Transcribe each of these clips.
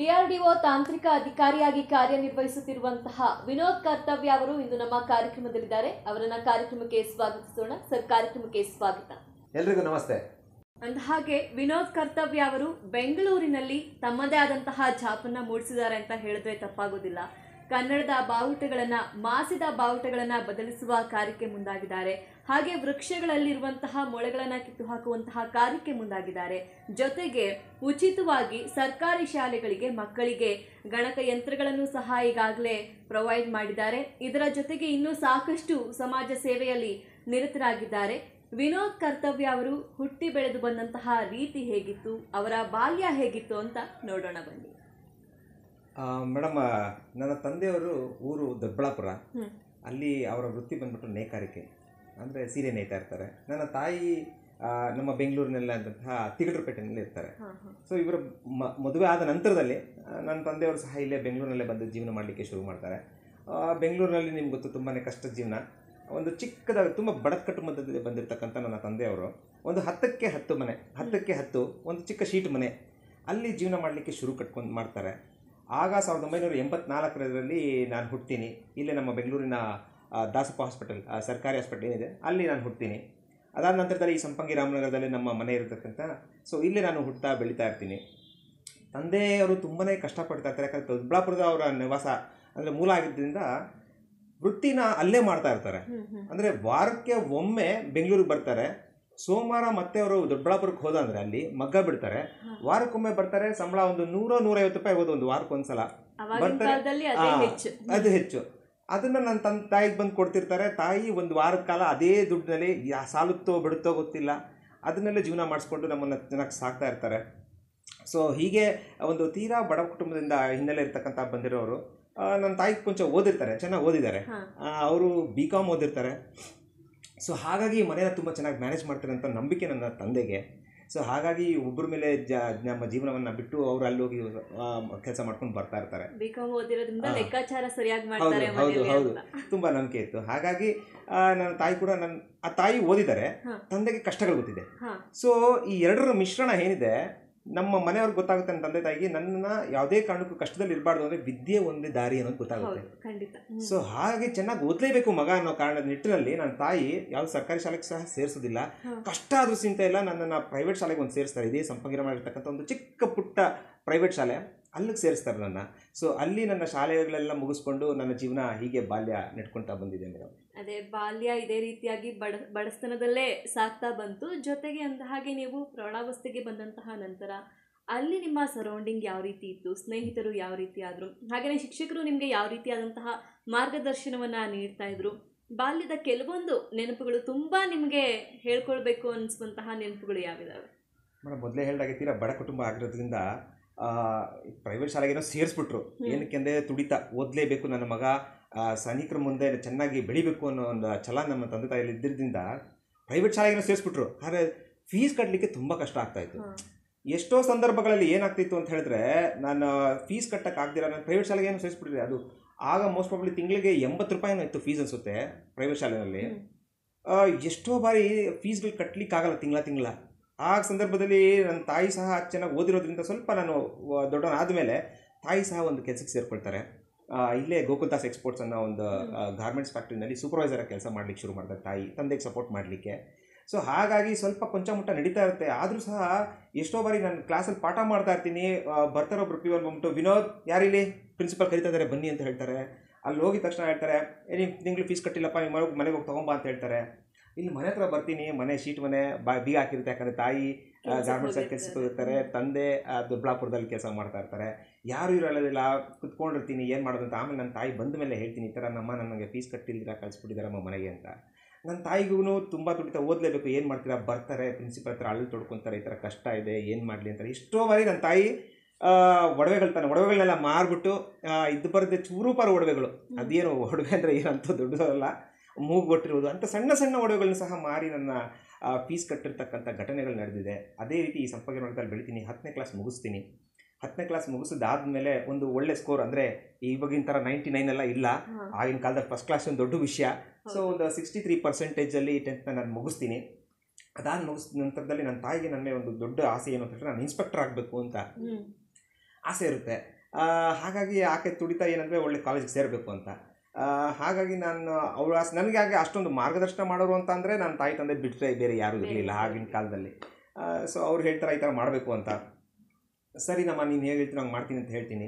DRDO ತಾಂತ್ರಿಕ ಅಧಿಕಾರಿಯಾಗಿ ಕಾರ್ಯನಿರ್ವಹಿಸುತ್ತಿರುವಂತಹ ವಿನೋದ್ ಕರ್ತವ್ಯ ಅವರು ಇಂದು ನಮ್ಮ ಕಾರ್ಯಕ್ರಮದಲ್ಲಿದ್ದಾರೆ ಅವರನ್ನ ಕಾರ್ಯಕ್ರಮಕ್ಕೆ ಸ್ವಾಗತಿಸೋಣ ಸರ್ ಕಾರ್ಯಕ್ರಮಕ್ಕೆ ಸ್ವಾಗತ ಎಲ್ರಿಗೂ ನಮಸ್ತೆ ಅಂದ ಹಾಗೆ ವಿನೋದ್ ಕರ್ತವ್ಯ ಅವರು ಬೆಂಗಳೂರಿನಲ್ಲಿ ತಮ್ಮದೇ ಆದಂತಹ ಛಾಪನ್ನ ಮೂಡಿಸಿದ್ದಾರೆ ಅಂತ ಹೇಳಿದ್ರೆ ತಪ್ಪಾಗೋದಿಲ್ಲ ಕನ್ನಡದ ಬಾವುಟಗಳನ್ನ ಮಾಸಿದ ಬಾವುಟಗಳನ್ನ ಬದಲಿಸುವ ಕಾರ್ಯಕ್ಕೆ ಮುಂದಾಗಿದ್ದಾರೆ ಹಾಗೆ ವೃಕ್ಷಗಳಲ್ಲಿರುವಂತಹ ಮೊಳೆಗಳನ್ನ ಕಿತ್ತು ಹಾಕುವಂತಹ ಕಾರ್ಯಕ್ಕೆ ಮುಂದಾಗಿದ್ದಾರೆ ಜೊತೆಗೆ ಉಚಿತವಾಗಿ ಸರ್ಕಾರಿ ಶಾಲೆಗಳಿಗೆ ಮಕ್ಕಳಿಗೆ ಗಣಕ ಯಂತ್ರಗಳನ್ನು ಸಹ ಈಗಾಗಲೇ ಪ್ರೊವೈಡ್ ಮಾಡಿದ್ದಾರೆ ಇದರ ಜೊತೆಗೆ ಇನ್ನೂ ಸಾಕಷ್ಟು ಸಮಾಜ ಸೇವೆಯಲ್ಲಿ ನಿರತರಾಗಿದ್ದಾರೆ ವಿನೋದ್ ಕರ್ತವ್ಯ ಅವರು ಹುಟ್ಟಿ ಬೆಳೆದು ಬಂದಂತಹ ರೀತಿ ಹೇಗಿತ್ತು ಅವರ ಬಾಲ್ಯ ಹೇಗಿತ್ತು ಅಂತ ನೋಡೋಣ ಬನ್ನಿ ಮೇಡಮ್ ನನ್ನ ತಂದೆಯವರು ಊರು ದೊಡ್ಡಬಳ್ಳಾಪುರ ಹ್ಮ್. ಅಲ್ಲಿ ಅವರ ವೃತ್ತಿ ಬಂದ್ಬಿಟ್ಟು ನೇಕಾರಿಕೆ ಅಂದರೆ ಸೀರೆ ನೇಯ್ತಾ ಇರ್ತಾರೆ ನನ್ನ ತಾಯಿ ಆ, ನಮ್ಮ ಬೆಂಗಳೂರಿನಲ್ಲಂತಹ ತಿಗಟರಪೇಟೆನಲ್ಲಿ ಇರ್ತಾರೆ ಹಾ, ಹಾ. ಸೊ ಇವರ ಮ- ಮದುವೆ ಆದ ನಂತರದಲ್ಲಿ ಆ, ನನ್ನ ತಂದೆಯವರು ಸಹ ಇಲ್ಲೇ ಬೆಂಗಳೂರಿನಲ್ಲೇ ಬಂದು ಜೀವನ ಮಾಡಲಿಕ್ಕೆ ಶುರು ಮಾಡ್ತಾರೆ ಆ, ಬೆಂಗಳೂರಿನಲ್ಲಿ ನಿಮ್ಗೆ ಗೊತ್ತು ತುಂಬಾ ಕಷ್ಟದ ಜೀವನ ಒಂದು ಚಿಕ್ಕದಾಗಿ ತುಂಬ ಬಡ ಕುಟುಂಬದಲ್ಲಿ ಬಂದಿರತಕ್ಕಂಥ ನನ್ನ ತಂದೆಯವರು ಒಂದು ಹತ್ತಕ್ಕೆ ಹತ್ತು ಮನೆ ಹತ್ತಕ್ಕೆ ಹತ್ತು ಒಂದು ಚಿಕ್ಕ ಶೀಟ್ ಮನೆ ಅಲ್ಲಿ ಜೀವನ ಮಾಡಲಿಕ್ಕೆ ಶುರು ಕಟ್ಕೊಂಡು ಮಾಡ್ತಾರೆ ಆಗ ಸಾವಿರದ ಒಂಬೈನೂರ ಎಂಬತ್ನಾಲ್ಕರಲ್ಲಿ ನಾನು ಹುಟ್ತೀನಿ ಇಲ್ಲೇ ನಮ್ಮ ಬೆಂಗಳೂರಿನ ಆ, ದಾಸಪ್ಪ ಹಾಸ್ಪಿಟಲ್ ಆ, ಸರ್ಕಾರಿ ಹಾಸ್ಪಿಟಲ್ ಏನಿದೆ ಅಲ್ಲಿ ನಾನು ಹುಟ್ತೀನಿ ಅದಾದ ನಂತರದಲ್ಲಿ ಈ ಸಂಪಂಗಿ ರಾಮನಗರದಲ್ಲಿ ನಮ್ಮ ಮನೆ ಇರತಕ್ಕಂಥ ಸೊ ಇಲ್ಲೇ ನಾನು ಹುಟ್ತಾ ಬೆಳೀತಾ ಇರ್ತೀನಿ ತಂದೆಯವರು ತುಂಬಾ ಕಷ್ಟಪಡ್ತಾ ಇರ್ತಾರೆ ಯಾಕಂದರೆ ದೊಡ್ಡಬಳ್ಳಾಪುರದ ಅವರ ನಿವಾಸ ಅಂದರೆ ಮೂಲ ಆಗಿದ್ದರಿಂದ ವೃತ್ತಿನ ಅಲ್ಲೇ ಮಾಡ್ತಾ ಇರ್ತಾರೆ ಹ್ಮ್, ಹ್ಮ್. ಅಂದರೆ ವಾರಕ್ಕೆ ಒಮ್ಮೆ ಬೆಂಗಳೂರಿಗೆ ಬರ್ತಾರೆ ಸೋಮವಾರ ಮತ್ತೆ ಅವರು ದೊಡ್ಡಬಳ್ಳಾಪುರಕ್ಕೆ ಹೋದ ಅಂದರೆ ಅಲ್ಲಿ ಮಗ್ಗ ಬಿಡ್ತಾರೆ ಹಾ. ವಾರಕ್ಕೊಮ್ಮೆ ಬರ್ತಾರೆ ಸಂಬಳ ಒಂದು ನೂರ ನೂರೈವತ್ತು ರೂಪಾಯಿ ಹೋಗೋದು ಒಂದು ವಾರಕ್ಕೊಂದ್ಸಲ ಅವಾಗಿನ ಬರ್ತಾರೆ. ಕಾಲದಲ್ಲಿ ಅದೇ ಆ, ಹೆಚ್ಚು ಅದು ಹೆಚ್ಚು ಅದನ್ನ ನನ್ನ ತನ್ನ ತಾಯಿಗೆ ಬಂದು ಕೊಡ್ತಿರ್ತಾರೆ ತಾಯಿ ಒಂದು ವಾರದ ಕಾಲ ಅದೇ ದುಡ್ಡಿನಲ್ಲಿ ಯಾ ಸಾಲುತ್ತೋ ಬಿಡುತ್ತೋ ಗೊತ್ತಿಲ್ಲ ಅದನ್ನೆಲ್ಲ ಜೀವನ ಮಾಡಿಸ್ಕೊಂಡು ನಮ್ಮನ್ನು ಚೆನ್ನಾಗಿ ಸಾಕ್ತಾ ಇರ್ತಾರೆ ಸೊ ಹೀಗೆ ಒಂದು ತೀರಾ ಬಡ ಕುಟುಂಬದಿಂದ ಹಿನ್ನೆಲೆ ಇರ್ತಕ್ಕಂಥ ಬಂದಿರೋರು ಆ, ನನ್ನ ತಾಯಿ ಕೊಂಚ ಓದಿರ್ತಾರೆ ಚೆನ್ನಾಗಿ ಓದಿದ್ದಾರೆ ಹಾ. ಅವರು ಬಿ ಕಾಮ್ ಓದಿರ್ತಾರೆ ಸೊ ಹಾಗಾಗಿ ಮನೇನ ತುಂಬ ಚೆನ್ನಾಗಿ ಮ್ಯಾನೇಜ್ ಮಾಡ್ತಾರೆ ಅಂತ ನಂಬಿಕೆ ನನ್ನ ತಂದೆಗೆ ಸೊ ಹಾಗಾಗಿ ಒಬ್ಬರ ಮೇಲೆ ಜ ನಮ್ಮ ಜೀವನವನ್ನು ಬಿಟ್ಟು ಅವರು ಅಲ್ಲಿ ಹೋಗಿ ಕೆಲಸ ಮಾಡ್ಕೊಂಡು ಬರ್ತಾ ಇರ್ತಾರೆ ಬಿಕಾಮ್ ಓದಿರೋದ್ರಿಂದ ಹಾ. ಲೆಕ್ಕಾಚಾರ ಸರಿಯಾಗಿ ಹೌದು ಮಾಡ್ತಾರೆ ಹೌದು ಮನೆಯಲ್ಲಿ ಹೌದು ಅಂತ. ತುಂಬಾ ನಂಬಿಕೆ ಇತ್ತು ಹಾಗಾಗಿ ಆ, ನನ್ನ ತಾಯಿ ಕೂಡ ನನ್ನ ಆ ತಾಯಿ ಓದಿದ್ದಾರೆ ಹಾ. ತಂದೆಗೆ ಕಷ್ಟಗಳು ಗೊತ್ತಿದೆ ಹಾ. ಸೊ ಈ ಎರಡರ ಮಿಶ್ರಣ ಏನಿದೆ ನಮ್ಮ ಮನೆಯವ್ರಿಗೆ ಗೊತ್ತಾಗುತ್ತೆ ನನ್ನ ತಂದೆ ತಾಯಿಗೆ ನನ್ನ ಯಾವುದೇ ಕಾರಣಕ್ಕೂ ಕಷ್ಟದಲ್ಲಿ ಇರಬಾರ್ದು ಅಂದ್ರೆ ವಿದ್ಯೆ ಒಂದೇ ದಾರಿ ಅನ್ನೋದು ಗೊತ್ತಾಗುತ್ತೆ ಹೌದು ಖಂಡಿತ ಹ್ಮ್. ಸೊ ಹಾಗೆ ಚೆನ್ನಾಗಿ ಓದಲೇಬೇಕು ಮಗ ಅನ್ನೋ ಕಾರಣದ ನಿಟ್ಟಿನಲ್ಲಿ ನನ್ನ ತಾಯಿ ಯಾವ ಸರ್ಕಾರಿ ಶಾಲೆಗೆ ಸಹ ಸೇರಿಸೋದಿಲ್ಲ ಹಾ. ಕಷ್ಟ ಆದ್ರೂ ಚಿಂತೆ ಇಲ್ಲ ನನ್ನನ್ನು ಪ್ರೈವೇಟ್ ಶಾಲೆಗೆ ಒಂದು ಸೇರಿಸ್ತಾರೆ ಇದೇ ಸಂಪಂಗಿರ ಮಾಡಿರ್ತಕ್ಕಂಥ ಒಂದು ಚಿಕ್ಕ ಪುಟ್ಟ ಪ್ರೈವೇಟ್ ಶಾಲೆ ಅಲ್ಲಿಗೆ ಸೇರಿಸ್ತಾರೆ ನನ್ನ ಸೊ ಅಲ್ಲಿ ನನ್ನ ಶಾಲೆಗಳೆಲ್ಲ ಮುಗಿಸ್ಕೊಂಡು ನನ್ನ ಜೀವನ ಹೀಗೆ ಬಾಲ್ಯ ನೆಟ್ಕೊಳ್ತಾ ಬಂದಿದೆ ಮೇಡಮ್ ಅದೇ ಬಾಲ್ಯ ಇದೇ ರೀತಿಯಾಗಿ ಬಡ ಬಡಸ್ತನದಲ್ಲೇ ಸಾಕ್ತಾ ಬಂತು ಜೊತೆಗೆ ಅಂದ ಹಾಗೆ ನೀವು ಪ್ರೌಢಾವಸ್ಥೆಗೆ ಬಂದಂತಹ ನಂತರ ಅಲ್ಲಿ ನಿಮ್ಮ ಸರೌಂಡಿಂಗ್ ಯಾವ ರೀತಿ ಇತ್ತು ಸ್ನೇಹಿತರು ಯಾವ ರೀತಿ ಆದರು ಹಾಗೆಯೇ ಶಿಕ್ಷಕರು ನಿಮಗೆ ಯಾವ ರೀತಿಯಾದಂತಹ ಮಾರ್ಗದರ್ಶನವನ್ನು ನೀಡ್ತಾ ಇದ್ರು ಬಾಲ್ಯದ ಕೆಲವೊಂದು ನೆನಪುಗಳು ತುಂಬ ನಿಮಗೆ ಹೇಳ್ಕೊಳ್ಬೇಕು ಅನಿಸುವಂತಹ ನೆನಪುಗಳು ಯಾವಿದಾವೆ ಮೇಡಮ್ ಮೊದಲೇ ಹೇಳಿದಾಗೆ ತೀರಾ ಬಡ ಕುಟುಂಬ ಆಗಿರೋದ್ರಿಂದ ಪ್ರೈವೇಟ್ ಶಾಲೆಗೇನೋ ಸೇರಿಸ್ಬಿಟ್ರು ಹ್ಮ್. ಏನಕ್ಕೆಂದರೆ ತುಡಿತ ಓದಲೇಬೇಕು ನನ್ನ ಮಗ ಆ, ಸೈನಿಕರ ಮುಂದೆ ಚೆನ್ನಾಗಿ ಬೆಳಿಬೇಕು ಅನ್ನೋ ಒಂದು ಛಲ ನಮ್ಮ ತಂದೆ ತಾಯಿಯಲ್ಲಿ ಇದ್ದಿದ್ದರಿಂದ ಪ್ರೈವೇಟ್ ಶಾಲೆಗೇನೋ ಸೇರಿಸ್ಬಿಟ್ರು ಆದರೆ ಫೀಸ್ ಕಟ್ಟಲಿಕ್ಕೆ ತುಂಬ ಕಷ್ಟ ಆಗ್ತಾಯಿತ್ತು ಹಾ. ಎಷ್ಟೋ ಸಂದರ್ಭಗಳಲ್ಲಿ ಏನಾಗ್ತಿತ್ತು ಅಂತ ಹೇಳಿದ್ರೆ ನಾನು ಫೀಸ್ ಕಟ್ಟಕ್ಕೆ ಆಗ್ದಿರ ನಾನು ಪ್ರೈವೇಟ್ ಶಾಲೆಗೆ ಏನು ಸೇರಿಸ್ಬಿಟ್ರಿ ಅದು ಆಗ ಮೋಸ್ಟ್ ಪ್ರಾಬ್ಲಿ ತಿಂಗಳಿಗೆ ಎಂಬತ್ತು ರೂಪಾಯಿನೋ ಇತ್ತು ಫೀಸ್ ಅನಿಸುತ್ತೆ ಪ್ರೈವೇಟ್ ಶಾಲೆಯಲ್ಲಿ ಹ್ಮ್. ಆ, ಎಷ್ಟೋ ಬಾರಿ ಫೀಸ್ಗಳು ಕಟ್ಟಲಿಕ್ಕೆ ಆಗಲ್ಲ ತಿಂಗಳ ತಿಂಗಳ ಆ ಸಂದರ್ಭದಲ್ಲಿ ನನ್ನ ತಾಯಿ ಸಹ ಚೆನ್ನಾಗಿ ಓದಿರೋದ್ರಿಂದ ಸ್ವಲ್ಪ ನಾನು ವ- ದೊಡ್ಡವನಾದಮೇಲೆ ತಾಯಿ ಸಹ ಒಂದು ಕೆಲಸಕ್ಕೆ ಸೇರ್ಕೊಳ್ತಾರೆ ಆ, ಇಲ್ಲೇ ಗೋಕುಲ್ದಾಸ್ ಎಕ್ಸ್ಪೋರ್ಟ್ಸ್ ಅನ್ನೋ ಒಂದು ಗಾರ್ಮೆಂಟ್ಸ್ ಫ್ಯಾಕ್ಟ್ರಿನಲ್ಲಿ ಸೂಪರ್ವೈಸರ್ ಕೆಲಸ ಮಾಡ್ಲಿಕ್ಕೆ ಶುರು ಮಾಡ್ತಾರೆ ತಾಯಿ ತಂದೆಗೆ ಸಪೋರ್ಟ್ ಮಾಡಲಿಕ್ಕೆ ಸೊ ಹಾಗಾಗಿ ಸ್ವಲ್ಪ ಕೊಂಚ ಮುಟ್ಟ ನಡೀತಾ ಇರುತ್ತೆ ಆದರೂ ಸಹ ಎಷ್ಟೋ ಬಾರಿ ನಾನು ಕ್ಲಾಸಲ್ಲಿ ಪಾಠ ಮಾಡ್ತಾ ಇರ್ತೀನಿ ಆ, ಬರ್ತಾರೆ ಒಬ್ರು ಪಿ ಒನ್ ಬಂದ್ಬಿಟ್ಟು ವಿನೋದ್ ಯಾರಿಲ್ಲಿ ಪ್ರಿನ್ಸಿಪಲ್ ಕರಿತಾ ಇದ್ದಾರೆ ಬನ್ನಿ ಅಂತ ಹೇಳ್ತಾರೆ ಅಲ್ಲಿ ಹೋಗಿದ ತಕ್ಷಣ ಹೇಳ್ತಾರೆ ಏ ನೀವು ತಿಂಗಳು ಫೀಸ್ ಕಟ್ಟಿಲ್ಲಪ್ಪ ನಿಮ್ಮ ಮನೆಗೆ ಮನೆಗೆ ಹೋಗಿ ತೊಗೊಂಬಾ ಅಂತ ಹೇಳ್ತಾರೆ ಇಲ್ಲಿ ಮನೆ ಹತ್ರ ಬರ್ತೀನಿ ಮನೆ ಶೀಟ್ ಮನೆ ಬಾ ಬೀಗ ಹಾಕಿರುತ್ತೆ ಯಾಕಂದರೆ ತಾಯಿ ಕೆಲ್ಸಕ್ಕೆ ಗಾರ್ಮೆಂಟ್ಸ್ ಹೋಗಿರ್ತಾರೆ. ಕೆಲಸಕ್ಕೆ ಹೋಗಿರ್ತಾರೆ ತಂದೆ ಆ, ದೊಡ್ಡಬಳ್ಳಾಪುರದಲ್ಲಿ ಕೆಲಸ ಮಾಡ್ತಾ ಇರ್ತಾರೆ ಯಾರು ಇರೋದಿಲ್ಲ ಕುತ್ಕೊಂಡಿರ್ತೀನಿ ಏನು ಮಾಡೋದು ಅಂತ ಆಮೇಲೆ ನನ್ನ ತಾಯಿ ಬಂದ ಮೇಲೆ ಹೇಳ್ತೀನಿ ಈ ಥರ ನಮ್ಮ ನನಗೆ ಫೀಸ್ ಕಟ್ಟಿಲ್ದಿರ ಕಳಿಸ್ಬಿಟ್ಟಿದ್ದಾರೆ ನಮ್ಮ ಮನೆಗೆ ಅಂತ ನನ್ನ ತಾಯಿಗೂ ತುಂಬ ತುಡಿತ ಓದಲೇಬೇಕು ಏನು ಮಾಡ್ತೀರಾ ಬರ್ತಾರೆ ಪ್ರಿನ್ಸಿಪಲ್ ಹತ್ರ ಅಳ್ಳು ತೊಡ್ಕೊತಾರೆ ಈ ಥರ ಕಷ್ಟ ಇದೆ ಏನು ಮಾಡಲಿ ಅಂತಾರೆ ಎಷ್ಟೋ ಬಾರಿ ನನ್ನ ತಾಯಿ ಆ, ಒಡವೆಗಳು ತಾನೆ ಒಡವೆಗಳನ್ನೆಲ್ಲ ಮಾರ್ಬಿಟ್ಟು ಆ, ಇದು ಬರದೆ ಚೂರು ಪಾರು ಒಡವೆಗಳು ಅದೇನು ಒಡವೆ ಅಂದರೆ ಏನಂತ ದೊಡ್ಡದಲ್ಲ ಮೂಗು ಕೊಟ್ಟಿರುವುದು ಅಂಥ ಸಣ್ಣ ಸಣ್ಣ ಒಡವೆಗಳನ್ನ ಸಹ ಮಾರಿ ನನ್ನ ಫೀಸ್ ಕಟ್ಟಿರ್ತಕ್ಕಂಥ ಘಟನೆಗಳು ನಡೆದಿದೆ ಅದೇ ರೀತಿ ಈ ಸಂಪರ್ಕ ಬೆಳಿತೀನಿ ಹತ್ತನೇ ಕ್ಲಾಸ್ ಮುಗಿಸ್ತೀನಿ ಹತ್ತನೇ ಕ್ಲಾಸ್ ಮುಗಿಸಿದಾದ್ಮೇಲೆ ಒಂದು ಒಳ್ಳೆ ಸ್ಕೋರ್ ಅಂದರೆ ಇವಾಗಿನ ಥರ ನೈಂಟಿ ನೈನ್ ಎಲ್ಲ ಇಲ್ಲ ಹಾ. ಆಗಿನ ಕಾಲದಲ್ಲಿ ಫಸ್ಟ್ ಕ್ಲಾಸ್ ಒಂದು ದೊಡ್ಡ ವಿಷಯ ಸೊ ಹೌದು. ಒಂದು ಸಿಕ್ಸ್ಟಿ ತ್ರೀ ಪರ್ಸೆಂಟೇಜಲ್ಲಿ ಟೆಂತ್ನ ನಾನು ಮುಗಿಸ್ತೀನಿ ಅದಾದ ಮುಗಿಸಿದ ನಂತರದಲ್ಲಿ ನನ್ನ ತಾಯಿಗೆ ನನ್ನ ಒಂದು ದೊಡ್ಡ ಆಸೆ ಏನು ಅಂತ ಹೇಳಿದ್ರೆ ನಾನು ಇನ್ಸ್ಪೆಕ್ಟರ್ ಆಗಬೇಕು ಅಂತ ಹ್ಮ್ ಆಸೆ ಇರುತ್ತೆ ಆ, ಹಾಗಾಗಿ ಆಕೆ ತುಡಿತಾ ಏನಂದರೆ ಒಳ್ಳೆ ಕಾಲೇಜಿಗೆ ಸೇರಬೇಕು ಅಂತ ಆ, ಹಾಗಾಗಿ ನಾನು ಅವಳು ನನಗೆ ಹಾಗೆ ಅಷ್ಟೊಂದು ಮಾರ್ಗದರ್ಶನ ಮಾಡೋರು ಅಂತ ಅಂದರೆ ನನ್ನ ತಾಯಿ ತಂದೆ ಬಿಟ್ಟರೆ ಬೇರೆ ಯಾರೂ ಇರಲಿಲ್ಲ ಆಗಿನ ಕಾಲದಲ್ಲಿ ಸೊ ಅವ್ರು ಹೇಳ್ತಾರೆ ಈ ಥರ ಮಾಡಬೇಕು ಅಂತ ಸರಿ ನಮ್ಮ ನೀನು ಹೇಗೆ ಹೇಳ್ತೀನಿ ಹಂಗೆ ಮಾಡ್ತೀನಿ ಅಂತ ಹೇಳ್ತೀನಿ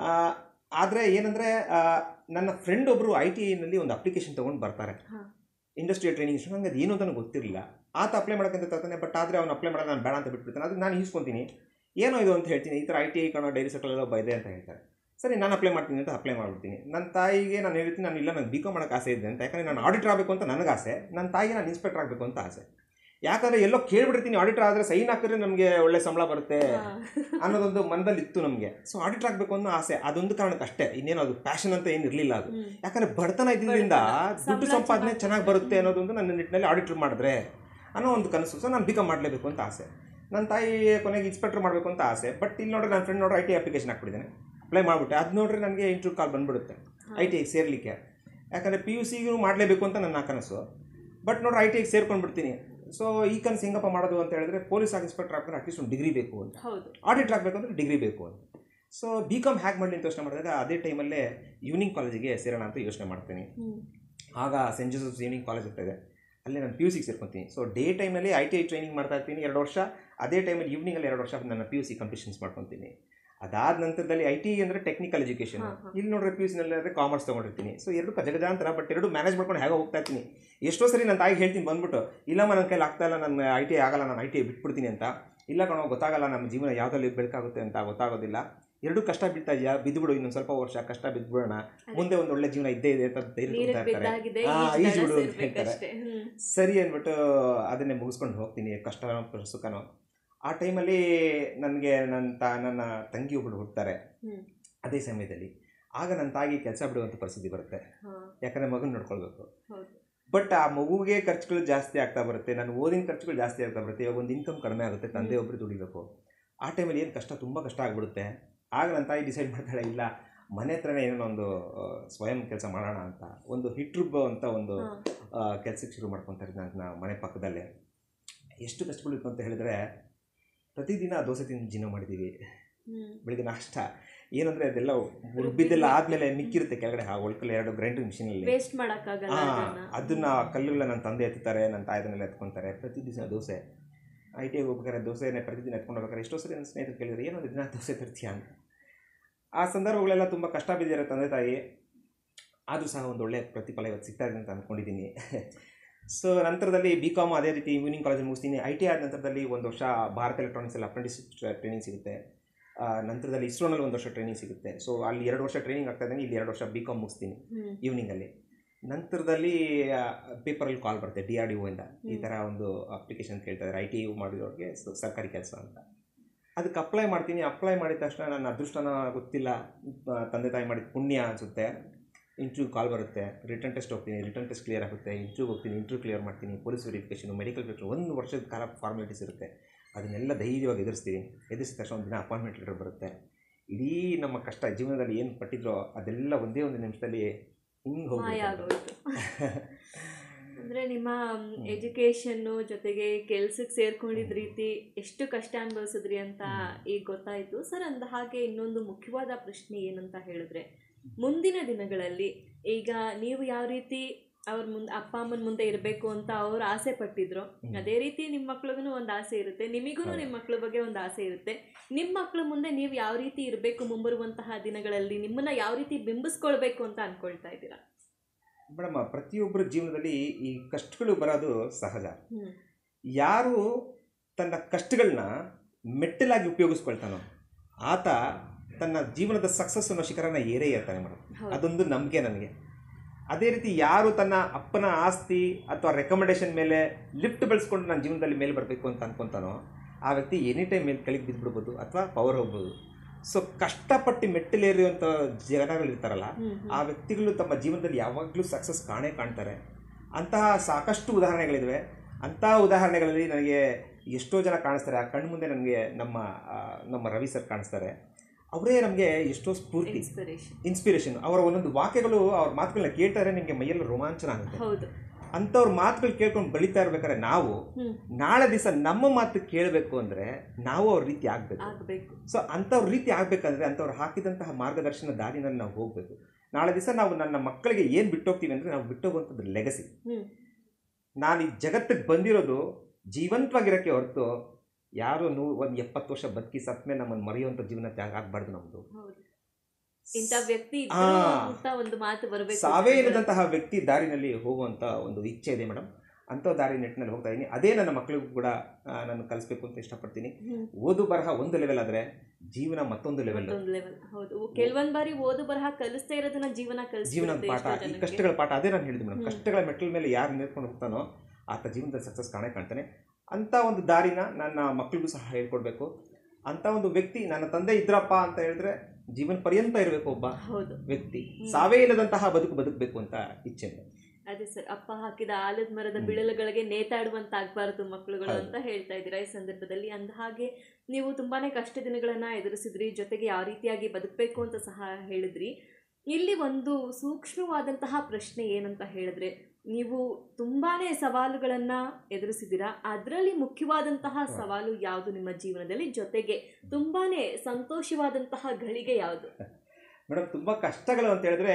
ಆದರೆ ಏನಂದರೆ ನನ್ನ ಫ್ರೆಂಡ್ ಒಬ್ಬರು ಐ ಟಿ ಐನಲ್ಲಿ ಒಂದು ಅಪ್ಲಿಕೇಶನ್ ತೊಗೊಂಡು ಬರ್ತಾರೆ ಹಾ. ಇಂಡಸ್ಟ್ರಿಯಲ್ ಟ್ರೈನಿಂಗ್ ನಂಗೆ ಅದು ಏನು ಅಂತ ನನಗೆ ಗೊತ್ತಿರಲಿಲ್ಲ ಆತ ಅಪ್ಲೈ ಮಾಡೋಕ್ಕಂತ ತರ್ತಾನೆ ಬಟ್ ಆದರೆ ಅವ್ನು ಅಪ್ಲೈ ಮಾಡೋದು ನಾನು ಬೇಡ ಅಂತ ಬಿಟ್ಬಿಡ್ತಾನೆ ಅದು ನಾನು ಈಸ್ಕೊತೀನಿ ಏನೋ ಇದು ಅಂತ ಹೇಳ್ತೀನಿ ಈ ಥರ ಐ ಟಿ ಐ ಕಣೋ ಡೈರಿ ಸರ್ಕಲ್ ಎಲ್ಲ ಇದೆ ಅಂತ ಹೇಳ್ತಾರೆ ಸರಿ ನಾನು ಅಪ್ಲೈ ಮಾಡ್ತೀನಿ ಅಂತ ಅಪ್ಲೈ ಮಾಡ್ಬಿಡ್ತೀನಿ ನನ್ನ ತಾಯಿಗೆ ನಾನು ಹೇಳ್ತೀನಿ ನಾನು ಇಲ್ಲ ನನಗೆ ಬಿ ಕಾಮ್ ಮಾಡೋಕ್ಕೆ ಆಸೆ ಇದೆ ಅಂತ ಯಾಕಂದರೆ ನಾನು ಆಡಿಟರ್ ಆಗಬೇಕು ಅಂತ ನನಗೆ ಆಸೆ ನನ್ನ ತಾಯಿಗೆ ನಾನು ಇನ್ಸ್ಪೆಕ್ಟರ್ ಆಗಬೇಕು ಅಂತ ಆಸೆ ಯಾಕಂದರೆ ಎಲ್ಲೋ ಕೇಳ್ಬಿಡ್ತೀನಿ ಆಡಿಟರ್ ಆದರೆ ಸೈನ್ ಹಾಕಿದ್ರೆ ನಮಗೆ ಒಳ್ಳೆ ಸಂಬಳ ಬರುತ್ತೆ ಹಾ. ಅನ್ನೋದೊಂದು ಮನದಲ್ಲಿ ಇತ್ತು ನಮಗೆ ಸೊ ಆಡಿಟರ್ ಆಗಬೇಕು ಅನ್ನೋ ಆಸೆ ಅದೊಂದು ಕಾರಣಕ್ಕೆ ಅಷ್ಟೇ ಇನ್ನೇನು ಅದು ಪ್ಯಾಷನ್ ಅಂತ ಏನು ಇರಲಿಲ್ಲ ಅದು ಹ್ಮ್. ಯಾಕಂದ್ರೆ ಬಡತನ ಇದ್ದಿದ್ದರಿಂದ ಬಡತನ. ದುಡ್ಡು ಸಂಬಳ ಸಂಪಾದನೆ ಚೆನ್ನಾಗ್ ಚೆನ್ನಾಗಿ ಬರುತ್ತೆ. ಬರುತ್ತೆ ಅನ್ನೋದೊಂದು ನನ್ನ ನಿಟ್ಟಿನಲ್ಲಿ ಆಡಿಟರ್ ಮಾಡಿದ್ರೆ ಅನ್ನೋ ಒಂದು ಕನಸು ಸೊ ನಾನು ಬಿಕಮ್ ಮಾಡಲೇಬೇಕು ಅಂತ ಆಸೆ ನನ್ನ ತಾಯಿ ಕೊನೆಗೆ ಇನ್ಸ್ಪೆಕ್ಟರ್ ಮಾಡಬೇಕು ಅಂತ ಆಸೆ ಬಟ್ ಇಲ್ಲಿ ನೋಡ್ರೆ ನನ್ನ ಫ್ರೆಂಡ್ ನೋಡ್ರೆ ಐ ಟಿ ಅಪ್ಲಿಕೇಶನ್ ಹಾಕ್ಬಿಟ್ಟಿದ್ದೇನೆ ಅಪ್ಲೈ ಮಾಡಿಬಿಟ್ಟೆ ಅದು ನೋಡ್ರೆ ನನಗೆ ಇಂಟ್ರ್ಯೂ ಕಾಲ್ ಬಂದ್ಬಿಡುತ್ತೆ ಐ ಟಿ ಐಗೆ ಸೇರಲಿಕ್ಕೆ ಯಾಕಂದರೆ ಪಿ ಯು ಸಿಗೂ ಮಾಡಲೇಬೇಕು ಅಂತ ನನ್ನ ಕನಸು ಬಟ್ ನೋಡ್ರೆ ಐ ಟಿ ಐಗೆ ಸೇರ್ಕೊಂಡ್ಬಿಡ್ತೀನಿ ಸೊ ಈ ಕನಸು ಹೆಂಗಪ್ಪ ಮಾಡೋದು ಅಂತ ಹೇಳಿದ್ರೆ ಪೊಲೀಸ್ ಇನ್ಸ್ಪೆಕ್ಟರ್ ಆಗ್ತಾರೆ ಅಟ್ಲೀಸ್ಟ್ ಒಂದು ಡಿಗ್ರಿ ಬೇಕು ಅಂತ ಹೌದು ಆಡಿಟ್ ಆಗಬೇಕಂದ್ರೆ ಡಿಗ್ರಿ ಬೇಕು ಅಂತ ಸೊ ಬಿ ಕಾಮ್ ಹ್ಯಾಕ್ ಮಾಡಲಿ ಅಂತ ಯೋಚನೆ ಮಾಡಿದಾಗ ಅದೇ ಟೈಮಲ್ಲೇ ಈವ್ನಿಂಗ್ ಕಾಲೇಜಿಗೆ ಸೇರೋಣ ಅಂತ ಯೋಚನೆ ಮಾಡ್ತೀನಿ ಹ್ಮ್. ಆಗ ಸೆಂಟ್ ಜೋಸಫ್ಸ್ ಈವ್ನಿಂಗ್ ಕಾಲೇಜ್ ಇರ್ತದೆ ಅಲ್ಲಿ ನಾನು ಪಿ ಯು ಸಿಗೆ ಸೇರ್ಕೊತೀನಿ ಸೊ ಡೇ ಟೈಮಲ್ಲಿ ಐ ಟಿ ಐ ಟ್ರೈನಿಂಗ್ ಮಾಡ್ತಾ ಇರ್ತೀನಿ ಎರಡು ವರ್ಷ ಅದೇ ಟೈಮಲ್ಲಿ ಈವ್ನಿಂಗಲ್ಲಿ ಎರಡು ವರ್ಷ ನನ್ನ ಪಿ ಯು ಸಿ ಕಂಪ್ಲೀಷನ್ಸ್ ಮಾಡ್ಕೊತೀನಿ ಅದಾದ ನಂತರದಲ್ಲಿ ಐ ಟಿ ಅಂದರೆ ಟೆಕ್ನಿಕಲ್ ಎಜುಕೇಷನ್ ಹಾ, ಹಾ. ಇಲ್ಲಿ ನೋಡ್ರೆ ಪಿ ಯು ಸಿನಲ್ಲಿ ಆದರೆ ಕಾಮರ್ಸ್ ತೊಗೊಂಡಿರ್ತೀನಿ ಸೊ ಎರಡು ಗಜಗಜಾಂತರ ಬಟ್ ಎರಡು ಮ್ಯಾನೇಜ್ ಮಾಡ್ಕೊಂಡು ಹೇಗೋ ಹೋಗ್ತಾ ಇರ್ತೀನಿ ಎಷ್ಟೋ ಸರಿ ನನ್ನ ತಾಯಿಗೆ ಹೇಳ್ತೀನಿ ಬಂದ್ಬಿಟ್ಟು ಇಲ್ಲಮ್ಮ ನನ್ನ ಕೈಲಿ ಆಗ್ತಾ ಇಲ್ಲ ನನ್ನ ಐ ಟಿ ಆಗಲ್ಲ ನಾನು ಐ ಟಿ ಬಿಟ್ಬಿಡ್ತೀನಿ ಅಂತ ಇಲ್ಲ ಕಣೋ ಗೊತ್ತಾಗಲ್ಲ ನಮ್ಮ ಜೀವನ ಯಾವುದಲ್ಲಿ ಬೆಳಕಾಗುತ್ತೆ ಅಂತ ಗೊತ್ತಾಗೋದಿಲ್ಲ ಎರಡೂ ಕಷ್ಟ ಬೀಳ್ತಾ ಇದೆಯಾ ಬಿದ್ದುಬಿಡು ಇನ್ನೊಂದು ಸ್ವಲ್ಪ ವರ್ಷ ಕಷ್ಟ ಬಿದ್ದುಬಿಡೋಣ ಮುಂದೆ ಒಂದು ಒಳ್ಳೆ ಜೀವನ ಇದ್ದೇ ಇದೆ ಅಂತ ಧೈರ್ಯ ನೀರಿಗೆ ತುಂಬ್ತಾ ಇರ್ತಾರೆ ಬಿದ್ದಾಗಿದೆ ಆ, ಈಜ್ ಈಜ್ ದಡ ಬಿಡು ಅಂತ ಹೇಳ್ತಾರೆ. ಸೇರ್ಬೇಕಷ್ಟೇ ಹ್ಮ್. ಸರಿ ಅಂದ್ಬಿಟ್ಟು ಅದನ್ನೇ ಮುಗಿಸ್ಕೊಂಡು ಹೋಗ್ತೀನಿ ಕಷ್ಟನೋ ಸುಖನೋ ಆ ಟೈಮಲ್ಲಿ ನನಗೆ ನನ್ನ ತಾ ನನ್ನ ತಂಗಿ ಒಬ್ಬಳು ಹುಡ್ತಾರೆ ಹ್ಮ್. ಅದೇ ಸಮಯದಲ್ಲಿ ಆಗ ನನ್ನ ತಾಯಿಗೆ ಕೆಲಸ ಬಿಡುವಂಥ ಪರಿಸ್ಥಿತಿ ಬರುತ್ತೆ ಹಾ, ಯಾಕಂದರೆ ಮಗನ ನೋಡ್ಕೊಳ್ಬೇಕು ಹೌದು ಬಟ್ ಆ ಮಗುವಿಗೆ ಖರ್ಚುಗಳು ಜಾಸ್ತಿ ಆಗ್ತಾ ಬರುತ್ತೆ ನನ್ನ ಓದಿನ ಖರ್ಚುಗಳು ಜಾಸ್ತಿ ಆಗ್ತಾ ಬರುತ್ತೆ ಇವಾಗ ಒಂದು ಇನ್ಕಮ್ ಕಡಿಮೆ ಆಗುತ್ತೆ ತಂದೆ ಹ್ಮ್. ಒಬ್ಬರು ದುಡಿಬೇಕು ಆ ಟೈಮಲ್ಲಿ ಏನು ಕಷ್ಟ ತುಂಬ ಕಷ್ಟ ಆಗಿಬಿಡುತ್ತೆ ಆಗ ನನ್ನ ತಾಯಿ ಡಿಸೈಡ್ ಮಾಡ್ತಾಳೆ ಇಲ್ಲ ಮನೆ ಹತ್ರನೇ ಏನೋ ಒಂದು ಆ, ಸ್ವಯಂ ಕೆಲಸ ಮಾಡೋಣ ಅಂತ ಒಂದು ಹಿಟ್ ರುಬ್ಬೋ ಅಂತ ಒಂದು ಹಾ. ಕೆಲಸಕ್ಕೆ ಶುರು ಮಾಡ್ಕೊತಾರೆ ನನ್ನ ಮನೆ ಪಕ್ಕದಲ್ಲೇ ಎಷ್ಟು ಕಷ್ಟಗಳಿತ್ತು ಅಂತ ಹೇಳಿದ್ರೆ ಪ್ರತಿದಿನ ದೋಸೆ ತಿಂದು ಜೀವನ ಮಾಡಿದ್ದೀವಿ ಹ್ಮ್. ಬೆಳಿಗ್ಗೆ ನಾಷ್ಟ ಏನಂದರೆ ಅದೆಲ್ಲ ರುಬ್ಬಿದ್ದೆಲ್ಲ ಆದಮೇಲೆ ಮಿಕ್ಕಿರುತ್ತೆ ಕೆಳಗಡೆ ಆ ಒಳ್ಕಲ್ಲಿ ಎರಡು ಗ್ರೈಂಡಿಂಗ್ ಮಿಷಿನಲ್ಲಿ ವೇಸ್ಟ್ ಮಾಡಕ್ಕಾಗಲ್ಲ ಆ, ಅದನ್ನ ಅದನ್ನ ಕಲ್ಲುಗಳ ನನ್ನ ತಂದೆ ಎತ್ತುತ್ತಾರೆ ನನ್ನ ತಾಯಿದನ್ನೆಲ್ಲ ಎತ್ಕೊಂತಾರೆ ಪ್ರತಿ ದಿವಸ ದೋಸೆ ಐ ಟಿ ಹೋಗ್ಬೇಕಾದ್ರೆ ದೋಸೆನೇ ಪ್ರತಿದಿನ ಎತ್ಕೊಂಡು ಹೋಗ್ಬೇಕಾದ್ರೆ ಎಷ್ಟೋ ಸರಿ ನನ್ನ ಸ್ನೇಹಿತರು ಕೇಳಿದ್ರೆ ಏನೋ ದಿನ ದೋಸೆ ತರ್ತೀಯ ಅಂತ ಆ ಸಂದರ್ಭಗಳೆಲ್ಲ ತುಂಬ ಕಷ್ಟ ಬಿದ್ದಿರೋ ತಂದೆ ತಾಯಿ ಆದರೂ ಸಹ ಒಂದು ಒಳ್ಳೆಯ ಪ್ರತಿಫಲ ಇವತ್ತು ಸಿಗ್ತಾ ಇದೆ ಅಂತ ಅಂದ್ಕೊಂಡಿದ್ದೀನಿ ಸೊ ನಂತರದಲ್ಲಿ ಬಿ ಕಾಮ್ ಅದೇ ರೀತಿ ಈವ್ನಿಂಗ್ ಕಾಲೇಜಲ್ಲಿ ಮುಗಿಸ್ತೀನಿ ಐ ಟಿ ಆದ ನಂತರದಲ್ಲಿ ಒಂದು ವರ್ಷ ಭಾರತ್ ಎಲೆಕ್ಟ್ರಾನಿಕ್ಸಲ್ಲಿ ಅಪ್ರೆಂಟಿಸ್ ಟ್ರೈನಿಂಗ್ ಸಿಗುತ್ತೆ ಆ, ನಂತರದಲ್ಲಿ ಇಸ್ರೋನಲ್ಲಿ ಒಂದು ವರ್ಷ ಟ್ರೈನಿಂಗ್ ಸಿಗುತ್ತೆ ಸೊ ಅಲ್ಲಿ ಎರಡು ವರ್ಷ ಟ್ರೈನಿಂಗ್ ಆಗ್ತಾ ಇದ್ದಂಗೆ ಇಲ್ಲಿ ಎರಡು ವರ್ಷ ಬಿ ಕಾಮ್ ಮುಗಿಸ್ತೀನಿ ಹ್ಮ್. ಈವ್ನಿಂಗಲ್ಲಿ ನಂತರದಲ್ಲಿ ಪೇಪರಲ್ಲಿ ಕಾಲ್ ಬರುತ್ತೆ ಡಿ ಆರ್ ಡಿ ಇಂದ ಈ ಹ್ಮ್. ಥರ ಒಂದು ಅಪ್ಲಿಕೇಶನ್ ಕೇಳ್ತಾ ಇದ್ದಾರೆ ಐ ಟಿ ಯು ಮಾಡಿದವ್ರಿಗೆ ಸ- ಸರ್ಕಾರಿ ಕೆಲಸ ಅಂತ ಅದಕ್ಕೆ ಅಪ್ಲೈ ಮಾಡ್ತೀನಿ ಅಪ್ಲೈ ಮಾಡಿದ ತಕ್ಷಣ ನನ್ನ ಅದೃಷ್ಟನ ಗೊತ್ತಿಲ್ಲ ಆ, ತಂದೆ ತಾಯಿ ಮಾಡಿದ ಪುಣ್ಯ ಅನಿಸುತ್ತೆ ಇಂಟ್ರ್ಯೂ ಕಾಲ್ ಬರುತ್ತೆ ರಿಟರ್ನ್ ಟೆಸ್ಟ್ ಹೋಗ್ತೀನಿ ರಿಟರ್ನ್ ಟೆಸ್ಟ್ ಕ್ಲಿಯರ್ ಆಗುತ್ತೆ ಇಂಟ್ರ್ಯೂಗೆ ಹೋಗ್ತೀನಿ ಇಂಟ್ರ್ಯೂ ಕ್ಲಿಯರ್ ಮಾಡ್ತೀನಿ ಪೊಲೀಸ್ ವೆರಿಫಿಕೇಷನು ಮೆಡಿಕಲ್ ವೆರಿಫಿಕೇಷನ್ ಒಂದು ವರ್ಷದ ಕಾಲ ಫಾರ್ಮಾಲಿಟೀಸ್ ಇರುತ್ತೆ ಅದನ್ನೆಲ್ಲ ಧೈರ್ಯವಾಗಿ ಎದುರಿಸ್ತೀನಿ ಎದುರಿಸಿದ ತಕ್ಷಣ ಒಂದು ದಿನ ಅಪಾಯಿಂಟ್ಮೆಂಟ್ ಲೆಟರ್ ಬರುತ್ತೆ ಇಡೀ ನಮ್ಮ ಕಷ್ಟ ಜೀವನದಲ್ಲಿ ಏನು ಪಟ್ಟಿದ್ರೋ ಅದೆಲ್ಲ ಒಂದೇ ಒಂದು ನಿಮಿಷದಲ್ಲಿ ಹಿಂಗೆ ಮಾಯ ಹೋಗಿ ಆಗೋಯ್ತು ಅಂದ್ರೆ ನಿಮ್ಮ ಎಜುಕೇಶನ್ ಜೊತೆಗೆ ಕೆಲ್ಸಕ್ಕೆ ಸೇರ್ಕೊಂಡಿದ್ ರೀತಿ ಎಷ್ಟು ಕಷ್ಟ ಅನುಭವಿಸಿದ್ರಿ ಅಂತ ಈಗ ಗೊತ್ತಾಯ್ತು ಸರ್ ಅಂದ ಹಾಗೆ ಇನ್ನೊಂದು ಮುಖ್ಯವಾದ ಪ್ರಶ್ನೆ ಏನಂತ ಹೇಳಿದ್ರೆ ಮುಂದಿನ ದಿನಗಳಲ್ಲಿ ಈಗ ನೀವು ಯಾವ ರೀತಿ ಅವ್ರ ಮುಂದೆ ಅಪ್ಪ ಅಮ್ಮನ ಮುಂದೆ ಇರಬೇಕು ಅಂತ ಅವ್ರು ಆಸೆ ಪಟ್ಟಿದ್ರು ಹ್ಮ್. ಅದೇ ರೀತಿ ನಿಮ್ಮ ಮಕ್ಳಿಗೂ ಒಂದು ಆಸೆ ಇರುತ್ತೆ ನಿಮಗೂ ಹೌದು. ನಿಮ್ಮ ಮಕ್ಳ ಬಗ್ಗೆ ಒಂದು ಆಸೆ ಇರುತ್ತೆ ನಿಮ್ಮ ಮಕ್ಳ ಮುಂದೆ ನೀವು ಯಾವ ರೀತಿ ಇರಬೇಕು ಮುಂಬರುವಂತಹ ದಿನಗಳಲ್ಲಿ ನಿಮ್ಮನ್ನ ಯಾವ ರೀತಿ ಬಿಂಬಿಸ್ಕೊಳ್ಬೇಕು ಅಂತ ಅನ್ಕೊಳ್ತಾ ಇದ್ದೀರಾ ಮೇಡಮ್ ಪ್ರತಿಯೊಬ್ಬರ ಜೀವನದಲ್ಲಿ ಈ ಕಷ್ಟಗಳು ಬರೋದು ಸಹಜ ಹ್ಮ್ ಯಾರು ತನ್ನ ಕಷ್ಟಗಳನ್ನ ಮೆಟ್ಟಲಾಗಿ ಉಪಯೋಗಿಸ್ಕೊಳ್ತಾನೋ ಆತ ತನ್ನ ಜೀವನದ ಸಕ್ಸಸ್ ಅನ್ನೋ ಶಿಖರನ ಏರೇ ಏರ್ತಾನೆ ಮೇಡಮ್ ಹೌದು. ಅದೊಂದು ನಂಬಿಕೆ ನನಗೆ ಅದೇ ರೀತಿ ಯಾರು ತನ್ನ ಅಪ್ಪನ ಆಸ್ತಿ ಅಥವಾ ರೆಕಮೆಂಡೇಶನ್ ಮೇಲೆ ಲಿಫ್ಟ್ ಬೆಳೆಸ್ಕೊಂಡು ನನ್ನ ಜೀವನದಲ್ಲಿ ಮೇಲೆ ಬರಬೇಕು ಅಂತ ಅನ್ಕೊಂತಾನೋ ಆ ವ್ಯಕ್ತಿ ಎನಿ ಟೈಮ್ ಮೇಲೆ ಕೆಳಗೆ ಬಿದ್ದುಬಿಡ್ಬೋದು ಅಥವಾ ಪವರ್ ಹೋಗ್ಬೋದು ಸೊ ಕಷ್ಟಪಟ್ಟು ಮೆಟ್ಟಲೇರಿಯುವಂಥ ಜನಗಳಿರ್ತಾರಲ್ಲ ಹ್ಮ್, ಹ್ಮ್. ಆ ವ್ಯಕ್ತಿಗಳು ತಮ್ಮ ಜೀವನದಲ್ಲಿ ಯಾವಾಗಲೂ ಸಕ್ಸಸ್ ಕಾಣೇ ಕಾಣ್ತಾರೆ ಅಂತಹ ಸಾಕಷ್ಟು ಉದಾಹರಣೆಗಳಿವೆ ಅಂತಹ ಉದಾಹರಣೆಗಳಲ್ಲಿ ನನಗೆ ಎಷ್ಟೋ ಜನ ಕಾಣಿಸ್ತಾರೆ ಆ ಕಣ್ಣು ಮುಂದೆ ನನಗೆ ನಮ್ಮ ಆ, ನಮ್ಮ ರವಿ ಸರ್ ಕಾಣಿಸ್ತಾರೆ ಅವರೇ ನಮಗೆ ಎಷ್ಟೋ ಸ್ಫೂರ್ತಿ ಇನ್ಸ್ಪಿರೇಷನ್ ಇನ್ಸ್ಪಿರೇಷನ್ ಅವರ ಒಂದೊಂದು ವಾಕ್ಯಗಳು ಅವ್ರ ಮಾತುಗಳನ್ನ ಕೇಳ್ತಾರೆ ನಿಮಗೆ ಮೈಯಲ್ಲಿ ರೋಮಾಂಚನ ಆಗುತ್ತೆ ಹೌದು ಅಂಥವ್ರ ಮಾತುಗಳು ಕೇಳ್ಕೊಂಡು ಬೆಳೀತಾ ಇರ್ಬೇಕಾದ್ರೆ ನಾವು ಹ್ಮ್ ನಾಳೆ ದಿವಸ ನಮ್ಮ ಮಾತು ಕೇಳಬೇಕು ಅಂದರೆ ನಾವು ಅವ್ರ ರೀತಿ ಆಗಬೇಕು ಆಗ್ಬೇಕು ಸೊ ಅಂಥವ್ರ ರೀತಿ ಆಗಬೇಕಂದ್ರೆ ಅಂಥವ್ರು ಹಾಕಿದಂತಹ ಮಾರ್ಗದರ್ಶನ ದಾರಿನಲ್ಲಿ ನಾವು ಹೋಗಬೇಕು ನಾಳೆ ದಿವಸ ನಾವು ನನ್ನ ಮಕ್ಕಳಿಗೆ ಏನು ಬಿಟ್ಟೋಗ್ತೀವಿ ಅಂದರೆ ನಾವು ಬಿಟ್ಟೋಗುವಂಥದ್ದು ಲೆಗಸಿ ಹ್ಮ್ ನಾನು ಈ ಜಗತ್ತಿಗೆ ಬಂದಿರೋದು ಜೀವಂತವಾಗಿರೋಕ್ಕೆ ಹೊರತು ಯಾರು ನೂ ಒಂದು ಎಪ್ಪತ್ತು ವರ್ಷ ಬದುಕಿ ಸತ್ತ ಮೇಲೆ ನಮ್ಮನ್ನು ಮರೆಯುವಂಥ ಜೀವನ ತ್ಯಾಗ ಆಗಬಾರ್ದು ನಮ್ಮದು ಹೌದು ಇಂಥ ವ್ಯಕ್ತಿ ಆ. ಇದ್ರು ಅಂತ ಒಂದು ಮಾತು ಬರಬೇಕು ಸಾವೇ ಇಲ್ಲದಂತಹ ವ್ಯಕ್ತಿ ದಾರಿನಲ್ಲಿ ಹೋಗುವಂಥ ಒಂದು ಇಚ್ಛೆ ಇದೆ ಮೇಡಮ್ ಅಂಥ ದಾರಿ ನಿಟ್ಟಿನಲ್ಲಿ ಹೋಗ್ತಾ ಇದ್ದೀನಿ ಅದೇ ನನ್ನ ಮಕ್ಕಳಿಗೂ ಕೂಡ ಆ, ನಾನು ಕಲಿಸ್ಬೇಕು ಅಂತ ಇಷ್ಟಪಡ್ತೀನಿ ಹ್ಮ್. ಓದು ಬರಹ ಒಂದು ಲೆವೆಲ್ ಆದರೆ ಜೀವನ ಮತ್ತೊಂದು ಲೆವೆಲ್ ಮತ್ತೊಂದು ಲೆವೆಲ್ ಹೌದು ಕೆಲವೊಂದ್ ಬಾರಿ ಓದು ಬರಹ ಕಲಿಸ್ತಾ ಇರೋದನ್ನ ಜೀವನ ಜೀವನದ ಕಲಿಸ್ಬಿಡುತ್ತೆ ಪಾಠ ಎಷ್ಟೋ ಈ ಜನಕ್ಕೆ. ಕಷ್ಟಗಳ ಪಾಠ ಅದೇ ನಾನು ಹೇಳಿದೆ ಮೇಡಮ್ ಹ್ಮ್. ಕಷ್ಟಗಳ ಮೆಟ್ಟಲ ಮೇಲೆ ಯಾರು ನೇರ್ಕೊಂಡು ಹೋಗ್ತಾನೋ ಆತ ಜೀವನದಲ್ಲಿ ಸಕ್ಸಸ್ ಕಾಣೇ ಕಾಣ್ತಾನೆ ಅಂಥ ಒಂದು ದಾರಿನ ನನ್ನ ಮಕ್ಕಳಿಗೂ ಸಹ ಹೇಳ್ಕೊಡ್ಬೇಕು ಅಂಥ ಒಂದು ವ್ಯಕ್ತಿ ನನ್ನ ತಂದೆ ಇದ್ರಪ್ಪ ಅಂತ ಹೇಳಿದ್ರೆ ಜೀವನ ಪರ್ಯಂತ ಇರಬೇಕು ಒಬ್ಬ ಹೌದು ವ್ಯಕ್ತಿ ಹ್ಮ್. ಸಾವೇ ಇಲ್ಲದಂತಹ ಬದುಕು ಬದುಕಬೇಕು ಅಂತ ಇಚ್ಛೆ ಅದೇ ಸರ್ ಅಪ್ಪ ಹಾಕಿದ ಆಲದ ಮರದ ಹ್ಮ್. ಬಿಳಲುಗಳಿಗೆ ನೇತಾಡುವಂತ ಆಗ್ಬಾರ್ದು ಮಕ್ಕಳುಗಳು ಹೌದು. ಅಂತ ಹೇಳ್ತಾ ಇದ್ದೀರಾ ಈ ಸಂದರ್ಭದಲ್ಲಿ ಅಂದ ಹಾಗೆ ನೀವು ತುಂಬಾನೇ ಕಷ್ಟ ದಿನಗಳನ್ನ ಎದುರಿಸಿದ್ರಿ ಜೊತೆಗೆ ಯಾವ ರೀತಿಯಾಗಿ ಬದುಕಬೇಕು ಅಂತ ಸಹ ಹೇಳಿದ್ರಿ ಇಲ್ಲಿ ಒಂದು ಸೂಕ್ಷ್ಮವಾದಂತಹ ಪ್ರಶ್ನೆ ಏನಂತ ಹೇಳಿದ್ರೆ ನೀವು ತುಂಬಾನೇ ಸವಾಲುಗಳನ್ನ ಎದುರಿಸಿದ್ದೀರಾ ಅದರಲ್ಲಿ ಮುಖ್ಯವಾದಂತಹ ಸವಾಲು ಯಾವುದು ನಿಮ್ಮ ಜೀವನದಲ್ಲಿ ಜೊತೆಗೆ ತುಂಬಾನೇ ಸಂತೋಷವಾದಂತಹ ಗಳಿಗೆ ಯಾವುದು ಮೇಡಮ್ ತುಂಬ ಕಷ್ಟಗಳು ಅಂತ ಹೇಳಿದ್ರೆ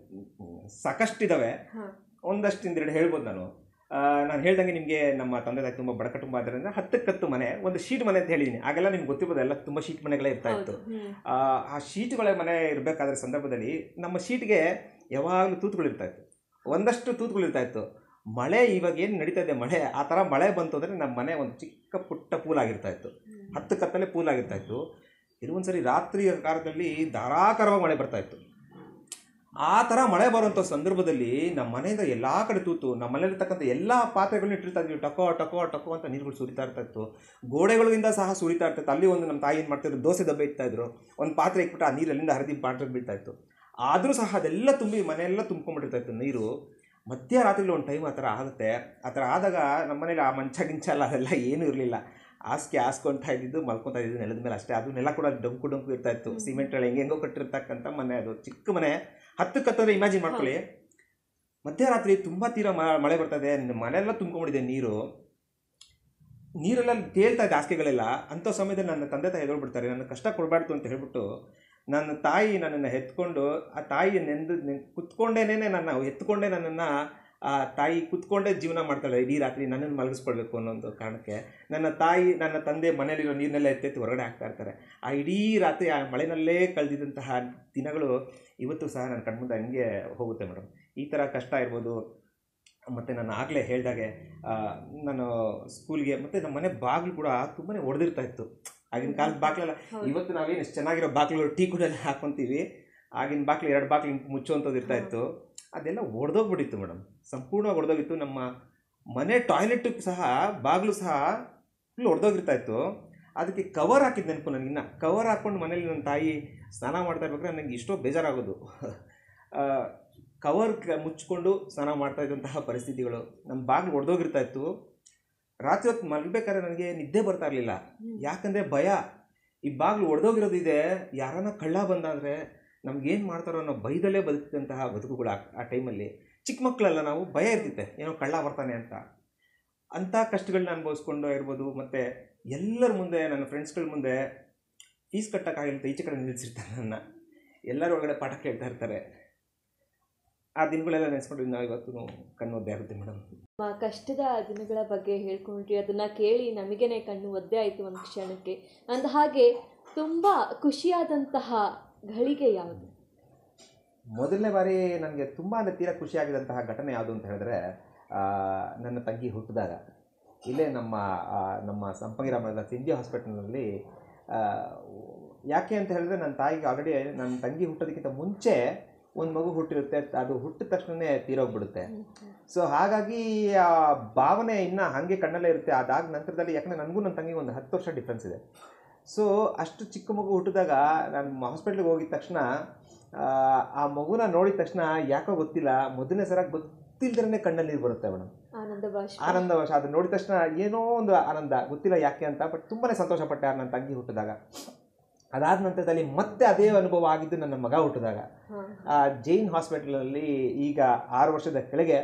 ಸಾಕಷ್ಟಿದಾವೆ ಹಾ. ಒಂದಷ್ಟಿಂದೆರಡು ಹೇಳ್ಬೋದು ನಾನು ಆ, ನಾನು ಹೇಳ್ದಂಗೆ ನಿಮಗೆ ನಮ್ಮ ತಂದೆ ತಾಯಿ ತುಂಬ ಬಡ ಕುಟುಂಬ ಆದ್ದರಿಂದ ಹತ್ತಕ್ಕೆ ಹತ್ತು ಮನೆ ಒಂದು ಶೀಟ್ ಮನೆ ಅಂತ ಹೇಳಿದ್ದೀನಿ ಆಗೆಲ್ಲ ನಿಮ್ಗೆ ಗೊತ್ತಿರ್ಬೋದು ಎಲ್ಲ ತುಂಬ ಶೀಟ್ ಮನೆಗಳೇ ಇರ್ತಾ ಇತ್ತು ಹೌದು ಹ್ಮ್ ಆ ಆ ಶೀಟ್ಗಳ ಮನೆ ಇರಬೇಕಾದ್ರೆ ಸಂದರ್ಭದಲ್ಲಿ ನಮ್ಮ ಶೀಟ್ಗೆ ಯಾವಾಗಲೂ ತೂತುಗಳು ಇರ್ತಾ ಇತ್ತು ಒಂದಷ್ಟು ತೂತುಗಳು ಇರ್ತಾ ಇತ್ತು ಮಳೆ ಇವಾಗ ಏನು ನಡೀತಾ ಇದೆ ಮಳೆ ಆ ಥರ ಮಳೆ ಬಂತು ಅಂದರೆ ನಮ್ಮ ಮನೆ ಒಂದು ಚಿಕ್ಕ ಪುಟ್ಟ ಪೂಲ್ ಆಗಿರ್ತಾ ಇತ್ತು ಹ್ಮ್. ಹತ್ತು ಕತ್ತಲೆ ಪೂಲ್ ಆಗಿರ್ತಾ ಇತ್ತು ಕೆಲವೊಂದು ಸರಿ ರಾತ್ರಿ ಕಾಲದಲ್ಲಿ ಧಾರಾಕಾರವಾಗಿ ಮಳೆ ಬರ್ತಾ ಇತ್ತು ಆ ಥರ ಮಳೆ ಬರುವಂಥ ಸಂದರ್ಭದಲ್ಲಿ ನಮ್ಮ ಮನೆಯಿಂದ ಎಲ್ಲ ಕಡೆ ತೂತು ನಮ್ಮ ಮನೆಯಲ್ಲಿರ್ತಕ್ಕಂಥ ಎಲ್ಲ ಪಾತ್ರೆಗಳನ್ನ ಇಟ್ಟಿರ್ತಾ ಇದ್ವಿ ಟಕೋ ಟಕೋ ಟಕೋ ಅಂತ ನೀರುಗಳು ಸುರಿತಾ ಇರ್ತಾ ಇತ್ತು ಗೋಡೆಗಳಿಂದ ಸಹ ಸುರಿತಾ ಇರ್ತಿತ್ತು ಅಲ್ಲಿ ಒಂದು ನಮ್ಮ ತಾಯಿ ಏನು ಮಾಡ್ತಿದ್ರು ದೋಸೆ ದಬ್ಬೆ ಇಡ್ತಾ ಇದ್ರು ಒಂದು ಪಾತ್ರೆ ಇಟ್ಬಿಟ್ಟು ಆ ನೀರಲ್ಲಿಂದ ಹರಿದು ಪಾತ್ರೆಗೆ ಬೀಳ್ತಾ ಇತ್ತು ಆದರೂ ಸಹ ಅದೆಲ್ಲ ತುಂಬಿ ಮನೆಯೆಲ್ಲ ತುಂಬ್ಕೊಂಡ್ಬಿಟ್ಟಿರ್ತಾ ಇತ್ತು ನೀರು ಮಧ್ಯರಾತ್ರಿಲಿ ಒಂದು ಟೈಮ್ ಆ ಥರ ಆಗುತ್ತೆ ಆ ಥರ ಆದಾಗ ನಮ್ಮ ಮನೇಲಿ ಆ ಮಂಚ ಗಿಂಚ ಎಲ್ಲ ಅದೆಲ್ಲ ಏನೂ ಇರಲಿಲ್ಲ ಹಾಸಿಗೆ ಹಾಸ್ಕೊಳ್ತಾ ಇದ್ದಿದ್ದು ಮಲ್ಕೊತಾ ಇದ್ದಿದ್ದು ನೆಲದ ಮೇಲೆ ಅಷ್ಟೇ ಅದು ನೆಲ ಕೂಡ ಡೊಂಕು ಡೊಂಕು ಇರ್ತಾ ಇತ್ತು ಹ್ಮ್. ಸಿಮೆಂಟ್ ಹೆಂಗೆ ಹೆಂಗೋ ಕಟ್ಟಿರ್ತಕ್ಕಂಥ ಮನೆ ಅದು ಚಿಕ್ಕ ಮನೆ ಹತ್ತು ಕತ್ತಂದ್ರೆ ಇಮ್ಯಾಜಿನ್ ಮಾಡ್ಕೊಳ್ಳಿ ಮಧ್ಯರಾತ್ರಿ ತುಂಬ ತೀರ ಮ- ಮಳೆ ಬರ್ತದೆ ಮನೆಯೆಲ್ಲ ತುಂಬ್ಕೊಂಡ್ಬಿಟ್ಟಿದೆ ನೀರು ನೀರೆಲ್ಲ ತೇಲ್ತಾ ಇದೆ ಹಾಸಿಗೆಗಳೆಲ್ಲ ಅಂಥ ಸಮಯದಲ್ಲಿ ನನ್ನ ತಂದೆ ತಾಯಿ ಎದುರುಬಿಡ್ತಾರೆ ನನ್ನ ಕಷ್ಟ ಕೊಡಬಾರ್ದು ಅಂತ ಹೇಳ್ಬಿಟ್ಟು ನನ್ನ ತಾಯಿ ನನ್ನನ್ನು ಎತ್ಕೊಂಡು ಆ ತಾಯಿ ನೆಂದು ನೆನ್- ಕುತ್ಕೊಂಡೇನೆ ನನ್ನ ಎತ್ಕೊಂಡೇ ನನ್ನನ್ನು ಆ ತಾಯಿ ಕುತ್ಕೊಂಡೇ ಜೀವನ ಮಾಡ್ತಾಳೆ ಇಡೀ ರಾತ್ರಿ ನನ್ನನ್ನು ಮಲಗಿಸ್ಕೊಳ್ಬೇಕು ಅನ್ನೋ ಒಂದು ಕಾರಣಕ್ಕೆ ನನ್ನ ತಾಯಿ ನನ್ನ ತಂದೆ ಮನೇಲಿರೋ ನೀರನ್ನೆಲ್ಲ ಎತ್ತೆತ್ತಿ ಹೊರಗಡೆ ಹಾಕ್ತಾ ಇರ್ತಾರೆ ಆ ಇಡೀ ರಾತ್ರಿ ಆ ಮಳೆನಲ್ಲೇ ಕಳೆದಿದ್ದಂತಹ ದಿನಗಳು ಇವತ್ತು ಸಹ ನನ್ನ ಕಣ್ಮುಂದೆ ಹಂಗೆ ಹೋಗುತ್ತೆ ಮೇಡಮ್ ಈ ಥರ ಕಷ್ಟ ಇರ್ಬೋದು ಮತ್ತು ನಾನು ಆಗಲೇ ಹೇಳ್ದಾಗೆ ಆ, ನಾನು ಸ್ಕೂಲ್ಗೆ ಮತ್ತು ನಮ್ಮ ಮನೆ ಬಾಗಿಲು ಕೂಡ ತುಂಬಾ ಹೊಡೆದಿರ್ತಾ ಇತ್ತು ಆಗಿನ ಕಾಲದ ಬಾಗಿಲೆಲ್ಲ ಹೌದು. ಇವತ್ತು ನಾವೇನು ಎಷ್ಟು ಚೆನ್ನಾಗಿರೋ ಬಾಗಿಲು ಟೀ ಕುಡೆಲ್ಲ ಹಾಕ್ಕೊಂತೀವಿ ಆಗಿನ ಬಾಗಿಲು ಎರಡು ಬಾಗಿಲು ಮುಚ್ಚುವಂಥದ್ದು ಇರ್ತಾ ಇತ್ತು ಅದೆಲ್ಲ ಒಡೆದೋಗ್ಬಿಟ್ಟಿತ್ತು ಮೇಡಮ್ ಸಂಪೂರ್ಣವಾಗಿ ಒಡೆದೋಗಿತ್ತು ನಮ್ಮ ಮನೆ ಟಾಯ್ಲೆಟ್ ಸಹ ಬಾಗಿಲು ಸಹ ಫುಲ್ ಒಡೆದೋಗಿರ್ತಾ ಇತ್ತು ಅದಕ್ಕೆ ಕವರ್ ಹಾಕಿದ್ದು ನೆನಪು ನನಗಿನ್ನ ಕವರ್ ಹಾಕ್ಕೊಂಡು ಮನೇಲಿ ನನ್ನ ತಾಯಿ ಸ್ನಾನ ಮಾಡ್ತಾ ಇರ್ಬೇಕಾದ್ರೆ ನನಗೆ ಎಷ್ಟೋ ಬೇಜಾರಾಗೋದು ಕವರ್ ಮುಚ್ಕೊಂಡು ಸ್ನಾನ ಮಾಡ್ತಾ ಇದ್ದಂತಹ ಪರಿಸ್ಥಿತಿಗಳು ನಮ್ಮ ಬಾಗಿಲು ಒಡೆದೋಗಿರ್ತಾ ಇತ್ತು ರಾತ್ರಿ ಹೊತ್ತು ಮಲಗಬೇಕಾದ್ರೆ ನನಗೆ ನಿದ್ದೆ ಬರ್ತಾ ಇರಲಿಲ್ಲ ಹ್ಮ್. ಯಾಕಂದರೆ ಭಯ ಈ ಬಾಗಿಲು ಒಡೆದೋಗಿರೋದಿದೆ ಯಾರನ್ನ ಕಳ್ಳ ಬಂದಾದರೆ ನಮ್ಗೇನು ಮಾಡ್ತಾರೋ ಅನ್ನೋ ಭಯದಲ್ಲೇ ಬದುಕಿದಂತಹ ಬದುಕುಗಳು ಆ- ಆ ಟೈಮಲ್ಲಿ ಚಿಕ್ಕ ಮಕ್ಕಳೆಲ್ಲ ನಾವು ಭಯ ಇರ್ತಿತ್ತೆ ಏನೋ ಕಳ್ಳ ಬರ್ತಾನೆ ಅಂತ ಅಂಥ ಕಷ್ಟಗಳನ್ನ ಅನುಭವಿಸ್ಕೊಂಡು ಇರ್ಬೋದು ಮತ್ತು ಎಲ್ಲರ ಮುಂದೆ ನನ್ನ ಫ್ರೆಂಡ್ಸ್ಗಳ ಮುಂದೆ ಫೀಸ್ ಕಟ್ಟೋಕ್ಕಾಗಿಲ್ಲ ಈಚೆ ಕಡೆ ನಿಲ್ಲಿಸಿರ್ತಾರೆ ನನ್ನ ಎಲ್ಲರ ಒಳಗಡೆ ಪಾಠ ಕೇಳ್ತಾ ಇರ್ತಾರೆ ಆ ದಿನಗಳೆಲ್ಲ ನೆನೆಸ್ಕೊಂಡು ನಾವು ಇವತ್ತು ಕಣ್ಣು ಒದ್ದೆ ಆಗುತ್ತೆ ಮೇಡಮ್ ಆ ಕಷ್ಟದ ದಿನಗಳ ಬಗ್ಗೆ ಹೇಳ್ಕೊಂಡ್ರಿ ಅದನ್ನ ಕೇಳಿ ನಮಗೇನೆ ಕಣ್ಣು ಒದ್ದೆ ಆಯಿತು ಒಂದು ಕ್ಷಣಕ್ಕೆ ಅಂದ ಹಾಗೆ ತುಂಬ ಖುಷಿಯಾದಂತಹ ಘಳಿಗೆ ಯಾವುದು ಮೊದಲನೇ ಬಾರಿ ನನಗೆ ತುಂಬ ಅಂದರೆ ತೀರಾ ಖುಷಿಯಾಗಿದ್ದಂತಹ ಘಟನೆ ಯಾವುದು ಅಂತ ಹೇಳಿದ್ರೆ ಆ, ನನ್ನ ತಂಗಿ ಹುಟ್ಟಿದಾಗ ಇಲ್ಲೇ ನಮ್ಮ ಆ, ನಮ್ಮ ಸಂಪಂಗಿರಾಮದ ಸಿಂಧಿ ಹಾಸ್ಪಿಟಲ್ನಲ್ಲಿ ಆ, ಯಾಕೆ ಅಂತ ಹೇಳಿದ್ರೆ ನನ್ನ ತಾಯಿಗೆ ಆಲ್ರೆಡಿ ನನ್ನ ತಂಗಿ ಹುಟ್ಟೋದಕ್ಕಿಂತ ಮುಂಚೆ ಒಂದು ಮಗು ಹುಟ್ಟಿರುತ್ತೆ ಅದು ಹುಟ್ಟಿದ ತಕ್ಷಣವೇ ತೀರೋಗ್ಬಿಡುತ್ತೆ ಸೊ ಹಾಗಾಗಿ ಆ ಭಾವನೆ ಇನ್ನೂ ಹಾಗೆ ಕಣ್ಣಲ್ಲೇ ಇರುತ್ತೆ ಅದಾದ ನಂತರದಲ್ಲಿ ಯಾಕಂದರೆ ನನಗೂ ನನ್ನ ತಂಗಿಗೆ ಒಂದು ಹತ್ತು ವರ್ಷ ಡಿಫ್ರೆನ್ಸ್ ಇದೆ ಸೊ ಅಷ್ಟು ಚಿಕ್ಕ ಮಗು ಹುಟ್ಟಿದಾಗ ನಾನು ಹಾಸ್ಪಿಟ್ಲಿಗೆ ಹೋಗಿದ ತಕ್ಷಣ ಆ, ಆ ಮಗುನ ನೋಡಿದ ತಕ್ಷಣ ಯಾಕೋ ಗೊತ್ತಿಲ್ಲ ಮೊದಲನೇ ಸಲ ಗೊತ್ತಿಲ್ದೇ ಕಣ್ಣಲ್ಲಿ ನೀರು ಬರುತ್ತೆ ಮೇಡಮ್ ಆನಂದ ಭಾಷೆ ಆನಂದವಶ ಅದು ನೋಡಿದ ತಕ್ಷಣ ಏನೋ ಒಂದು ಆನಂದ ಗೊತ್ತಿಲ್ಲ ಯಾಕೆ ಅಂತ ಬಟ್ ತುಂಬಾ ಸಂತೋಷಪಟ್ಟೆ ನನ್ನ ತಂಗಿ ಹುಟ್ಟಿದಾಗ ಅದಾದ ನಂತರದಲ್ಲಿ ಮತ್ತೆ ಅದೇ ಅನುಭವ ಆಗಿದ್ದು ನನ್ನ ಮಗ ಹುಟ್ಟಿದಾಗ ಆ ಜೈನ್ ಹಾಸ್ಪಿಟಲಲ್ಲಿ ಈಗ ಆರು ವರ್ಷದ ಕೆಳಗೆ ಹ್ಮ್.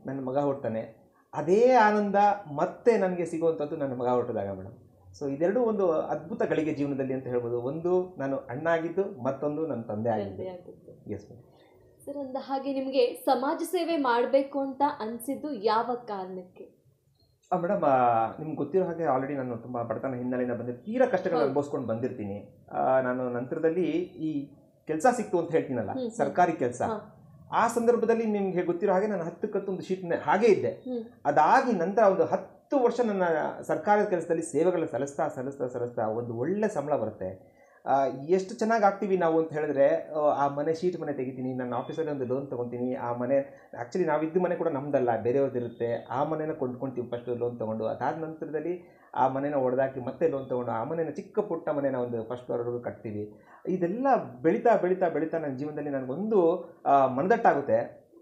ನನ್ನ ಮಗ ಹುಡ್ತಾನೆ ಅದೇ ಆನಂದ ಮತ್ತೆ ನನಗೆ ಸಿಗುವಂಥದ್ದು ನನ್ನ ಮಗ ಹುಟ್ಟಿದಾಗ ಮೇಡಮ್ ಸೊ ಇದೆರಡೂ ಒಂದು ಅದ್ಭುತ ಗಳಿಗೆ ಜೀವನದಲ್ಲಿ ಅಂತ ಹೇಳ್ಬೋದು ಒಂದು ನಾನು ಅಣ್ಣ ಆಗಿದ್ದು ಮತ್ತೊಂದು ನನ್ನ ತಂದೆ ಆಗಿದ್ದು ತಂದೆ ಆಗಿದ್ದು ಎಸ್ ಮೇಡಮ್ ಸರ್ ಅಂದ ಹಾಗೆ ನಿಮಗೆ ಸಮಾಜ ಸೇವೆ ಮಾಡಬೇಕು ಅಂತ ಅನ್ಸಿದ್ದು ಯಾವ ಕಾರಣಕ್ಕೆ ಮೇಡಮ್ ನಿಮ್ಗೆ ಗೊತ್ತಿರೋ ಹಾಗೆ ಆಲ್ರೆಡಿ ನಾನು ತುಂಬ ಬಡತನ ಹಿನ್ನೆಲೆಯಿಂದ ಬಂದಿದ್ದು ತೀರಾ ಕಷ್ಟಗಳು ಹೌದು. ಅನುಭವಿಸ್ಕೊಂಡು ಬಂದಿರ್ತೀನಿ ಆ, ನಾನು ನಂತರದಲ್ಲಿ ಈ ಕೆಲಸ ಸಿಕ್ತು ಅಂತ ಹೇಳ್ತೀನಲ್ಲ ಹ್ಮ್, ಹ್ಮ್. ಸರ್ಕಾರಿ ಕೆಲಸ ಹಾ. ಆ ಸಂದರ್ಭದಲ್ಲಿ ನಿಮ್ಗೆ ಗೊತ್ತಿರೋ ಹಾಗೆ ನಾನು ಹತ್ತು ಕತ್ತು ಒಂದು ಶೀಟ್ ಹಾಗೇ ಇದ್ದೆ ಹ್ಮ್. ಅದಾಗಿ ನಂತರ ಒಂದು ಹತ್ತು ವರ್ಷ ನನ್ನ ಸರ್ಕಾರದ ಕೆಲಸದಲ್ಲಿ ಸೇವೆಗಳನ್ನ ಸಲ್ಲಿಸ್ತಾ ಸಲ್ಲಿಸ್ತಾ ಸಲ್ಲಿಸ್ತಾ ಒಂದು ಒಳ್ಳೆ ಸಂಬಳ ಬರುತ್ತೆ ಆ, ಎಷ್ಟು ಚೆನ್ನಾಗಿ ಆಗ್ತೀವಿ ನಾವು ಅಂತ ಹೇಳಿದ್ರೆ ಆ, ಆ ಮನೆ ಶೀಟ್ ಮನೆ ತೆಗಿತೀನಿ ನನ್ನ ಆಫೀಸಲ್ಲಿ ಒಂದು ಲೋನ್ ತೊಗೊತೀನಿ ಆ ಮನೆ ಆ್ಯಕ್ಚುಲಿ ನಾವಿದ್ದ ಮನೆ ಕೂಡ ನಮ್ದಲ್ಲ ಬೇರೆಯವ್ರದ್ದಿರುತ್ತೆ ಆ ಮನೆನ ಕೊಂಡ್ಕೊಂತೀವಿ ಫಸ್ಟ್ ಲೋನ್ ತೊಗೊಂಡು ಅದಾದ ನಂತರದಲ್ಲಿ ಆ ಮನೆನ ಒಡೆದಾಕಿ ಮತ್ತೆ ಲೋನ್ ತೊಗೊಂಡು ಆ ಮನೆನ ಚಿಕ್ಕ ಪುಟ್ಟ ಮನೆನ ಒಂದು ಫಸ್ಟ್ ಫ್ಲೋರ್ವರೆಗೂ ಕಟ್ತೀವಿ ಇದೆಲ್ಲ ಬೆಳೀತಾ ಬೆಳೀತಾ ಬೆಳೀತಾ ನನ್ನ ಜೀವನದಲ್ಲಿ ನನಗೊಂದು ಆ, ಮನದಟ್ಟಾಗುತ್ತೆ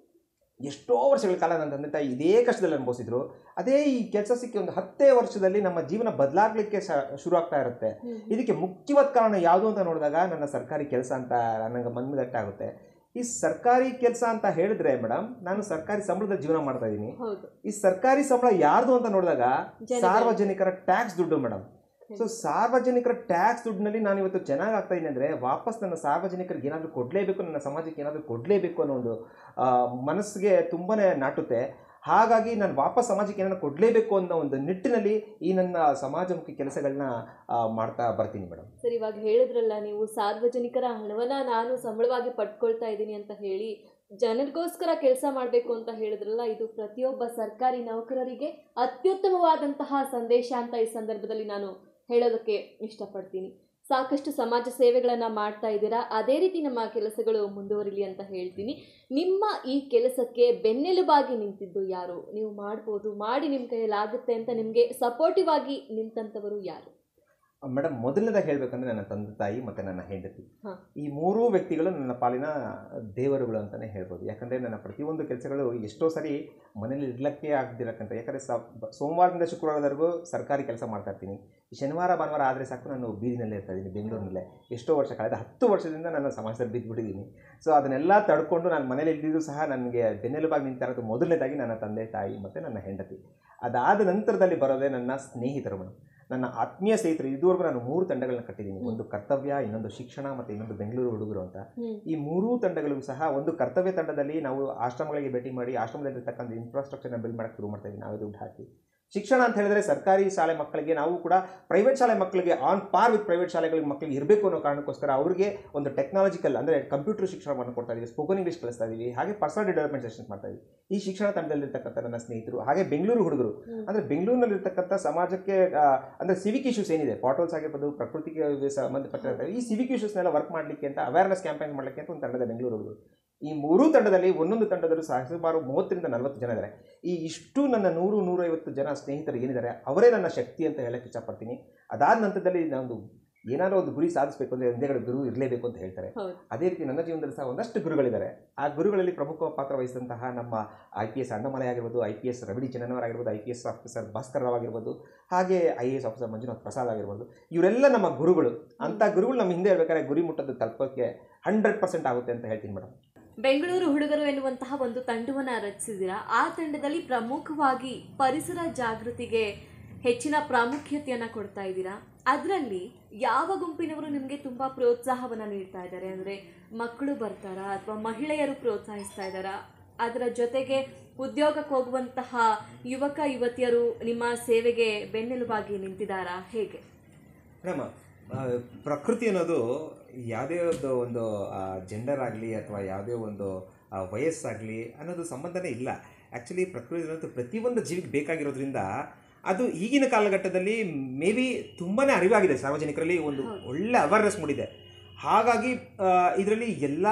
ಎಷ್ಟೋ ವರ್ಷಗಳ ಕಾಲ ನನ್ನ ತಂದೆ ತಾಯಿ ಇದೇ ಕಷ್ಟದಲ್ಲಿ ಅನುಭವಿಸಿದ್ರು ಅದೇ ಈ ಕೆಲಸ ಸಿಕ್ಕಿ ಒಂದು ಹತ್ತೇ ವರ್ಷದಲ್ಲಿ ನಮ್ಮ ಜೀವನ ಬದಲಾಗಲಿಕ್ಕೆ ಶುರು ಆಗ್ತಾ ಇರುತ್ತೆ ಇದಕ್ಕೆ ಮುಖ್ಯವಾದ ಕಾರಣ ಯಾವುದು ಅಂತ ನೋಡಿದಾಗ ನನ್ನ ಸರ್ಕಾರಿ ಕೆಲಸ ಅಂತ ನನಗೆ ಮನದಟ್ಟಾಗುತ್ತೆ ಈ ಸರ್ಕಾರಿ ಕೆಲಸ ಅಂತ ಹೇಳಿದ್ರೆ ಮೇಡಮ್ ನಾನು ಸರ್ಕಾರಿ ಸಂಬಳದ ಜೀವನ ಮಾಡ್ತಾ ಇದ್ದೀನಿ ಹೌದು ಈ ಸರ್ಕಾರಿ ಸಂಬಳ ಯಾರ್ದು ಅಂತ ನೋಡಿದಾಗ ಜನಗಳ- ಸಾರ್ವಜನಿಕರ ಟ್ಯಾಕ್ಸ್ ದುಡ್ಡು ಮೇಡಮ್ ಸೊ ಸಾರ್ವಜನಿಕರ ಟ್ಯಾಕ್ಸ್ ದುಡ್ಡಿನಲ್ಲಿ ನಾನು ಇವತ್ತು ಚೆನ್ನಾಗಿ ಆಗ್ತಾ ಇದ್ದೀನಿ ಅಂದರೆ ವಾಪಸ್ ನನ್ನ ಸಾರ್ವಜನಿಕರಿಗೆ ಏನಾದರೂ ಕೊಡಲೇಬೇಕು ನನ್ನ ಸಮಾಜಕ್ಕೆ ಏನಾದರೂ ಕೊಡಲೇಬೇಕು ಅನ್ನೋ ಒಂದು ಆ, ಮನಸ್ಸಿಗೆ ತುಂಬಾ ನಾಟುತ್ತೆ ಹಾಗಾಗಿ ನಾನು ವಾಪಸ್ ಸಮಾಜಕ್ಕೆ ಏನಾದ್ರು ಕೊಡಲೇಬೇಕು ಅನ್ನೋ ಒಂದು ನಿಟ್ಟಿನಲ್ಲಿ ಈ ನನ್ನ ಸಮಾಜಮುಖಿ ಕೆಲಸಗಳನ್ನ ಮಾಡ್ತಾ ಬರ್ತೀನಿ ಮೇಡಮ್ ಸರ್ ಇವಾಗ ಹೇಳಿದ್ರಲ್ಲ ನೀವು ಸಾರ್ವಜನಿಕರ ಹಣವನ್ನ ನಾನು ಸಂಬಳವಾಗಿ ಪಡ್ಕೊಳ್ತಾ ಇದ್ದೀನಿ ಅಂತ ಹೇಳಿ ಜನರಿಗೋಸ್ಕರ ಕೆಲಸ ಮಾಡಬೇಕು ಅಂತ ಹೇಳಿದ್ರಲ್ಲ ಇದು ಪ್ರತಿಯೊಬ್ಬ ಸರ್ಕಾರಿ ನೌಕರರಿಗೆ ಅತ್ಯುತ್ತಮವಾದಂತಹ ಸಂದೇಶ ಅಂತ ಈ ಸಂದರ್ಭದಲ್ಲಿ ನಾನು ಹೇಳೋದಕ್ಕೆ ಇಷ್ಟಪಡ್ತೀನಿ ಸಾಕಷ್ಟು ಸಮಾಜ ಸೇವೆಗಳನ್ನು ಮಾಡ್ತಾ ಇದ್ದೀರಾ ಅದೇ ರೀತಿ ನಮ್ಮ ಕೆಲಸಗಳು ಮುಂದುವರಿಲಿ ಅಂತ ಹೇಳ್ತೀನಿ ನಿಮ್ಮ ಈ ಕೆಲಸಕ್ಕೆ ಬೆನ್ನೆಲುಬಾಗಿ ನಿಂತಿದ್ದು ಯಾರು ನೀವು ಮಾಡ್ಬೋದು ಮಾಡಿ ನಿಮ್ಮ ಕೈಯಲ್ಲಿ ಆಗುತ್ತೆ ಅಂತ ನಿಮಗೆ ಸಪೋರ್ಟಿವ್ ಆಗಿ ನಿಂತಂಥವರು ಯಾರು ಮೇಡಮ್ ಮೊದಲನೇದಾಗಿ ಹೇಳಬೇಕಂದ್ರೆ ನನ್ನ ತಂದೆ ತಾಯಿ ಮತ್ತು ನನ್ನ ಹೆಂಡತಿ ಹಾ. ಈ ಮೂರೂ ವ್ಯಕ್ತಿಗಳು ನನ್ನ ಪಾಲಿನ ದೇವರುಗಳು ಅಂತಲೇ ಹೇಳ್ಬೋದು ಯಾಕಂದರೆ ನನ್ನ ಪ್ರತಿಯೊಂದು ಕೆಲಸಗಳು ಎಷ್ಟೋ ಸರಿ ಮನೇಲಿ ಇರ್ಲಿಕ್ಕೆ ಆಗದಿರಕ್ಕಂತ ಯಾಕಂದರೆ ಸೋಮವಾರದಿಂದ ಶುಕ್ರವಾರದವರೆಗೂ ಸರ್ಕಾರಿ ಕೆಲಸ ಮಾಡ್ತಾ ಇರ್ತೀನಿ ಈ ಶನಿವಾರ ಭಾನುವಾರ ಆದರೆ ಸಾಕು ನಾನು ಬೀದಿನಲ್ಲೇ ಇರ್ತಾ ಇದ್ದೀನಿ ಬೆಂಗಳೂರಿನಲ್ಲೇ ಎಷ್ಟೋ ವರ್ಷ ಕಳೆದ ಹತ್ತು ವರ್ಷದಿಂದ ನಾನು ಸಮಾಜದಲ್ಲಿ ಬಿದ್ದುಬಿಟ್ಟಿದ್ದೀನಿ ಸೊ ಅದನ್ನೆಲ್ಲ ತಡ್ಕೊಂಡು ನಾನು ಮನೇಲಿ ಇದ್ದಿದ್ದು ಸಹ ನನಗೆ ಬೆನ್ನೆಲುಬಾಗಿ ನಿಂತ ಇರೋದು ಮೊದಲನೇದಾಗಿ ನನ್ನ ತಂದೆ ತಾಯಿ ಮತ್ತು ನನ್ನ ಹೆಂಡತಿ ಅದಾದ ನಂತರದಲ್ಲಿ ಬರೋದೇ ನನ್ನ ಸ್ನೇಹಿತರು ಮೇಡಮ್ ನನ್ನ ಆತ್ಮೀಯ ಸ್ನೇಹಿತರು ಇದುವರೆಗೂ ನಾನು ಮೂರು ತಂಡಗಳನ್ನ ಕಟ್ಟಿದ್ದೀನಿ ಒಂದು ಕರ್ತವ್ಯ ಇನ್ನೊಂದು ಶಿಕ್ಷಣ ಮತ್ತು ಇನ್ನೊಂದು ಬೆಂಗಳೂರು ಹುಡುಗರು ಅಂತ ಹ್ಮ್. ಈ ಮೂರೂ ತಂಡಗಳಿಗೂ ಸಹ ಒಂದು ಕರ್ತವ್ಯ ತಂಡದಲ್ಲಿ ನಾವು ಆಶ್ರಮಗಳಿಗೆ ಭೇಟಿ ಮಾಡಿ ಆಶ್ರಮದಲ್ಲಿರ್ತಕ್ಕಂಥ ಇನ್ಫ್ರಾಸ್ಟ್ರಕ್ಚರ್ನ ಬಿಲ್ಡ್ ಮಾಡಕ್ಕೆ ಶುರು ಮಾಡ್ತಾ ಇದ್ದೀವಿ ನಾವೇ ದುಡ್ಡು ಹಾಕಿ ಶಿಕ್ಷಣ ಅಂತ ಹೇಳಿದ್ರೆ ಸರ್ಕಾರಿ ಶಾಲೆ ಮಕ್ಕಳಿಗೆ ನಾವು ಕೂಡ ಪ್ರೈವೇಟ್ ಶಾಲೆ ಮಕ್ಕಳಿಗೆ ಆನ್ ಪಾರ್ ವಿತ್ ಪ್ರೈವೇಟ್ ಶಾಲೆಗಳಿಗೆ ಮಕ್ಕಳಿಗೆ ಇರಬೇಕು ಅನ್ನೋ ಕಾರಣಕ್ಕೋಸ್ಕರ ಅವರಿಗೆ ಒಂದು ಟೆಕ್ನಾಲಜಿಕಲ್ ಅಂದರೆ ಕಂಪ್ಯೂಟರ್ ಶಿಕ್ಷಣವನ್ನು ಕೊಡ್ತಾ ಇದ್ದೀವಿ ಸ್ಪೋಕನ್ ಇಂಗ್ಲೀಷ್ ಕಲಿಸ್ತಾ ಇದ್ದೀವಿ ಹಾಗೆ ಪರ್ಸನಲ್ ಡೆವಲಪ್ಮೆಂಟ್ ಸೆಷನ್ಸ್ ಮಾಡ್ತಾ ಇದ್ದೀವಿ ಈ ಶಿಕ್ಷಣ ತಂಡದಲ್ಲಿರ್ತಕ್ಕಂಥ ನನ್ನ ಸ್ನೇಹಿತರು ಹಾಗೆ ಬೆಂಗಳೂರು ಹುಡುಗರು ಹ್ಮ್. ಅಂದರೆ ಬೆಂಗಳೂರಿನಲ್ಲಿರ್ತಕ್ಕಂಥ ಸಮಾಜಕ್ಕೆ ಆ, ಅಂದರೆ ಸಿವಿಕ್ ಇಶ್ಯೂಸ್ ಏನಿದೆ ಪಾಟೋಲ್ಸ್ ಆಗಿರ್ಬೋದು ಪ್ರಕೃತಿಗೆ ಸಂಬಂಧಪಟ್ಟಂಥ ಈ ಸಿವಿಕ್ ಇಶ್ಯೂಸ್ನೆಲ್ಲ ವರ್ಕ್ ಮಾಡಲಿಕ್ಕೆ ಅಂತ ಅವೇರ್ನೆಸ್ ಕ್ಯಾಂಪೇನ್ ಮಾಡಲಿಕ್ಕೆ ಅಂತ ಒಂದು ತಂಡದ ಬೆಂಗಳೂರು ಹುಡುಗರು ಈ ಮೂರೂ ತಂಡದಲ್ಲಿ ಒಂದೊಂದು ತಂಡದಲ್ಲೂ ಸಹ ಸುಮಾರು ಮೂವತ್ತರಿಂದ ನಲವತ್ತು ಜನ ಇದ್ದಾರೆ ಈ ಇಷ್ಟು ನನ್ನ ನೂರು ನೂರೈವತ್ತು ಜನ ಸ್ನೇಹಿತರು ಏನಿದ್ದಾರೆ ಅವರೇ ನನ್ನ ಶಕ್ತಿ ಅಂತ ಹೇಳಕ್ಕೆ ಇಷ್ಟಪಡ್ತೀನಿ ಅದಾದ ನಂತರದಲ್ಲಿ ನಾನು ಏನಾದರೂ ಒಂದು ಗುರಿ ಸಾಧಿಸಬೇಕು ಅಂದರೆ ಒಂದೇ ಕಡೆ ಗುರು ಇರಲೇಬೇಕು ಅಂತ ಹೇಳ್ತಾರೆ ಹೌದು. ಅದೇ ರೀತಿ ನನ್ನ ಜೀವನದಲ್ಲಿ ಸಹ ಒಂದಷ್ಟು ಗುರುಗಳಿದ್ದಾರೆ ಆ ಗುರುಗಳಲ್ಲಿ ಪ್ರಮುಖ ಪಾತ್ರ ವಹಿಸಿದಂತಹ ನಮ್ಮ ಐ ಪಿ ಎಸ್ ಅಣ್ಣಮಲೈ ಆಗಿರ್ಬೋದು I P S Ravi D Channavar ಆಗಿರ್ಬೋದು I P S officer Bhaskar Rao ಆಗಿರ್ಬೋದು ಹಾಗೆ I A S officer Manjunath Prasad ಆಗಿರ್ಬೋದು ಇವರೆಲ್ಲ ನಮ್ಮ ಗುರುಗಳು ಅಂಥ ಗುರುಗಳು ನಮ್ಮ ಹಿಂದೆ ಹೇಳ್ಬೇಕಾದ್ರೆ ಗುರಿ ಮುಟ್ಟೋದು ತಲುಪೋಕ್ಕೆ ಹಂಡ್ರೆಡ್ ಪರ್ಸೆಂಟ್ ಆಗುತ್ತೆ ಅಂತ ಹೇಳ್ತೀನಿ ಮೇಡಮ್ ಬೆಂಗಳೂರು ಹುಡುಗರು ಎನ್ನುವಂತಹ ಒಂದು ತಂಡವನ್ನ ರಚಿಸಿದ್ದೀರಾ ಆ ತಂಡದಲ್ಲಿ ಪ್ರಮುಖವಾಗಿ ಪರಿಸರ ಜಾಗೃತಿಗೆ ಹೆಚ್ಚಿನ ಪ್ರಾಮುಖ್ಯತೆಯನ್ನ ಕೊಡ್ತಾ ಇದ್ದೀರಾ ಅದರಲ್ಲಿ ಯಾವ ಗುಂಪಿನವರು ನಿಮಗೆ ತುಂಬಾ ಪ್ರೋತ್ಸಾಹವನ್ನ ನೀಡ್ತಾ ಇದ್ದಾರೆ ಅಂದ್ರೆ ಮಕ್ಕಳು ಬರ್ತಾರಾ ಅಥವಾ ಮಹಿಳೆಯರು ಪ್ರೋತ್ಸಾಹಿಸ್ತಾ ಇದ್ದಾರಾ ಅದರ ಜೊತೆಗೆ ಉದ್ಯೋಗಕ್ಕೆ ಹೋಗುವಂತಹ ಯುವಕ ಯುವತಿಯರು ನಿಮ್ಮ ಸೇವೆಗೆ ಬೆನ್ನೆಲುಬಾಗಿ ನಿಂತಿದ್ದಾರಾ ಹೇಗೆ ಮೇಡಮ್ ಆ, ಪ್ರಕೃತಿ ಅನ್ನೋದು ಯಾವುದೇ ಒಂದು ಒಂದು ಜೆಂಡರ್ ಆಗಲಿ ಅಥವಾ ಯಾವುದೇ ಒಂದು ಆ, ವಯಸ್ಸಾಗಲಿ ಅನ್ನೋದು ಸಂಬಂಧನೇ ಇಲ್ಲ ಆ್ಯಕ್ಚುಲಿ ಪ್ರಕೃತಿ ಅನ್ನೋದು ಪ್ರತಿಯೊಂದು ಜೀವಿಗೆ ಬೇಕಾಗಿರೋದ್ರಿಂದ ಅದು ಈಗಿನ ಕಾಲಘಟ್ಟದಲ್ಲಿ ಮೇ ಬಿ ತುಂಬಾ ಅರಿವಾಗಿದೆ ಸಾರ್ವಜನಿಕರಲ್ಲಿ ಒಂದು ಹೌದು. ಒಳ್ಳೆ ಅವೇರ್ನೆಸ್ ಮೂಡಿದೆ ಹಾಗಾಗಿ ಇದರಲ್ಲಿ ಎಲ್ಲ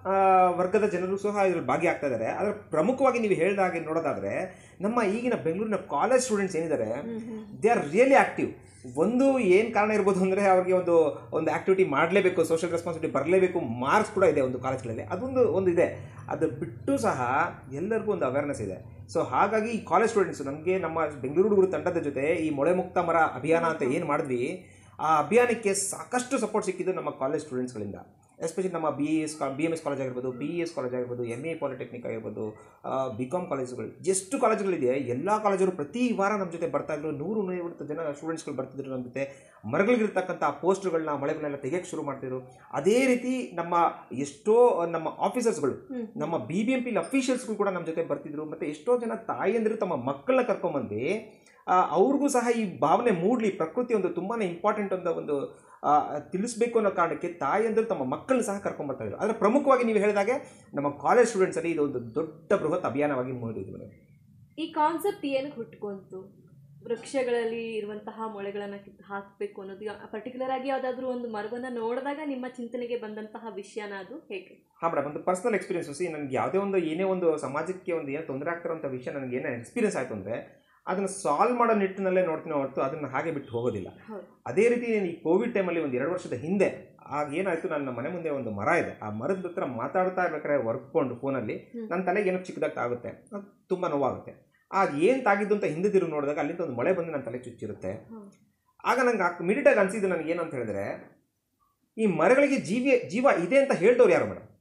ವರ್ಗದ ಜನರು ಸಹ ಇದರಲ್ಲಿ ಭಾಗಿಯಾಗ್ತಾ ಇದ್ದಾರೆ ಆದರೆ ಪ್ರಮುಖವಾಗಿ ನೀವು ಹೇಳಿದ ಹಾಗೆ ನೋಡೋದಾದರೆ ನಮ್ಮ ಈಗಿನ ಬೆಂಗಳೂರಿನ ಕಾಲೇಜ್ ಸ್ಟೂಡೆಂಟ್ಸ್ ಏನಿದ್ದಾರೆ ದೇ ಆರ್ ರಿಯಲಿ ಆ್ಯಕ್ಟಿವ್ ಒಂದು ಏನು ಕಾರಣ ಇರ್ಬೋದು ಅಂದರೆ ಅವ್ರಿಗೆ ಒಂದು ಒಂದು ಆ್ಯಕ್ಟಿವಿಟಿ ಮಾಡಲೇಬೇಕು ಸೋಷಿಯಲ್ ರೆಸ್ಪಾನ್ಸಿಬಿಲಿಟಿ ಬರಲೇಬೇಕು ಮಾರ್ಕ್ಸ್ ಕೂಡ ಇದೆ ಒಂದು ಕಾಲೇಜ್ಗಳಲ್ಲಿ ಅದೊಂದು ಒಂದು ಇದೆ ಅದು ಬಿಟ್ಟು ಸಹ ಎಲ್ಲರಿಗೂ ಒಂದು ಅವೇರ್ನೆಸ್ ಇದೆ ಸೊ ಹಾಗಾಗಿ ಈ ಕಾಲೇಜ್ ಸ್ಟೂಡೆಂಟ್ಸ್ ನಮಗೆ ನಮ್ಮ ಬೆಂಗಳೂರು ಹುಡುಗರು ತಂಡದ ಜೊತೆ ಈ ಮೊಳೆ ಮುಕ್ತ ಮರ ಅಭಿಯಾನ ಅಂತ ಏನು ಮಾಡಿದ್ವಿ ಆ ಅಭಿಯಾನಕ್ಕೆ ಸಾಕಷ್ಟು ಸಪೋರ್ಟ್ ಸಿಕ್ಕಿದ್ದು ನಮ್ಮ ಕಾಲೇಜ್ ಸ್ಟೂಡೆಂಟ್ಸ್ಗಳಿಂದ ಎಸ್ಪೆಷಲಿ ನಮ್ಮ B S B M S college ಆಗಿರ್ಬೋದು ಬಿ ಎಸ್ ಕಾಲೇಜ್ ಆಗಿರ್ಬೋದು ಎಮ್ ಎ ಪಾಲಿಟೆಕ್ನಿಕ್ ಆಗಿರ್ಬೋದು ಬಿ ಕಾಮ್ ಕಾಲೇಜುಗಳು ಎಷ್ಟು ಕಾಲೇಜುಗಳಿದೆ ಎಲ್ಲ ಕಾಲೇಜರು ಪ್ರತಿ ವಾರ ನಮ್ಮ ಜೊತೆ ಬರ್ತಾ ಇದ್ರು ನೂರು ನೂರೈವತ್ತು ಜನ ಸ್ಟೂಡೆಂಟ್ಸ್ಗಳು ಬರ್ತಿದ್ರು ನಮ್ಮ ಜೊತೆ ಮರಗಳಿಗಿರ್ತಕ್ಕಂಥ ಪೋಸ್ಟರ್ಗಳನ್ನ ಮಳೆಗಳನ್ನೆಲ್ಲ ತೆಗೆಯಕ್ಕೆ ಶುರು ಮಾಡ್ತಿದ್ರು ಅದೇ ರೀತಿ ನಮ್ಮ ಎಷ್ಟೋ ನಮ್ಮ ಆಫೀಸರ್ಸ್ಗಳು ಹ್ಮ್. ನಮ್ಮ ಬಿ ಬಿ ಎಂ ಪಿ ಅಫಿಷಿಯಲ್ಸ್ಗಳು ಕೂಡ ನಮ್ಮ ಜೊತೆ ಬರ್ತಿದ್ರು ಮತ್ತು ಎಷ್ಟೋ ಜನ ತಾಯಿಯಂದಿರು ತಮ್ಮ ಮಕ್ಕಳನ್ನ ಕರ್ಕೊಂಬಂದು ಆ, ಅವ್ರಿಗೂ ಸಹ ಈ ಭಾವನೆ ಮೂಡಲಿ ಪ್ರಕೃತಿ ಒಂದು ತುಂಬಾ ಇಂಪಾರ್ಟೆಂಟ್ ಅಂತ ಒಂದು ಆ, ತಿಳಿಸ್ಬೇಕು ಅನ್ನೋ ಕಾರಣಕ್ಕೆ ತಾಯಿಯಂದಿರು ತಮ್ಮ ಮಕ್ಕಳನ್ನ ಸಹ ಕರ್ಕೊಂಬರ್ತಾ ಇದ್ರು ಆದರೆ ಪ್ರಮುಖವಾಗಿ ನೀವು ಹೇಳಿದಾಗೆ ನಮ್ಮ ಕಾಲೇಜ್ ಸ್ಟೂಡೆಂಟ್ಸಲ್ಲಿ ಇದು ಒಂದು ದೊಡ್ಡ ಬೃಹತ್ ಅಭಿಯಾನವಾಗಿ ಮೂಡಿದ್ದು ಮೇಡಮ್ ಈ ಕಾನ್ಸೆಪ್ಟ್ ಏನಕ್ಕೆ ಹುಟ್ಕೊಂತು ವೃಕ್ಷಗಳಲ್ಲಿ ಇರುವಂತಹ ಮೊಳೆಗಳನ್ನ ಕಿತ್ತು ಹಾಕಬೇಕು ಅನ್ನೋದು ಪರ್ಟಿಕ್ಯುಲರ್ ಆಗಿ ಯಾವುದಾದ್ರೂ ಒಂದು ಮರವನ್ನ ನೋಡಿದಾಗ ನಿಮ್ಮ ಚಿಂತನೆಗೆ ಬಂದಂತಹ ವಿಷಯನ ಅದು ಹೇಗೆ ಹಾಂ ಮೇಡಮ್ ಒಂದು ಪರ್ಸನಲ್ ಎಕ್ಸ್ಪೀರಿಯನ್ಸ್ ಸಿ ನನಗೆ ಯಾವುದೇ ಒಂದು ಏನೇ ಒಂದು ಸಮಾಜಕ್ಕೆ ಒಂದು ಏನು ತೊಂದರೆ ಆಗ್ತಿರೋಂಥ ವಿಷಯ ನನಗೆ ಏನೋ ಎಕ್ಸ್ಪೀರಿಯನ್ಸ್ ಆಯಿತು ಅಂದರೆ ಅದನ್ನು ಸಾಲ್ವ್ ಮಾಡೋ ನಿಟ್ಟಿನಲ್ಲೇ ನೋಡ್ತೀನಿ ಹೊರತು ಅದನ್ನು ಹಾಗೆ ಬಿಟ್ಟು ಹೋಗೋದಿಲ್ಲ ಹೌದು. ಅದೇ ರೀತಿ ಈ ಕೋವಿಡ್ ಟೈಮಲ್ಲಿ ಒಂದು ಎರಡು ವರ್ಷದ ಹಿಂದೆ ಆಗ ಏನಾಯಿತು ನನ್ನ ಮನೆ ಮುಂದೆ ಒಂದು ಮರ ಇದೆ ಆ ಮರದ ಹತ್ರ ಮಾತಾಡ್ತಾ ಇರ್ಬೇಕಾದ್ರೆ ವರ್ಕೊಂಡು ಫೋನಲ್ಲಿ ಹ್ಮ್. ನನ್ನ ತಲೆಗೆ ಏನೋ ಚಿಕ್ಕದಾಗಿ ತಾಗುತ್ತೆ ಅದು ತುಂಬ ನೋವಾಗುತ್ತೆ ಆಗ ಏನು ತಾಗಿದ್ದು ಅಂತ ಹಿಂದೆ ತಿರುಗಿ ನೋಡಿದಾಗ ಅಲ್ಲಿಂದ ಒಂದು ಮಳೆ ಬಂದು ನನ್ನ ತಲೆ ಚುಚ್ಚಿರುತ್ತೆ ಹ್ಮ್. ಆಗ ನಂಗೆ ಇಮಿಡಿಯೇಟಾಗಿ ಅನಿಸಿದ್ದು ನನಗೆ ಏನು ಅಂತ ಹೇಳಿದ್ರೆ ಈ ಮರಗಳಿಗೆ ಜೀವ ಜೀವ ಇದೆ ಅಂತ ಹೇಳ್ದವ್ರು ಯಾರು ಮೇಡಮ್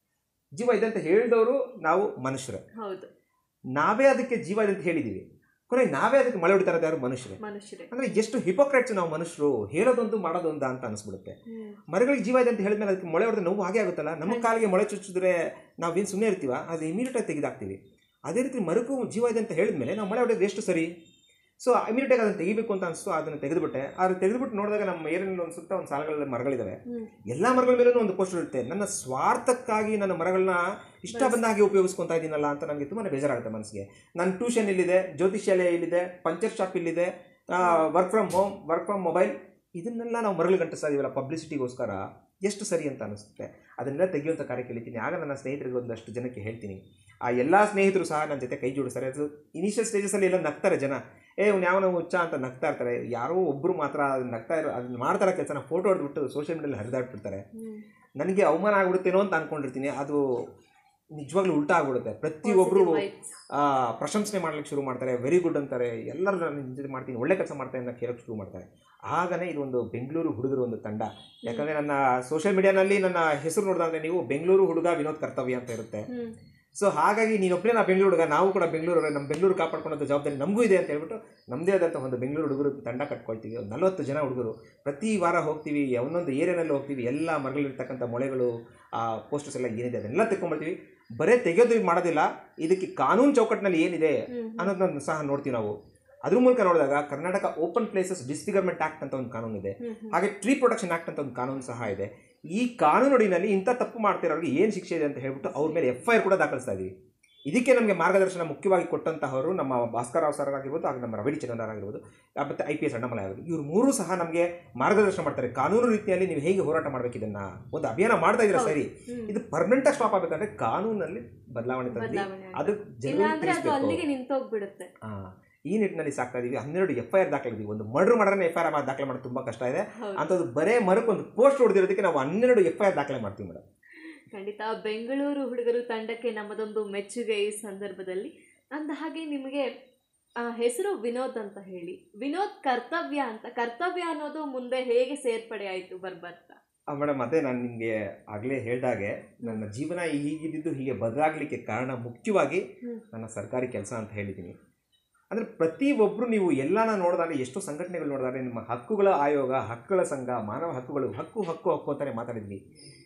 ಜೀವ ಇದೆ ಅಂತ ಹೇಳ್ದವರು ನಾವು ಮನುಷ್ಯರೇ ಹೌದು ನಾವೇ ಅದಕ್ಕೆ ಜೀವ ಇದೆ ಅಂತ ಹೇಳಿದ್ದೀವಿ ಕೊನೆ ನಾವೇ ಅದಕ್ಕೆ ಮಳೆ ಹೊಡಿತಾ ಇರೋದು ಯಾರು ಮನುಷ್ಯರೇ ಮನುಷ್ಯರೇ ಅಂದರೆ ಎಷ್ಟು ಹಿಪೋಕ್ರೆಟ್ಸ್ ನಾವು ಮನುಷ್ಯರು ಹೇಳೋದೊಂದು ಮಾಡೋದೊಂದು ಅಂತ ಅನಿಸ್ಬಿಡುತ್ತೆ ಹ್ಮ್. ಮರಗಳಿಗೆ ಜೀವ ಇದೆ ಅಂತ ಹೇಳಿದ್ಮೇಲೆ ಅದಕ್ಕೆ ಮೊಳೆ ಹೊಡೆದ್ರೆ ನೋವು ಹಾಗೆ ಆಗುತ್ತಲ್ಲ ನಮ್ಮ ಕಾಲಿಗೆ ಮೊಳೆ ಚುಚ್ಚಿದ್ರೆ ನಾವೇನು ಸುಮ್ಮನೆ ಇರ್ತೀವ ಅದು ಇಮಿಡಿಯೇಟಾಗಿ ತೆಗೆದಾಕ್ತೀವಿ ಅದೇ ರೀತಿ ಮರಕ್ಕೂ ಜೀವ ಇದೆ ಅಂತ ಹೇಳಿದ್ಮೇಲೆ ನಾವು ಮೊಳೆ ಹೊಡೆಯೋದು ಎಷ್ಟು ಸರಿ ಸೊ ಇಮಿಡಿಯೇಟಾಗಿ ಅದನ್ನು ತೆಗಿಬೇಕು ಅಂತ ಅನಿಸ್ತು ಅದನ್ನು ತೆಗೆದುಬಿಟ್ಟೆ ಅದು ತೆಗೆದುಬಿಟ್ಟು ನೋಡಿದಾಗ ನಮ್ಮ ಏರಿನಲ್ಲಿ ಒಂದು ಸುತ್ತ ಒಂದು ಸಾಲಗಳಲ್ಲಿ ಮರಗಳಿದ್ದಾವೆ ಹ್ಮ್. ಎಲ್ಲ ಮರಗಳ ಮೇಲೂ ಒಂದು ಪೋಸ್ಟರ್ ಇರುತ್ತೆ ನನ್ನ ಸ್ವಾರ್ಥಕ್ಕಾಗಿ ನನ್ನ ಮರಗಳನ್ನ ಇಷ್ಟ ಬಂದ ಹಾಗೆ ಉಪಯೋಗಿಸ್ಕೊತಾ ಇದ್ದೀನಲ್ಲ ಅಂತ ನನಗೆ ತುಂಬಾ ಬೇಜಾರಾಗುತ್ತೆ ಮನಸ್ಸಿಗೆ ನನ್ನ ಟ್ಯೂಷನ್ ಇಲ್ಲಿದೆ ಜ್ಯೋತಿಷ್ಯಾಲಯ ಇಲ್ಲಿದೆ ಪಂಚರ್ ಶಾಪ್ ಇಲ್ಲಿದೆ work from home work from mobile ಇದನ್ನೆಲ್ಲ ನಾವು ಮರಳು ಗಂಟಿಸ್ತಾ ಇದೀವಲ್ಲ ಪಬ್ಲಿಸಿಟಿಗೋಸ್ಕರ ಎಷ್ಟು ಸರಿ ಅಂತ ಅನಿಸುತ್ತೆ ಅದನ್ನೆಲ್ಲ ತೆಗೆಯುವಂಥ ಕಾರ್ಯ ಕೇಳಿತೀನಿ ಆಗ ನನ್ನ ಸ್ನೇಹಿತರಿಗೆ ಒಂದಷ್ಟು ಜನಕ್ಕೆ ಹೇಳ್ತೀನಿ ಆ ಎಲ್ಲ ಸ್ನೇಹಿತರು ಸಹ ನನ್ನ ಜೊತೆ ಕೈ ಜೋಡಿಸ್ತಾರೆ ಅದು ಇನಿಷಿಯಲ್ ಸ್ಟೇಜಸಲ್ಲಿ ಎಲ್ಲ ನಗ್ತಾರೆ ಜನ ಏ ಅವ್ನು ಯಾವನೋ ಹುಚ್ಚ ಅಂತ ನಗ್ತಾ ಇರ್ತಾರೆ ಯಾರೋ ಒಬ್ಬರು ಮಾತ್ರ ಅದನ್ನ ನಗ್ತಾ ಇರೋ ಅದನ್ನ ಮಾಡ್ತಾರೋ ಕೆಲಸನ ಫೋಟೋ ಹೊಡೆದ್ಬಿಟ್ಟು ಸೋಷಿಯಲ್ ಮೀಡಿಯಲ್ಲಿ ಹರಿದಾಡ್ಬಿಡ್ತಾರೆ ಹ್ಮ್. ನನಗೆ ಅವಮಾನ ಆಗ್ಬಿಡುತ್ತೇನೋ ಅಂತ ಅನ್ಕೊಂಡಿರ್ತೀನಿ ಅದು ನಿಜವಾಗ್ಲೂ ಉಲ್ಟಾ ಆಗ್ಬಿಡುತ್ತೆ ಪ್ರತಿಯೊಬ್ಬರು Positive vibes. ಪ್ರಶಂಸನೆ ಮಾಡ್ಲಿಕ್ಕೆ ಶುರು ಮಾಡ್ತಾರೆ ವೆರಿ ಗುಡ್ ಅಂತಾರೆ ಎಲ್ಲರೂ ನಾನು ನಿನ್ನ ಜೊತೆ ಮಾಡ್ತೀನಿ ಒಳ್ಳೆ ಕೆಲಸ ಮಾಡ್ತಾರೆ ಅಂತ ಕೇಳೋಕ್ಕೆ ಶುರು ಮಾಡ್ತಾರೆ ಆಗನೇ ಇದೊಂದು ಬೆಂಗಳೂರು ಹುಡುಗರು ಒಂದು ತಂಡ ಯಾಕಂದರೆ ನನ್ನ ಸೋಷಿಯಲ್ ಮೀಡಿಯಾನಲ್ಲಿ ನನ್ನ ಹೆಸರು ನೋಡಿದ್ರೆ ನೀವು ಬೆಂಗಳೂರು ಹುಡುಗ ವಿನೋದ್ ಕರ್ತವ್ಯ ಅಂತ ಇರುತ್ತೆ ಹ್ಮ್. ಸೊ ಹಾಗಾಗಿ ನೀನೊಬ್ಬನೇ ನಾ ಬೆಂಗಳೂರು ಹುಡುಗ ನಾವು ಕೂಡ ಬೆಂಗಳೂರು ನಮ್ಮ ಬೆಂಗಳೂರು ಕಾಪಾಡ್ಕೊಳ್ಳೋ ಜವಾಬ್ದಾರಿ ನಮಗೂ ಇದೆ ಅಂತ ಹೇಳ್ಬಿಟ್ಟು ನಮ್ಮದೇ ಆದಂಥ ಒಂದು ಬೆಂಗಳೂರು ಹುಡುಗರು ತಂಡ ಕಟ್ಕೊಳ್ತೀವಿ ಒಂದು ನಲವತ್ತು ಜನ ಹುಡುಗರು ಪ್ರತಿ ವಾರ ಹೋಗ್ತೀವಿ ಒಂದೊಂದು ಏರಿಯಾನಲ್ಲಿ ಹೋಗ್ತೀವಿ ಎಲ್ಲ ಮರಗಳಿರ್ತಕ್ಕಂಥ ಮೊಳೆಗಳು ಆ ಪೋಸ್ಟರ್ಸ್ ಎಲ್ಲ ಏನಿದೆ ಅದನ್ನೆಲ್ಲ ತೆಕ್ಕೊಂಬರ್ತೀವಿ ಬರೇ ತೆಗೆಯೋದು ಇದು ಮಾಡೋದಿಲ್ಲ ಇದಕ್ಕೆ ಕಾನೂನು ಚೌಕಟ್ಟಿನಲ್ಲಿ ಏನಿದೆ ಹ್ಮ್. ಅನ್ನೋದನ್ನ ಸಹ ನೋಡ್ತೀವಿ ನಾವು ಅದ್ರ ಮೂಲಕ ನೋಡಿದಾಗ Karnataka open places disfigurement act ಅಂತ ಒಂದು ಕಾನೂನು ಇದೆ ಹ್ಮ್. ಹ್ಮ್. ಹಾಗೆ ಟ್ರೀ ಪ್ರೊಟೆಕ್ಷನ್ ಆಕ್ಟ್ ಅಂತ ಒಂದು ಕಾನೂನು ಸಹ ಇದೆ ಈ ಕಾನೂನಿನಲ್ಲಿ ಇಂಥ ತಪ್ಪು ಮಾಡ್ತಿರೋರಿಗೆ ಏನು ಶಿಕ್ಷೆ ಇದೆ ಅಂತ ಹೇಳ್ಬಿಟ್ಟು ಅವ್ರ ಮೇಲೆ ಎಫ್ ಐ ಆರ್ ಕೂಡ ದಾಖಲಿಸ್ತಾ ಇದೀವಿ ಇದಕ್ಕೆ ನಮಗೆ ಮಾರ್ಗದರ್ಶನ ಮುಖ್ಯವಾಗಿ ಕೊಟ್ಟಂತಹವರು ನಮ್ಮ ಭಾಸ್ಕರ್ ರಾವ್ ಸರ್ ಆಗಿರ್ಬೋದು ಹಾಗೆ ನಮ್ಮ ರವಿ ಚಂದ್ರ ಆಗಿರ್ಬೋದು ಮತ್ತು ಐ ಪಿ ಎಸ್ ಅಣ್ಣಮಲೈ ಆಗಿರ್ಬೋದು ಇವ್ರು ಮೂರು ಸಹ ನಮಗೆ ಮಾರ್ಗದರ್ಶನ ಮಾಡ್ತಾರೆ ಕಾನೂನು ರೀತಿಯಲ್ಲಿ ನೀವು ಹೇಗೆ ಹೋರಾಟ ಮಾಡ್ಬೇಕು ಇದನ್ನ ಒಂದು ಅಭಿಯಾನ ಮಾಡ್ತಾ ಇದ್ದೀರಾ ಸರಿ ಹ್ಮ್. ಇದು ಪರ್ಮನೆಂಟಾಗಿ ಸ್ಟಾಪ್ ಆಗಬೇಕಂದ್ರೆ ಕಾನೂನಲ್ಲಿ ಬದಲಾವಣೆ ತಂದು ಬದಲಾವಣೆ ಆಗುತ್ತೆ. ಅದು ಇಲ್ಲ ಜನರಿಗೆ ಅಂದ್ರೆ ಅದು ತಿಳಿಸ್ಬೇಕು ಅಲ್ಲಿಗೆ ನಿಂತೋಗ್ಬಿಡುತ್ತೆ ಆ, ಈ ನಿಟ್ಟಿನಲ್ಲಿ ಸಾಕ್ತಾ ಇದೀವಿ ಹನ್ನೆರಡು ಎಫ್ ಐ ಆರ್ ದಾಖಲಿದ್ದೀವಿ ಒಂದು ಮರ್ಡರ್ ಮಾಡಿದ್ರೆ ಎಫ್ ಐ ಆರ್ ದಾಖಲೆ ಮಾಡೋದು ತುಂಬ ಕಷ್ಟ ಇದೆ ಹೌದು ಅಂಥದ್ದು ಬರೇ ಮರಕ್ಕೆ ಒಂದು ಪೋಸ್ಟ್ ಹೊಡೆದಿರೋದಕ್ಕೆ ನಾವು ಹನ್ನೆರಡು ಎಫ್ ಐ ಆರ್ ದಾಖಲೆ ಮಾಡ್ತೀವಿ ಮೇಡಮ್ ಖಂಡಿತ ಬೆಂಗಳೂರು ಹುಡುಗರು ತಂಡಕ್ಕೆ ನಮ್ಮದೊಂದು ಮೆಚ್ಚುಗೆ ಈ ಸಂದರ್ಭದಲ್ಲಿ ಅಂದ ಹಾಗೆ ನಿಮಗೆ ಆ, ಹೆಸರು ವಿನೋದ್ ಅಂತ ಹೇಳಿ ವಿನೋದ್ ಕರ್ತವ್ಯ ಅಂತ ಕರ್ತವ್ಯ ಅನ್ನೋದು ಮುಂದೆ ಹೇಗೆ ಸೇರ್ಪಡೆ ಆಯಿತು ಬರ್ಬರ್ತಾ ಮೇಡಮ್ ಅದೇ ನಾನು ನಿಮಗೆ ಆಗಲೇ ಹೇಳ್ದಾಗೆ ನನ್ನ ಜೀವನ ಹೀಗಿದ್ದು ಹೀಗೆ ಬದಲಾಗಲಿಕ್ಕೆ ಕಾರಣ ಮುಖ್ಯವಾಗಿ ಹ್ಮ್. ನನ್ನ ಸರ್ಕಾರಿ ಕೆಲಸ ಅಂತ ಹೇಳಿದ್ದೀನಿ ಅಂದರೆ ಪ್ರತಿಯೊಬ್ಬರು ನೀವು ಎಲ್ಲನ ನೋಡಿದಾಗ ಎಷ್ಟೋ ಸಂಘಟನೆಗಳು ನೋಡಿದಾಗ ನಿಮ್ಮ ಹಕ್ಕುಗಳ ಆಯೋಗ ಹಕ್ಕುಗಳ ಸಂಘ ಮಾನವ ಹಕ್ಕುಗಳು ಹಕ್ಕು ಹಕ್ಕು ಹಕ್ಕು ಅಂತಲೇ ಮಾತಾಡಿದ್ವಿ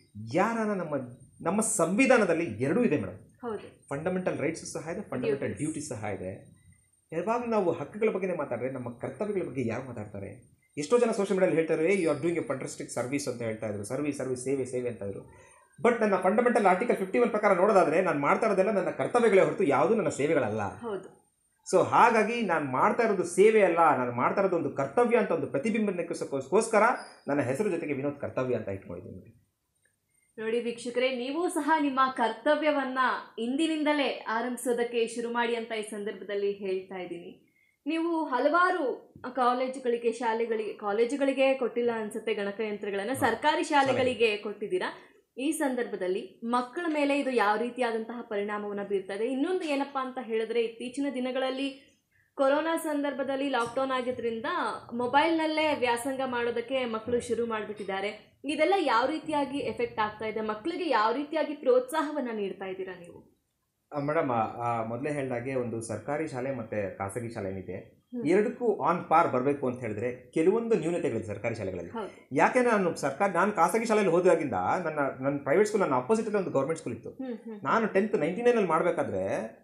ಯಾರನ ನಮ್ಮ ನಮ್ಮ ಸಂವಿಧಾನದಲ್ಲಿ ಎರಡೂ ಇದೆ ಮೇಡಮ್ ಹೌದು ಫಂಡಮೆಂಟಲ್ ರೈಟ್ಸ್ ಸಹ ಇದೆ ಫಂಡಮೆಂಟಲ್ Duties. ಡ್ಯೂಟಿ ಸಹ ಇದೆ ಯಾವಾಗಲೂ ನಾವು ಹಕ್ಕುಗಳ ಬಗ್ಗೆನೇ ಮಾತಾಡಿದ್ರೆ ನಮ್ಮ ಕರ್ತವ್ಯಗಳ ಬಗ್ಗೆ ಯಾರು ಮಾತಾಡ್ತಾರೆ ಎಷ್ಟೋ ಜನ ಸೋಷಿಯಲ್ ಮೀಡಿಯಲ್ಲಿ ಹೇಳ್ತಾರೆ you are doing a fantastic service ಅಂತ ಹೇಳ್ತಾ ಇದ್ರು ಸರ್ವಿಸ್ ಸರ್ವಿಸ್ ಸೇವೆ ಸೇವೆ ಅಂತ ಇದ್ರು ಬಟ್ ನನ್ನ ಫಂಡಮೆಂಟಲ್ ಆರ್ಟಿಕಲ್ ಫಿಫ್ಟಿ ಒನ್ ಪ್ರಕಾರ ನೋಡೋದಾದ್ರೆ ನಾನು ಮಾಡ್ತಾ ಇರೋದೆಲ್ಲ ನನ್ನ ಕರ್ತವ್ಯಗಳೇ ಹೊರತು ಯಾವುದೂ ನನ್ನ ಸೇವೆಗಳಲ್ಲ ಹೌದು ಸೊ ಹಾಗಾಗಿ ನಾನು ಮಾಡ್ತಾ ಇರೋದು ಸೇವೆ ಅಲ್ಲ ನಾನು ಮಾಡ್ತಾ ಇರೋದು ಒಂದು ಕರ್ತವ್ಯ ಅಂತ ಒಂದು ಪ್ರತಿಬಿಂಬನಕ್ಕೋಸ್ಕರ ನನ್ನ ಹೆಸರು ಜೊತೆಗೆ ವಿನೋದ್ ಕರ್ತವ್ಯ ಅಂತ ಇಟ್ಕೊಂಡಿದ್ದೀನಿ ನೋಡಿ ವೀಕ್ಷಕರೇ ನೀವು ಸಹ ನಿಮ್ಮ ಕರ್ತವ್ಯವನ್ನ ಇಂದಿನಿಂದಲೇ ಆರಂಭಿಸೋದಕ್ಕೆ ಶುರು ಮಾಡಿ ಅಂತ ಈ ಸಂದರ್ಭದಲ್ಲಿ ಹೇಳ್ತಾ ಇದ್ದೀನಿ ನೀವು ಹಲವಾರು ಕಾಲೇಜುಗಳಿಗೆ ಶಾಲೆಗಳಿಗೆ ಕಾಲೇಜುಗಳಿಗೆ ಕೊಟ್ಟಿಲ್ಲ ಅನ್ಸುತ್ತೆ ಗಣಕಯಂತ್ರಗಳನ್ನು ಸರ್ಕಾರಿ ಶಾಲೆಗಳಿಗೆ ಕೊಟ್ಟಿದ್ದೀರಾ ಈ ಸಂದರ್ಭದಲ್ಲಿ ಮಕ್ಕಳ ಮೇಲೆ ಇದು ಯಾವ ರೀತಿಯಾದಂತಹ ಪರಿಣಾಮವನ್ನು ಬೀರ್ತಾ ಇದೆ ಇನ್ನೊಂದು ಏನಪ್ಪಾ ಅಂತ ಹೇಳಿದ್ರೆ ಇತ್ತೀಚಿನ ದಿನಗಳಲ್ಲಿ ಕೊರೋನಾ ಸಂದರ್ಭದಲ್ಲಿ ಲಾಕ್ಡೌನ್ ಆಗಿದ್ರಿಂದ ಮೊಬೈಲ್ನಲ್ಲೇ ವ್ಯಾಸಂಗ ಮಾಡೋದಕ್ಕೆ ಮಕ್ಕಳು ಶುರು ಮಾಡಿಬಿಟ್ಟಿದ್ದಾರೆ ಇದೆಲ್ಲ ಯಾವ ರೀತಿಯಾಗಿ ಎಫೆಕ್ಟ್ ಆಗ್ತಾ ಇದೆ ಮಕ್ಕಳಿಗೆ ಯಾವ ರೀತಿಯಾಗಿ ಪ್ರೋತ್ಸಾಹವನ್ನ ನೀಡ್ತಾ ಇದ್ದೀರಾ ನೀವು ಮೇಡಮ್ ಮೊದಲೇ ಹೇಳಿದಾಗೆ ಒಂದು ಸರ್ಕಾರಿ ಶಾಲೆ ಮತ್ತು ಖಾಸಗಿ ಶಾಲೆ ಏನಿದೆ ಹ್ಮ್. ಎರಡಕ್ಕೂ ಆನ್ ಪಾರ್ ಬರಬೇಕು ಅಂತ ಹೇಳಿದ್ರೆ ಕೆಲವೊಂದು ನ್ಯೂನತೆಗಳಿದೆ ಸರ್ಕಾರಿ ಶಾಲೆಗಳಲ್ಲಿ ಹೌದು ಯಾಕೆ ನಾನು ಸರ್ಕಾರ ನಾನು ಖಾಸಗಿ ಶಾಲೆಯಲ್ಲಿ ಹೋದಾಗಿಂದ ನನ್ನ ನನ್ನ ಪ್ರೈವೇಟ್ ಸ್ಕೂಲ್ ನನ್ನ ಅಪೋಸಿಟ್ ಒಂದು ಗೌರ್ಮೆಂಟ್ ಸ್ಕೂಲ್ ಇತ್ತು ಹ್ಮ್ ಹ್ಮ್ ನಾನು ಟೆಂತ್ ನೈಂಟಿ ನೈನಲ್ಲಿ ಮಾಡಬೇಕಾದ್ರೆ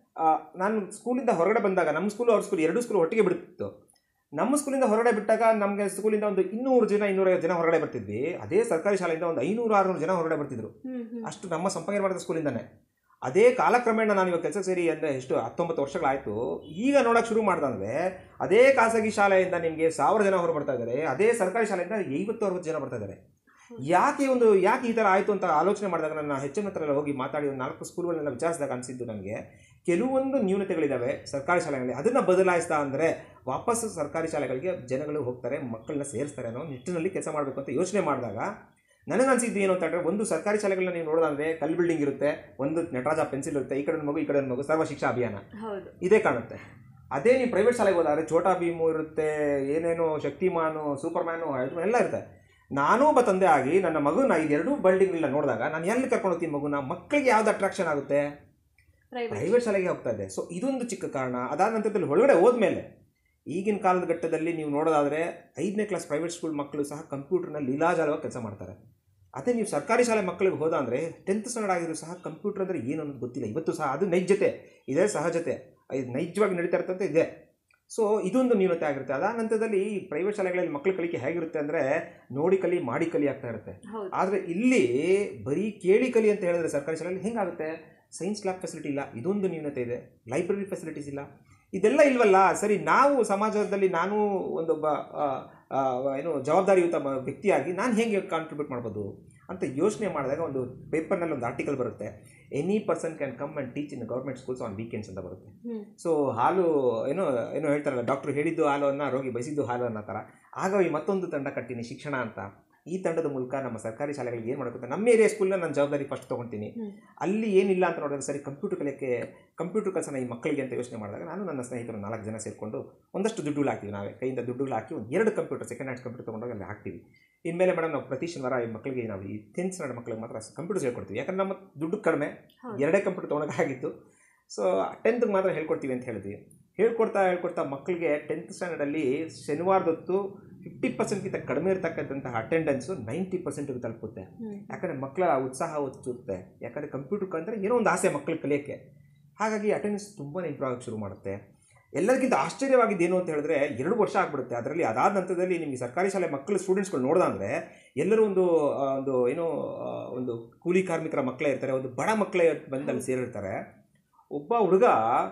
ನಾನು ಸ್ಕೂಲಿಂದ ಹೊರಗಡೆ ಬಂದಾಗ ನಮ್ಮ ಸ್ಕೂಲ್ ಅವ್ರ ಸ್ಕೂಲ್ ಎರಡು ಸ್ಕೂಲ್ ಒಟ್ಟಿಗೆ ಬಿಡ್ತಿತ್ತು ನಮ್ಮ ಸ್ಕೂಲಿಂದ ಹೊರಗಡೆ ಬಿಟ್ಟಾಗ ನಮಗೆ ಸ್ಕೂಲಿಂದ ಒಂದು ಇನ್ನೂರು ಜನ ಇನ್ನೂರೈವತ್ತು ಜನ ಹೊರಗಡೆ ಬರ್ತಿದ್ವಿ ಅದೇ ಸರ್ಕಾರಿ ಶಾಲೆಯಿಂದ ಒಂದು ಐನೂರು ಆರುನೂರು ಜನ ಹೊರಗಡೆ ಬರ್ತಿದ್ರು ಹ್ಮ್ ಹ್ಮ್ ಅಷ್ಟು ನಮ್ಮ ಸಂಪರ್ಕ ಮಾಡಿದ ಸ್ಕೂಲಿಂದಾನೆ ಅದೇ ಕಾಲಕ್ರಮೇಣ ನಾನು ಇವಾಗ ಕೆಲಸ ಸೇರಿ ಅಂದರೆ ಎಷ್ಟು ಹತ್ತೊಂಬತ್ತು ವರ್ಷಗಳಾಯಿತು ಈಗ ನೋಡೋಕೆ ಶುರು ಮಾಡ್ದಂದ್ರೆ ಅದೇ ಖಾಸಗಿ ಶಾಲೆಯಿಂದ ನಿಮಗೆ ಸಾವಿರ ಜನ ಹೊರ ಬರ್ತಾ ಇದ್ದಾರೆ ಅದೇ ಸರ್ಕಾರಿ ಶಾಲೆಯಿಂದ ಐವತ್ತು ಅರವತ್ತು ಜನ ಬರ್ತಾ ಇದ್ದಾರೆ ಯಾಕೆ ಒಂದು ಯಾಕೆ ಈ ಥರ ಆಯಿತು ಅಂತ ಆಲೋಚನೆ ಮಾಡಿದಾಗ ನನ್ನ ಹೆಚ್ಚಿನ ಹತ್ರ ಎಲ್ಲ ಹೋಗಿ ಮಾತಾಡಿ ಒಂದು ನಾಲ್ಕು ಸ್ಕೂಲ್ಗಳನ್ನೆಲ್ಲ ವಿಚಾರಿಸಿದಾಗ ಅನಿಸಿದ್ದು ನನಗೆ ಕೆಲವೊಂದು ನ್ಯೂನತೆಗಳಿದ್ದಾವೆ ಸರ್ಕಾರಿ ಶಾಲೆಗಳಲ್ಲಿ ಅದನ್ನು ಬದಲಾಯಿಸ್ತಾ ಅಂದರೆ ವಾಪಸ್ ಸರ್ಕಾರಿ ಶಾಲೆಗಳಿಗೆ ಜನಗಳು ಹೋಗ್ತಾರೆ ಮಕ್ಕಳನ್ನ ಸೇರಿಸ್ತಾರೆ ಅನ್ನೋ ನಿಟ್ಟಿನಲ್ಲಿ ಕೆಲಸ ಮಾಡಬೇಕು ಅಂತ ಯೋಚನೆ ಮಾಡಿದಾಗ ನನಗನ್ಸಿದ್ದು ಏನು ಅಂತ ಹೇಳಿದ್ರೆ ಒಂದು ಸರ್ಕಾರಿ ಶಾಲೆಗಳನ್ನ ನೀವು ನೋಡೋದಂದ್ರೆ ಕಲ್ ಬಿಲ್ಡಿಂಗ್ ಇರುತ್ತೆ ಒಂದು ನಟರಾಜ ಪೆನ್ಸಿಲ್ ಇರುತ್ತೆ ಈ ಕಡೆ ಒಂದು ಮಗು ಈ ಕಡೆ ಒಂದು ಮಗು ಸರ್ವ ಶಿಕ್ಷಾ ಅಭಿಯಾನ ಹೌದು ಇದೇ ಕಾಣುತ್ತೆ ಅದೇ ನೀವು ಪ್ರೈವೇಟ್ ಶಾಲೆಗೆ ಹೋದಾದ್ರೆ ಛೋಟಾ ಭೀಮು ಇರುತ್ತೆ ಏನೇನೋ ಶಕ್ತಿಮಾನು ಸೂಪರ್ಮ್ಯಾನು ಇದು ಎಲ್ಲ ಇರುತ್ತೆ ನಾನೂ ಒಬ್ಬ ತಂದೆ ಆಗಿ ನನ್ನ ಮಗುನ ಇದೆರಡೂ ಬಿಲ್ಡಿಂಗ್ಗಳನ್ನ ನೋಡಿದಾಗ ನಾನು ಎಲ್ಲಿ ಕರ್ಕೊಂಡು ಹೋಗ್ತೀನಿ ಮಗುನ ಮಕ್ಕಳಿಗೆ ಯಾವ್ದು ಅಟ್ರಾಕ್ಷನ್ ಆಗುತ್ತೆ ಪ್ರೈವೇಟ್ ಪ್ರೈವೇಟ್ ಶಾಲೆಗೆ ಹೋಗ್ತಾ ಇದೆ ಸೊ ಇದೊಂದು ಚಿಕ್ಕ ಕಾರಣ ಅದಾದ ನಂತರದಲ್ಲಿ ಒಳಗಡೆ ಹೋದ್ಮೇಲೆ ಈಗಿನ ಕಾಲದ ಘಟ್ಟದಲ್ಲಿ ನೀವು ನೋಡೋದಾದರೆ ಐದನೇ ಕ್ಲಾಸ್ ಪ್ರೈವೇಟ್ ಸ್ಕೂಲ್ ಮಕ್ಕಳು ಸಹ ಕಂಪ್ಯೂಟರ್ನ ಲೀಲಾಜಾಲವಾಗಿ ಕೆಲಸ ಮಾಡ್ತಾರೆ ಅದೇ ನೀವು ಸರ್ಕಾರಿ ಶಾಲೆ ಮಕ್ಕಳಿಗೆ ಹೋದ ಅಂದರೆ ಟೆಂತ್ ಸ್ಟ್ಯಾಂಡರ್ಡ್ ಆಗಿದ್ರು ಸಹ ಕಂಪ್ಯೂಟರ್ ಅಂದರೆ ಏನು ಅನ್ನೋದು ಗೊತ್ತಿಲ್ಲ ಇವತ್ತು ಸಹ ಅದು ನೈಜತೆ ಇದೇ ಸಹಜತೆ ಇದು ನೈಜವಾಗಿ ನಡೀತಾ ಇರ್ತಂತೆ ಇದೆ ಸೊ ಇದೊಂದು ನ್ಯೂನತೆ ಆಗಿರುತ್ತೆ ಅದಾದ ನಂತರದಲ್ಲಿ ಈ ಪ್ರೈವೇಟ್ ಶಾಲೆಗಳಲ್ಲಿ ಮಕ್ಕಳ ಕಲಿಕೆ ಹೇಗಿರುತ್ತೆ ಅಂದರೆ ನೋಡಿ ಕಲಿ ಮಾಡಿ ಕಲಿ ಆಗ್ತಾ ಇರುತ್ತೆ ಹೌದು ಆದರೆ ಇಲ್ಲಿ ಬರೀ ಕೇಳಿ ಕಲಿ ಅಂತ ಹೇಳಿದ್ರೆ ಸರ್ಕಾರಿ ಶಾಲೆಯಲ್ಲಿ ಹೆಂಗಾಗುತ್ತೆ ಸೈನ್ಸ್ ಲ್ಯಾಬ್ ಫೆಸಿಲಿಟಿ ಇಲ್ಲ ಇದೊಂದು ನ್ಯೂನತೆ ಇದೆ ಲೈಬ್ರರಿ ಫೆಸಿಲಿಟೀಸ್ ಇಲ್ಲ ಇದೆಲ್ಲ ಇಲ್ವಲ್ಲ ಸರಿ ನಾವು ಸಮಾಜದಲ್ಲಿ ನಾನು ಒಂದೊಬ್ಬ ಆ, ಆ, ಏನು ಜವಾಬ್ದಾರಿಯುತ ಮ- ವ್ಯಕ್ತಿಯಾಗಿ ನಾನು ಹೇಗೆ ಕಾಂಟ್ರಿಬ್ಯೂಟ್ ಮಾಡ್ಬೋದು ಅಂತ ಯೋಚನೆ ಮಾಡಿದಾಗ ಒಂದು ಪೇಪರ್ನಲ್ಲಿ ಒಂದು ಆರ್ಟಿಕಲ್ ಬರುತ್ತೆ any person can come and teach in government schools on weekends ಅಂತ ಬರುತ್ತೆ ಹ್ಮ್ ಸೊ ಹಾಲು ಏನೋ ಏನೋ ಹೇಳ್ತಾರಲ್ಲ ಡಾಕ್ಟ್ರು ಹೇಳಿದ್ದು ಹಾಲು ಅನ್ನ ರೋಗಿ ಬಯಸಿದ್ದು ಹಾಲು ಅನ್ನೋ ಥರ ಹಾಗಾಗಿ ಮತ್ತೊಂದು ತಂಡ ಕಟ್ಟಿನಿ ಶಿಕ್ಷಣ ಅಂತ ಈ ತಂಡದ ಮೂಲಕ ನಮ್ಮ ಸರ್ಕಾರಿ ಶಾಲೆಗಳಿಗೆ ಏನು ಮಾಡಬೇಕು ನಮ್ಮ ಏರಿಯಾ ಸ್ಕೂಲ್ನ ನಾನು ಜವಾಬ್ದಾರಿ ಫಸ್ಟ್ ತೊಗೊಳ್ತೀನಿ ಹ್ಮ್. ಅಲ್ಲಿ ಏನಿಲ್ಲ ಅಂತ ನೋಡಿದ್ರೆ ಸರಿ ಕಂಪ್ಯೂಟರ್ ಕಲಿಯಕ್ಕೆ ಕಂಪ್ಯೂಟರ್ ಕೆಲಸನ ಈ ಮಕ್ಕಳಿಗೆ ಅಂತ ಯೋಚನೆ ಮಾಡಿದಾಗ ನಾನು ನನ್ನ ಸ್ನೇಹಿತರು ನಾಲ್ಕು ಜನ ಸೇರಿಕೊಂಡು ಒಂದಷ್ಟು ದುಡ್ಡುಗಳು ಹಾಕ್ತೀವಿ ನಾವೇ ಕೈಯಿಂದ ದುಡ್ಡುಗಳು ಹಾಕಿ ಒಂದು ಎರಡು ಕಂಪ್ಯೂಟರ್ ಸೆಕೆಂಡ್ ಹ್ಯಾಂಡ್ ಕಂಪ್ಯೂಟರ್ ತೊಗೊಂಡೋಗಿ ಅಲ್ಲಿ ಹಾಕ್ತೀವಿ ಇನ್ಮೇಲೆ ಮೇಡಮ್ ನಾವು ಪ್ರತಿ ಶನಿವಾರ ಈ ಮಕ್ಕಳಿಗೆ ನಾವು ಈ ಟೆಂತ್ ಸ್ಟ್ಯಾಂಡರ್ಡ್ ಮಕ್ಕಳಿಗೆ ಮಾತ್ರ ಕಂಪ್ಯೂಟರ್ ಹೇಳ್ಕೊಡ್ತೀವಿ ಯಾಕಂದ್ರೆ ನಮ್ಮ ದುಡ್ಡು ಕಡಿಮೆ ಹೌದು. ಎರಡೇ ಕಂಪ್ಯೂಟರ್ ತೊಗೊಳಕ್ಕಾಗಿತ್ತು ಸೊ ಟೆಂತ್ಗೆ ಮಾತ್ರ ಹೇಳ್ಕೊಡ್ತೀವಿ ಅಂತ ಹೇಳಿದ್ವಿ ಹೇಳ್ಕೊಡ್ತಾ ಹೇಳ್ಕೊಡ್ತಾ ಮಕ್ಕಳಿಗೆ ಟೆಂತ್ ಸ್ಟ್ಯಾಂಡರ್ಡಲ್ಲಿ ಶನಿವಾರದೊತ್ತು ಫಿಫ್ಟಿ ಪರ್ಸೆಂಟ್ಗಿಂತ ಕಡಿಮೆ ಇರ್ತಕ್ಕಂತಹ ಅಟೆಂಡೆನ್ಸು ನೈಂಟಿ ಪರ್ಸೆಂಟ್ಗೆ ತಲುಪುತ್ತೆ ಹ್ಮ್ ಯಾಕಂದರೆ ಮಕ್ಕಳ ಉತ್ಸಾಹ ಹೆಚ್ಚುತ್ತೆ ಯಾಕಂದರೆ ಕಂಪ್ಯೂಟರ್ ಕಲಿತ್ರೆ ಏನೋ ಒಂದು ಆಸೆ ಮಕ್ಕಳು ಕಲಿಯೋಕ್ಕೆ ಹಾಗಾಗಿ ಅಟೆಂಡೆನ್ಸ್ ತುಂಬಾ ಇಂಪ್ರೂವ್ ಆಗಕ್ಕೆ ಶುರು ಮಾಡುತ್ತೆ ಎಲ್ಲರಿಗಿಂತ ಆಶ್ಚರ್ಯವಾಗಿದ್ದು ಏನು ಅಂತ ಹೇಳಿದ್ರೆ ಎರಡು ವರ್ಷ ಆಗ್ಬಿಡುತ್ತೆ ಅದರಲ್ಲಿ ಅದಾದ ನಂತರದಲ್ಲಿ ನಿಮಗೆ ಸರ್ಕಾರಿ ಶಾಲೆ ಮಕ್ಕಳು ಸ್ಟೂಡೆಂಟ್ಸ್ಗಳು ನೋಡ್ದಂದ್ರೆ ಎಲ್ಲರೂ ಒಂದು ಆ, ಒಂದು ಏನೋ ಆ, ಒಂದು ಕೂಲಿ ಕಾರ್ಮಿಕರ ಮಕ್ಕಳೇ ಇರ್ತಾರೆ ಒಂದು ಬಡ ಮಕ್ಕಳೇ ಬಂದು ಅಲ್ಲಿ ಸೇರಿರ್ತಾರೆ ಒಬ್ಬ ಹುಡುಗ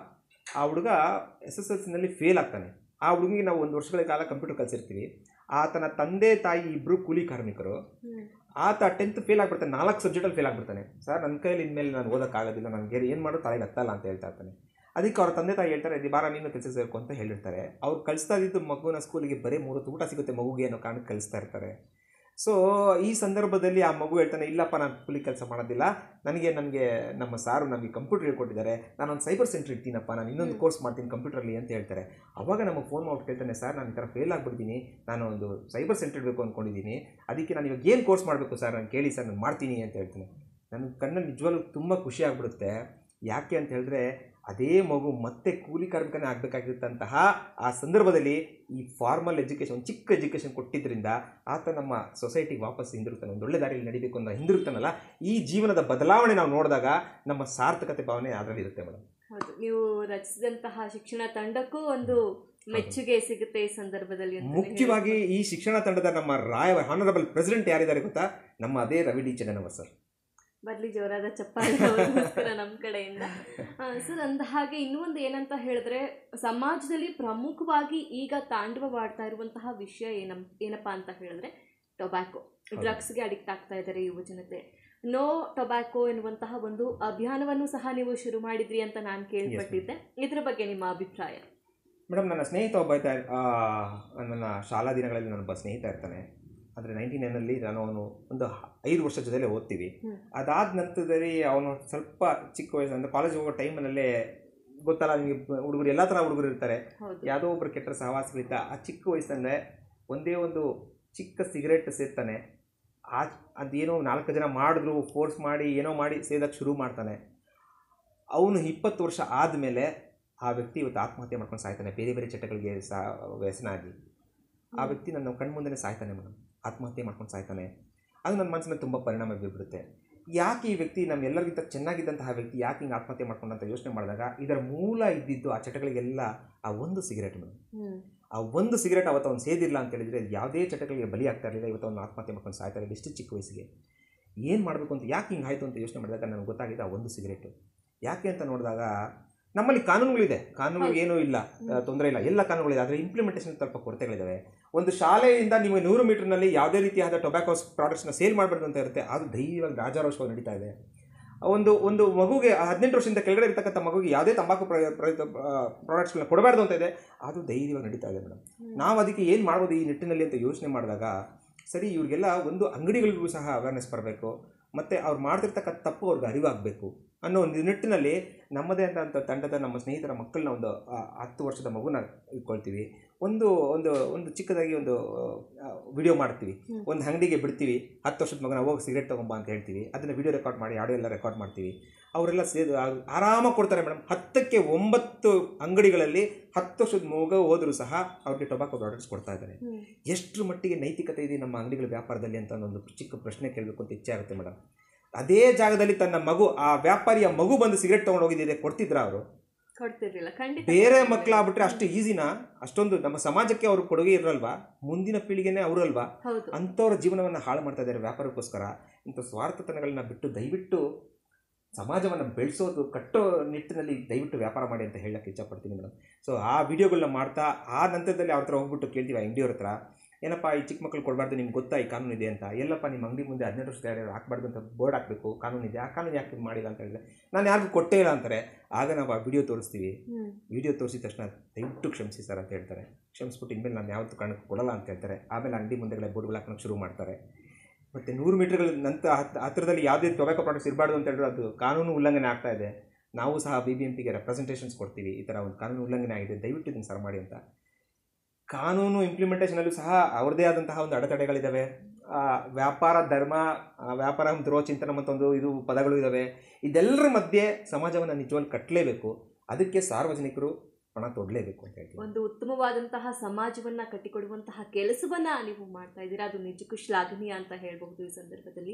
ಆ ಹುಡುಗ ಎಸ್ ಎಸ್ ಎಲ್ ಸಿನಲ್ಲಿ ಫೇಲ್ ಆಗ್ತಾನೆ ಆ ಹುಡುಗಿಗೆ ನಾವು ಒಂದು ವರ್ಷಗಳ ಕಾಲ ಕಂಪ್ಯೂಟರ್ ಕಲಿಸಿರ್ತೀವಿ ಆತನ ತಂದೆ ತಾಯಿ ಇಬ್ಬರು ಕೂಲಿ ಕಾರ್ಮಿಕರು ಹ್ಮ್ ಆತ ಟೆಂತ್ ಫೇಲ್ ಆಗ್ಬಿಡ್ತಾನೆ ನಾಲ್ಕು ಸಬ್ಜೆಕ್ಟಲ್ಲಿ ಫೇಲ್ ಆಗ್ಬಿಡ್ತಾನೆ ಸರ್ ನನ್ನ ಕೈಯಲ್ಲಿ ಇನ್ಮೇಲೆ ನಾನು ಓದೋಕ್ಕಾಗೋದಿಲ್ಲ ನನಗೆ ಏನು ಮಾಡೋ ತಲೆಗೆ ಹತ್ತಲ್ಲ ಅಂತ ಹೇಳ್ತಾ ಇರ್ತಾನೆ ಅದಕ್ಕೆ ಅವ್ರ ತಂದೆ ತಾಯಿ ಹೇಳ್ತಾರೆ "ಇದು ಬಾರ ನೀನು ಕೆಲಸ ಸೇರ್ಕೊ ಅಂತ ಹೇಳಿರ್ತಾರೆ ಅವ್ರು ಕಳಿಸ್ತಾ ಇದ್ದಿದ್ದು ಮಗುನ ಸ್ಕೂಲಿಗೆ ಬರೀ ಮೂರು ಹೊತ್ತು ಊಟ ಸಿಗುತ್ತೆ ಮಗುಗೆ ಅನ್ನೋ ಕಾರಣಕ್ಕೆ ಕಳಿಸ್ತಾ ಇರ್ತಾರೆ ಸೊ ಈ ಸಂದರ್ಭದಲ್ಲಿ ಆ ಮಗು ಹೇಳ್ತಾನೆ ಇಲ್ಲಪ್ಪ ನಾನು ಕೂಲಿ ಕೆಲಸ ಮಾಡೋದಿಲ್ಲ ನನಗೆ ನನಗೆ ನಮ್ಮ ಸಾರು ನನಗೆ ಕಂಪ್ಯೂಟರ್ ಹೇಳ್ಕೊಟ್ಟಿದ್ದಾರೆ ನಾನೊಂದು ಸೈಬರ್ ಸೆಂಟರ್ ಇರ್ತೀನಪ್ಪ ನಾನು ಇನ್ನೊಂದು ಕೋರ್ಸ್ ಮಾಡ್ತೀನಿ ಕಂಪ್ಯೂಟರಲ್ಲಿ ಅಂತ ಹೇಳ್ತಾರೆ ಅವಾಗ ನಮಗೆ ಫೋನ್ ಮಾಡ್ಬಿಟ್ಟು ಕೇಳ್ತಾನೆ ಸರ್ ನಾನು ಈ ಥರ ಫೇಲ್ ಆಗ್ಬಿಡ್ತೀನಿ ನಾನು ಒಂದು ಸೈಬರ್ ಸೆಂಟರ್ ಇಡಬೇಕು ಅಂದ್ಕೊಂಡಿದ್ದೀನಿ ಅದಕ್ಕೆ ನಾನು ಇವಾಗ ಏನು ಕೋರ್ಸ್ ಮಾಡಬೇಕು ಸರ್ ನಾನು ಕೇಳಿ ಸರ್ ನಾನು ಮಾಡ್ತೀನಿ ಅಂತ ಹೇಳ್ತೀನಿ ನನ್ನ ಕಣ್ಣಲ್ಲಿ ನಿಜವಾಗ್ಲೂ ತುಂಬ ಖುಷಿ ಆಗ್ಬಿಡುತ್ತೆ ಯಾಕೆ ಅಂತ ಹೇಳಿದ್ರೆ ಅದೇ ಮಗು ಮತ್ತೆ ಕೂಲಿ ಕಾರ್ಮಿಕನೇ ಆಗಬೇಕಾಗಿರ್ತಂತಹ ಆ ಸಂದರ್ಭದಲ್ಲಿ ಈ ಫಾರ್ಮಲ್ ಎಜುಕೇಷನ್ ಚಿಕ್ಕ ಎಜುಕೇಷನ್ ಕೊಟ್ಟಿದ್ದರಿಂದ ಆತ ನಮ್ಮ ಸೊಸೈಟಿಗೆ ವಾಪಸ್ ಹಿಂದಿರುತ್ತಾನೆ ಒಂದು ಒಳ್ಳೆ ದಾರಿಯಲ್ಲಿ ನಡಿಬೇಕು ಅಂತ ಹಿಂದಿರುತ್ತಾನಲ್ಲ ಈ ಜೀವನದ ಬದಲಾವಣೆ ನಾವು ನೋಡಿದಾಗ ನಮ್ಮ ಸಾರ್ಥಕತೆ ಭಾವನೆ ಅದರಲ್ಲಿ ಇರುತ್ತೆ ಮೇಡಮ್ ಹೌದು ನೀವು ರಚಿಸಿದಂತಹ ಶಿಕ್ಷಣ ತಂಡಕ್ಕೂ ಒಂದು ಮೆಚ್ಚುಗೆ ಸಿಗುತ್ತೆ ಈ ಸಂದರ್ಭದಲ್ಲಿ ಅಂತಾನೆ ಮುಖ್ಯವಾಗಿ ಈ ಶಿಕ್ಷಣ ತಂಡದ ನಮ್ಮ ರಾಯ ಹಾನರಬಲ್ ಪ್ರೆಸಿಡೆಂಟ್ ಯಾರಿದ್ದಾರೆ ಗೊತ್ತಾ ನಮ್ಮ ಅದೇ ರವಿ ಡಿ ಚೆನ್ನನವರ್ ಸರ್ ಬರ್ಲಿ ಜೋರಾದ ಚಪ್ಪಾಳೆ ಅವ್ರಿಗೋಸ್ಕರ ನಮ್ಮ ಕಡೆಯಿಂದ ಸರ್ ಅಂದ ಹಾಗೆ ಇನ್ನೂ ಒಂದು ಏನಂತ ಹೇಳಿದ್ರೆ ಸಮಾಜದಲ್ಲಿ ಪ್ರಮುಖವಾಗಿ ಈಗ ತಾಂಡವವಾಡ್ತಾ ಇರುವಂತಹ ವಿಷಯ ಏನಂ ಏನಪ್ಪ ಅಂತ ಹೇಳಿದ್ರೆ ಟೊಬ್ಯಾಕೊ ಡ್ರಗ್ಸ್ಗೆ ಅಡಿಕ್ಟ್ ಆಗ್ತಾ ಇದ್ದಾರೆ ಯುವ ಜನತೆ ನೋ ಟೊಬ್ಯಾಕೊ ಎನ್ನುವಂತಹ ಒಂದು ಅಭಿಯಾನವನ್ನು ಸಹ ನೀವು ಶುರು ಮಾಡಿದ್ರಿ ಅಂತ ನಾನು ಕೇಳ್ಪಟ್ಟಿದ್ದೆ ಇದ್ರ ಬಗ್ಗೆ ನಿಮ್ಮ ಅಭಿಪ್ರಾಯ ಮೇಡಮ್ ನನ್ನ ಸ್ನೇಹಿತ ಒಬ್ಬ ಇದ್ದ ಆ, ನನ್ನ ಶಾಲಾ ದಿನಗಳಲ್ಲಿ ನನ್ನೊಬ್ಬ ಸ್ನೇಹಿತ ಇರ್ತಾನೆ ಅಂದರೆ ನೈಂಟಿ ನೈನಲ್ಲಿ ನಾನು ಅವನು ಒಂದು ಹ- ಐದು ವರ್ಷ ಜೊತೆಲೇ ಓದ್ತೀವಿ ಹ್ಮ್. ಅದಾದ ನಂತರದಲ್ಲಿ ಅವನು ಸ್ವಲ್ಪ ಚಿಕ್ಕ ವಯಸ್ಸು ಅಂದರೆ ಕಾಲೇಜ್ ಹೋಗೋ ಟೈಮ್ನಲ್ಲೇ ಗೊತ್ತಲ್ಲ ನಿಮಗೆ ಹುಡುಗರು ಎಲ್ಲ ಥರ ಹುಡುಗರು ಇರ್ತಾರೆ ಹೌದು ಯಾವುದೋ ಒಬ್ಬರು ಕೆಟ್ಟ ಸಹವಾಸಗಳಿದ್ದ ಆ ಚಿಕ್ಕ ವಯಸ್ಸಲ್ಲೇ ಒಂದೇ ಒಂದು ಚಿಕ್ಕ ಸಿಗರೆಟ್ ಸೇರ್ತಾನೆ ಆ ಅದೇನೋ ನಾಲ್ಕು ಜನ ಮಾಡಿದ್ರು ಫೋರ್ಸ್ ಮಾಡಿ ಏನೋ ಮಾಡಿ ಸೇದಕ್ಕೆ ಶುರು ಮಾಡ್ತಾನೆ ಅವನು ಇಪ್ಪತ್ತು ವರ್ಷ ಆದಮೇಲೆ ಆ ವ್ಯಕ್ತಿ ಇವತ್ತು ಆತ್ಮಹತ್ಯೆ ಮಾಡ್ಕೊಂಡು ಸಾಯ್ತಾನೆ ಬೇರೆ ಬೇರೆ ಚಟಗಳಿಗೆ ಸಾ ವ್ಯಸನ ಆಗಿ ಆ ವ್ಯಕ್ತಿ ನನ್ನ ಕಣ್ಮುಂದೆ ಸಾಯ್ತಾನೆ ಮೇಡಮ್ ಆತ್ಮಹತ್ಯೆ ಮಾಡ್ಕೊಂಡು ಸಾಯ್ತಾನೆ ಅದು ನನ್ನ ಮನಸ್ಸಿನ ತುಂಬ ಪರಿಣಾಮ ಬೀರ್ಬಿಡುತ್ತೆ ಯಾಕೆ ಈ ವ್ಯಕ್ತಿ ನಮ್ಮೆಲ್ಲರಿಗಿಂತ ಚೆನ್ನಾಗಿದ್ದಂತಹ ವ್ಯಕ್ತಿ ಯಾಕೆ ಹಿಂಗೆ ಆತ್ಮಹತ್ಯೆ ಮಾಡ್ಕೊಂಡು ಅಂತ ಯೋಚನೆ ಮಾಡಿದಾಗ ಇದರ ಮೂಲ ಇದ್ದಿದ್ದು ಆ ಚಟಗಳಿಗೆಲ್ಲ ಆ ಒಂದು ಸಿಗರೆಟ್ ಮೇಡಮ್ ಹ್ಮ್ ಆ ಒಂದು ಸಿಗರೆಟ್ ಅವತ್ತು ಅವ್ನು ಸೇದಿಲ್ಲ ಅಂತ ಹೇಳಿದ್ರೆ ಯಾವುದೇ ಚಟಗಳಿಗೆ ಬಲಿ ಆಗ್ತಾ ಇರಲಿಲ್ಲ ಇವತ್ತು ಅವ್ನು ಆತ್ಮಹತ್ಯೆ ಮಾಡ್ಕೊಂಡು ಸಾಯ್ತಾ ಇರಲಿಲ್ಲ ಇಷ್ಟು ಚಿಕ್ಕ ವಯಸ್ಸಿಗೆ ಏನು ಮಾಡಬೇಕು ಅಂತ ಯಾಕೆ ಹಿಂಗೆ ಆಯಿತು ಅಂತ ಯೋಚನೆ ಮಾಡಿದಾಗ ನನಗೆ ಗೊತ್ತಾಗಿದೆ ಆ ಒಂದು ಸಿಗರೇಟು ಯಾಕೆ ಅಂತ ನೋಡಿದಾಗ ನಮ್ಮಲ್ಲಿ ಕಾನೂನುಗಳಿದೆ ಕಾನೂನುಗಳು ಏನೂ ಇಲ್ಲ ತೊಂದರೆ ಇಲ್ಲ ಎಲ್ಲ ಕಾನೂನುಗಳಿದೆ ಆದರೆ ಇಂಪ್ಲಿಮೆಂಟೇಷನ್ ಸ್ವಲ್ಪ ಕೊರತೆಗಳಿದ್ದಾವೆ ಒಂದು ಶಾಲೆಯಿಂದ ನೀವು ನೂರು ಮೀಟರ್ನಲ್ಲಿ ಯಾವುದೇ ರೀತಿಯಾದ ಟೊಬ್ಯಾಕೋ ಪ್ರಾಡಕ್ಟ್ಸ್ನ ಸೇಲ್ ಮಾಡಬಾರ್ದು ಅಂತ ಇರುತ್ತೆ ಅದು ಧೈರ್ಯವಾಗಿ ರಾಜಾರೋಷವಾಗಿ ನಡೀತಾ ಇದೆ ಒಂದು ಒಂದು ಮಗುಗೆ ಹದಿನೆಂಟು ವರ್ಷದಿಂದ ಕೆಳಗಡೆ ಇರ್ತಕ್ಕಂಥ ಮಗುಗೆ ಯಾವುದೇ ತಂಬಾಕು ಪ್ರಾಡಕ್ಟ್ಸ್ಗಳನ್ನ ಕೊಡಬಾರ್ದು ಅಂತ ಇದೆ ಅದು ಧೈರ್ಯವಾಗಿ ನಡೀತಾ ಇದೆ ಮೇಡಮ್ ನಾವು ಅದಕ್ಕೆ ಏನು ಮಾಡ್ಬೋದು ಈ ನಿಟ್ಟಿನಲ್ಲಿ ಅಂತ ಯೋಚನೆ ಮಾಡಿದಾಗ ಸರಿ ಇವ್ರಿಗೆಲ್ಲ ಒಂದು ಅಂಗಡಿಗಳಿಗೂ ಸಹ ಅವೇರ್ನೆಸ್ ಬರಬೇಕು ಮತ್ತು ಅವ್ರು ಮಾಡ್ತಿರ್ತಕ್ಕಂಥ ತಪ್ಪು ಅವ್ರಿಗೆ ಅರಿವಾಗಬೇಕು ಅನ್ನೋ ಒಂದು ನಿಟ್ಟಿನಲ್ಲಿ ನಮ್ಮದೇ ಅಂತ ತಂಡದ ನಮ್ಮ ಸ್ನೇಹಿತರ ಮಕ್ಕಳನ್ನ ಒಂದು ಆ, ಹತ್ತು ವರ್ಷದ ಮಗುನ ಇಟ್ಕೊಳ್ತೀವಿ ಒಂದು ಒಂದು ಒಂದು ಚಿಕ್ಕದಾಗಿ ಒಂದು ವಿಡಿಯೋ ಮಾಡ್ತೀವಿ ಹ್ಮ್. ಒಂದು ಅಂಗಡಿಗೆ ಬಿಡ್ತೀವಿ ಹತ್ತು ವರ್ಷದ ಮಗನ ಹೋಗಿ ಸಿಗರೇಟ್ ತೊಗೊಂಬ ಅಂತ ಹೇಳ್ತೀವಿ ಅದನ್ನು ವಿಡಿಯೋ ರೆಕಾರ್ಡ್ ಮಾಡಿ ಆಡಿಯೋ ಎಲ್ಲ ರೆಕಾರ್ಡ್ ಮಾಡ್ತೀವಿ ಅವರೆಲ್ಲ ಸೇದು ಆರಾಮಾಗಿ ಕೊಡ್ತಾರೆ ಮೇಡಮ್ ಹತ್ತಕ್ಕೆ ಒಂಬತ್ತು ಅಂಗಡಿಗಳಲ್ಲಿ ಹತ್ತು ವರ್ಷದ ಮಗು ಹೋದರೂ ಸಹ ಅವ್ರಿಗೆ ಟೊಬಾಕೋ ಪ್ರಾಡಕ್ಟ್ಸ್ ಕೊಡ್ತಾ ಇದ್ದಾರೆ ಹ್ಮ್ ಎಷ್ಟರ ಮಟ್ಟಿಗೆ ನೈತಿಕತೆ ಇದೆ ನಮ್ಮ ಅಂಗಡಿಗಳ ವ್ಯಾಪಾರದಲ್ಲಿ ಅಂತ ಒಂದು ಚಿಕ್ಕ ಪ್ರಶ್ನೆ ಕೇಳಬೇಕು ಅಂತ ಇಚ್ಛೆ ಆಗುತ್ತೆ ಮೇಡಮ್ ಅದೇ ಜಾಗದಲ್ಲಿ ತನ್ನ ಮಗು ಆ ವ್ಯಾಪಾರಿಯ ಮಗು ಬಂದು ಸಿಗರೆಟ್ ತೊಗೊಂಡು ಹೋಗಿದ್ದಿದೆ ಕೊಡ್ತಿದ್ರ ಅವರು ಕೊಡ್ತಿರ್ಲಿಲ್ಲ ಖಂಡಿತ ಬೇರೆ ಮಕ್ಕಳಾಗ್ಬಿಟ್ರೆ ಅಷ್ಟು ಈಸಿನಾ ಅಷ್ಟೊಂದು ನಮ್ಮ ಸಮಾಜಕ್ಕೆ ಅವ್ರ ಕೊಡುಗೆ ಇರಲ್ವಾ ಮುಂದಿನ ಪೀಳಿಗೆನೇ ಅವರಲ್ವಾ ಹೌದು ಅಂಥವ್ರ ಜೀವನವನ್ನು ಹಾಳು ಮಾಡ್ತಾ ಇದ್ದಾರೆ ವ್ಯಾಪಾರಕ್ಕೋಸ್ಕರ ಇಂಥ ಸ್ವಾರ್ಥತನಗಳನ್ನ ಬಿಟ್ಟು ದಯವಿಟ್ಟು ಸಮಾಜವನ್ನು ಬೆಳೆಸೋದು ಕಟ್ಟೋ ನಿಟ್ಟಿನಲ್ಲಿ ದಯವಿಟ್ಟು ವ್ಯಾಪಾರ ಮಾಡಿ ಅಂತ ಹೇಳಕ್ಕೆ ಇಷ್ಟಪಡ್ತೀನಿ ಮೇಡಮ್ ಸೊ ಆ ವಿಡಿಯೋಗಳನ್ನ ಮಾಡ್ತಾ ಆ ನಂತರದಲ್ಲಿ ಅವ್ರ ಹತ್ರ ಹೋಗ್ಬಿಟ್ಟು ಕೇಳ್ತೀವಿ ಆ ಅಂಗಡಿಯವ್ರ ಹತ್ರ ಏನಪ್ಪ ಈ ಚಿಕ್ಕ ಮಕ್ಕಳು ಕೊಡಬಾರ್ದು ನಿಮ್ಗೆ ಗೊತ್ತಾ ಈ ಕಾನೂನು ಇದೆ ಅಂತ ಎಲ್ಲಪ್ಪ ನಿಮ್ಮ ಅಂಗಡಿ ಮುಂದೆ ಹದಿನೆಂಟು ವರ್ಷದ ಯಾರು ಹಾಕ್ಬಾರ್ದು ಅಂತ ಬೋರ್ಡ್ ಹಾಕಬೇಕು ಕಾನೂನು ಇದೆ ಆ ಕಾನೂನು ಯಾಕೆ ಇದು ಮಾಡಿಲ್ಲ ಅಂತ ಹೇಳಿದ್ರೆ ನಾನು ಯಾರಿಗೂ ಕೊಟ್ಟೇ ಇಲ್ಲ ಅಂತಾರೆ ಆಗ ನಾವು ಆ ವಿಡಿಯೋ ತೋರಿಸ್ತೀವಿ ಹ್ಮ್ ವಿಡಿಯೋ ತೋರಿಸಿದ ತಕ್ಷಣ ದಯವಿಟ್ಟು ಕ್ಷಮಿಸಿ ಸರ್ ಅಂತ ಹೇಳ್ತಾರೆ ಕ್ಷಮಿಸ್ಬಿಟ್ಟು ಇನ್ಮೇಲೆ ನಾನು ಯಾವತ್ತೂ ಕಾರಣಕ್ಕೆ ಕೊಡಲ್ಲ ಅಂತ ಹೇಳ್ತಾರೆ ಆಮೇಲೆ ಅಂಗಡಿ ಮುಂದೆಗಳೇ ಬೋರ್ಡ್ಗಳು ಹಾಕೋಕ್ಕೆ ಶುರು ಮಾಡ್ತಾರೆ ಮತ್ತು ನೂರು ಮೀಟರ್ಗಳ ನಂತರ ಹತ್ ಹತ್ತಿರದಲ್ಲಿ ಯಾವುದೇ ಟೊಬ್ಯಾಕೋ ಪ್ರಾಡಕ್ಟ್ಸ್ ಇರಬಾರ್ದು ಅಂತ ಹೇಳಿದ್ರೆ ಅದು ಕಾನೂನು ಉಲ್ಲಂಘನೆ ಆಗ್ತಾ ಇದೆ ನಾವು ಸಹ ಬಿ ಬಿ ಎಂ ಪಿಗೆ ರೆಪ್ರೆಸೆಂಟೇಷನ್ಸ್ ಕೊಡ್ತೀವಿ ಈ ಥರ ಒಂದು ಕಾನೂನು ಉಲ್ಲಂಘನೆ ಆಗಿದೆ ದಯವಿಟ್ಟು ಇದನ್ನು ಸರ್ ಮಾಡಿ ಅಂತ ಕಾನೂನು ಇಂಪ್ಲಿಮೆಂಟೇಷನಲ್ಲೂ ಸಹ ಅವ್ರದ್ದೇ ಆದಂತಹ ಒಂದು ಅಡೆತಡೆಗಳಿದ್ದಾವೆ ಆ, ವ್ಯಾಪಾರ ಧರ್ಮ ಆ, ವ್ಯಾಪಾರ ಧ್ರುವ ಚಿಂತನ ಮತ್ತೊಂದು ಇದು ಪದಗಳು ಇದ್ದಾವೆ ಇದೆಲ್ಲರ ಮಧ್ಯೆ ಸಮಾಜವನ್ನು ನಿಜವಾಗಿ ಕಟ್ಟಲೇಬೇಕು ಅದಕ್ಕೆ ಸಾರ್ವಜನಿಕರು ಪಣ ತೊಡಲೇಬೇಕು ಅಂತ ಹೇಳ್ತೀವಿ ಒಂದು ಉತ್ತಮವಾದಂತಹ ಸಮಾಜವನ್ನ ಕಟ್ಟಿಕೊಡುವಂತಹ ಕೆಲಸವನ್ನ ನೀವು ಮಾಡ್ತಾ ಇದ್ದೀರಾ ಅದು ನಿಜಕ್ಕೂ ಶ್ಲಾಘನೀಯ ಅಂತ ಹೇಳಬಹುದು ಈ ಸಂದರ್ಭದಲ್ಲಿ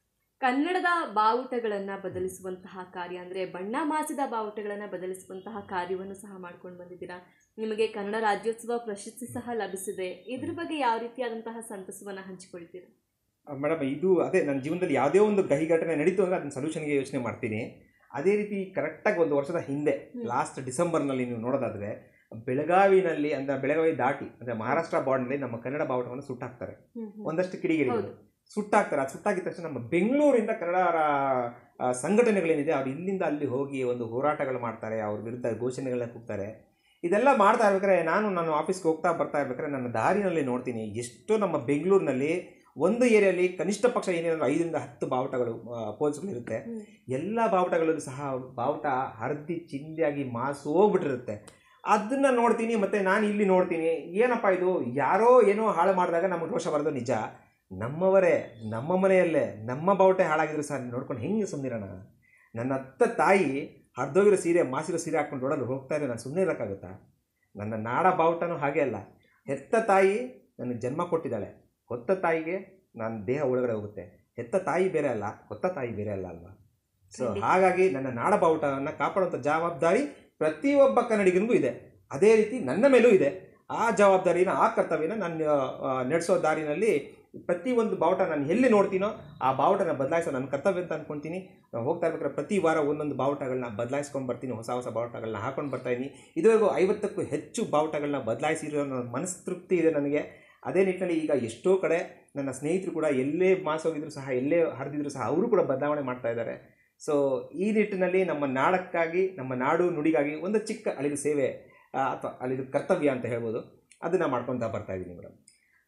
ಕನ್ನಡದ ಬಾವುಟಗಳನ್ನ ಬದಲಿಸುವಂತಹ ಕಾರ್ಯ ಅಂದ್ರೆ ಬಣ್ಣ ಮಾಸಿದ ಬಾವುಟಗಳನ್ನ ಬದಲಿಸುವಂತಹ ಕಾರ್ಯವನ್ನು ಸಹ ಮಾಡ್ಕೊಂಡು ಬಂದಿದ್ದೀರಾ ನಿಮಗೆ ಕನ್ನಡ ರಾಜ್ಯೋತ್ಸವ ಪ್ರಶಸ್ತಿ ಸಹ ಲಭಿಸಿದೆ ಇದ್ರ ಬಗ್ಗೆ ಯಾವ ರೀತಿಯಾದಂತಹ ಸಂತಸವನ್ನ ಹಂಚಿಕೊಳ್ತೀರಾ ಮೇಡಮ್ ಇದು ಅದೇ ನನ್ನ ಜೀವನದಲ್ಲಿ ಯಾವುದೇ ಒಂದು ಕಹಿ ಘಟನೆ ನಡೀತು ಅಂದರೆ ಅದನ್ನ ಸೊಲ್ಯೂಷನ್ಗೆ ಯೋಚನೆ ಮಾಡ್ತೀನಿ ಅದೇ ರೀತಿ ಕರೆಕ್ಟಾಗಿ ಒಂದು ವರ್ಷದ ಹಿಂದೆ ಹ್ಮ್. ಲಾಸ್ಟ್ ಡಿಸೆಂಬರ್ನಲ್ಲಿ ನೀವು ನೋಡೋದಾದರೆ ಬೆಳಗಾವಿನಲ್ಲಿ ಅಂದರೆ ಬೆಳಗಾವಿ ದಾಟಿ ಅಂದರೆ ಮಹಾರಾಷ್ಟ್ರ ಬಾರ್ಡ್ನಲ್ಲಿ ನಮ್ಮ ಕನ್ನಡ ಬಾವುಟವನ್ನು ಸುಟ್ಟಾಕ್ತಾರೆ ಹ್ಮ್ ಹ್ಮ್. ಒಂದಷ್ಟು ಕಿಡಿಗೇಡಿಗಳು ಹೌದು. ಸುಟ್ಟಾಕ್ತಾರೆ ಅದು ಸುಟ್ಟಾಕಿದ ತಕ್ಷಣ ನಮ್ಮ ಬೆಂಗಳೂರಿಂದ ಕನ್ನಡ ರಾ- ಆ, ಸಂಘಟನೆಗಳೇನಿದೆ ಅವ್ರು ಇಲ್ಲಿಂದ ಅಲ್ಲಿ ಹೋಗಿ ಒಂದು ಹೋರಾಟಗಳು ಮಾಡ್ತಾರೆ ಅವ್ರ ವಿರುದ್ಧ ಘೋಷಣೆಗಳನ್ನ ಕೂಗ್ತಾರೆ ಇದೆಲ್ಲ ಮಾಡ್ತಾ ಇರ್ಬೇಕಾದ್ರೆ ನಾನು ನಾನು ಆಫೀಸ್ಗೆ ಹೋಗ್ತಾ ಬರ್ತಾ ಇರ್ಬೇಕಾದ್ರೆ ನನ್ನ ದಾರಿನಲ್ಲಿ ನೋಡ್ತೀನಿ ಎಷ್ಟೋ ನಮ್ಮ ಬೆಂಗಳೂರಿನಲ್ಲಿ ಒಂದು ಏರಿಯಲ್ಲಿ ಕನಿಷ್ಠ ಪಕ್ಷ ಏನೇನಾದ್ರು ಐದರಿಂದ ಹತ್ತು ಬಾವುಟಗಳು ಪೋಲ್ಸ್ಗಳು ಇರುತ್ತೆ ಹ್ಮ್. ಎಲ್ಲ ಬಾವುಟಗಳಲ್ಲೂ ಸಹ ಬಾವುಟ ಹರಿದಿ ಚಿಂದಿಯಾಗಿ ಮಾಸು ಹೋಗ್ಬಿಟ್ಟಿರುತ್ತೆ ಅದನ್ನ ನೋಡ್ತೀನಿ ಮತ್ತೆ ನಾನು ಇಲ್ಲಿ ನೋಡ್ತೀನಿ ಏನಪ್ಪ ಇದು ಯಾರೋ ಏನೋ ಹಾಳು ಮಾಡಿದಾಗ ನಮಗೆ ರೋಷ ಬರೋದು ನಿಜ ನಮ್ಮವರೇ ನಮ್ಮ ಮನೆಯಲ್ಲೇ ನಮ್ಮ ಬಾವುಟ ಹಾಳಾಗಿದ್ರು ಸಹ ನೋಡ್ಕೊಂಡು ಹೆಂಗೆ ಸುಮ್ಮನಿರೋಣ ನನ್ನ ಅತ್ತ ತಾಯಿ ಹರಿದೋಗಿರೋ ಸೀರೆ ಮಾಸಿರೋ ಸೀರೆ ಹಾಕ್ಕೊಂಡು ನೋಡಲು ಹೋಗ್ತಾ ಇದ್ರೆ ನಾನು ಸುಮ್ಮನೆ ಇರೋಕ್ಕಾಗುತ್ತಾ ನನ್ನ ನಾಡ ಬಾವುಟನೂ ಹಾಗೆ ಅಲ್ಲ ಹೆತ್ತ ತಾಯಿ ನನಗೆ ಜನ್ಮ ಕೊಟ್ಟಿದ್ದಾಳೆ ಹೊತ್ತ ತಾಯಿಗೆ ನನ್ನ ದೇಹ ಒಳಗಡೆ ಹೋಗುತ್ತೆ ಹೆತ್ತ ತಾಯಿ ಬೇರೆ ಅಲ್ಲ ಹೊತ್ತ ತಾಯಿ ಬೇರೆ ಅಲ್ಲ ಅಲ್ವಾ ಸೊ ಖಂಡಿತ. ಹಾಗಾಗಿ ನನ್ನ ನಾಡ ಬಾವುಟವನ್ನು ಕಾಪಾಡುವಂಥ ಜವಾಬ್ದಾರಿ ಪ್ರತಿಯೊಬ್ಬ ಕನ್ನಡಿಗನಿಗೂ ಇದೆ ಅದೇ ರೀತಿ ನನ್ನ ಮೇಲೂ ಇದೆ ಆ ಜವಾಬ್ದಾರಿನ ಆ ಕರ್ತವ್ಯನ ನಾನು ಆ, ನಡೆಸೋ ದಾರಿನಲ್ಲಿ ಪ್ರತಿಯೊಂದು ಬಾವುಟ ನಾನು ಎಲ್ಲಿ ನೋಡ್ತೀನೋ ಆ ಬಾವುಟನ ಬದಲಾಯಿಸೋ ನನ್ನ ಕರ್ತವ್ಯ ಅಂತ ಅನ್ಕೊತೀನಿ ನಾನು ಹೋಗ್ತಾ ಇರ್ಬೇಕಾದ್ರೆ ಪ್ರತಿ ವಾರ ಒಂದೊಂದು ಬಾವುಟಗಳನ್ನ ಬದಲಾಯಿಸ್ಕೊಂಡು ಬರ್ತೀನಿ ಹೊಸ ಹೊಸ ಬಾವುಟಗಳನ್ನ ಹಾಕೊಂಡು ಬರ್ತಾ ಇದ್ದೀನಿ ಇದುವರೆಗೂ ಐವತ್ತಕ್ಕೂ ಹೆಚ್ಚು ಬಾವುಟಗಳನ್ನ ಬದಲಾಯಿಸಿರೋ ನನ್ನ ಮನಸ್ತೃಪ್ತಿ ಇದೆ ನನಗೆ ಅದೇ ನಿಟ್ಟಿನಲ್ಲಿ ಈಗ ಎಷ್ಟೋ ಕಡೆ ನನ್ನ ಸ್ನೇಹಿತರು ಕೂಡ ಎಲ್ಲೇ ಮಾಸ್ ಹೋಗಿದ್ರು ಸಹ ಎಲ್ಲೇ ಹರಿದಿದ್ರು ಸಹ ಅವರು ಕೂಡ ಬದಲಾವಣೆ ಮಾಡ್ತಾ ಇದ್ದಾರೆ ಸೊ ಈ ನಿಟ್ಟಿನಲ್ಲಿ ನಮ್ಮ ನಾಡಕ್ಕಾಗಿ ನಮ್ಮ ನಾಡು ನುಡಿಗಾಗಿ ಒಂದು ಚಿಕ್ಕ ಅಳಿದು ಸೇವೆ ಅಥವಾ ಅಳಿದು ಕರ್ತವ್ಯ ಅಂತ ಹೇಳ್ಬೋದು ಅದನ್ನು ಮಾಡ್ಕೊತಾ ಬರ್ತಾ ಇದ್ದೀನಿ ಮೇಡಮ್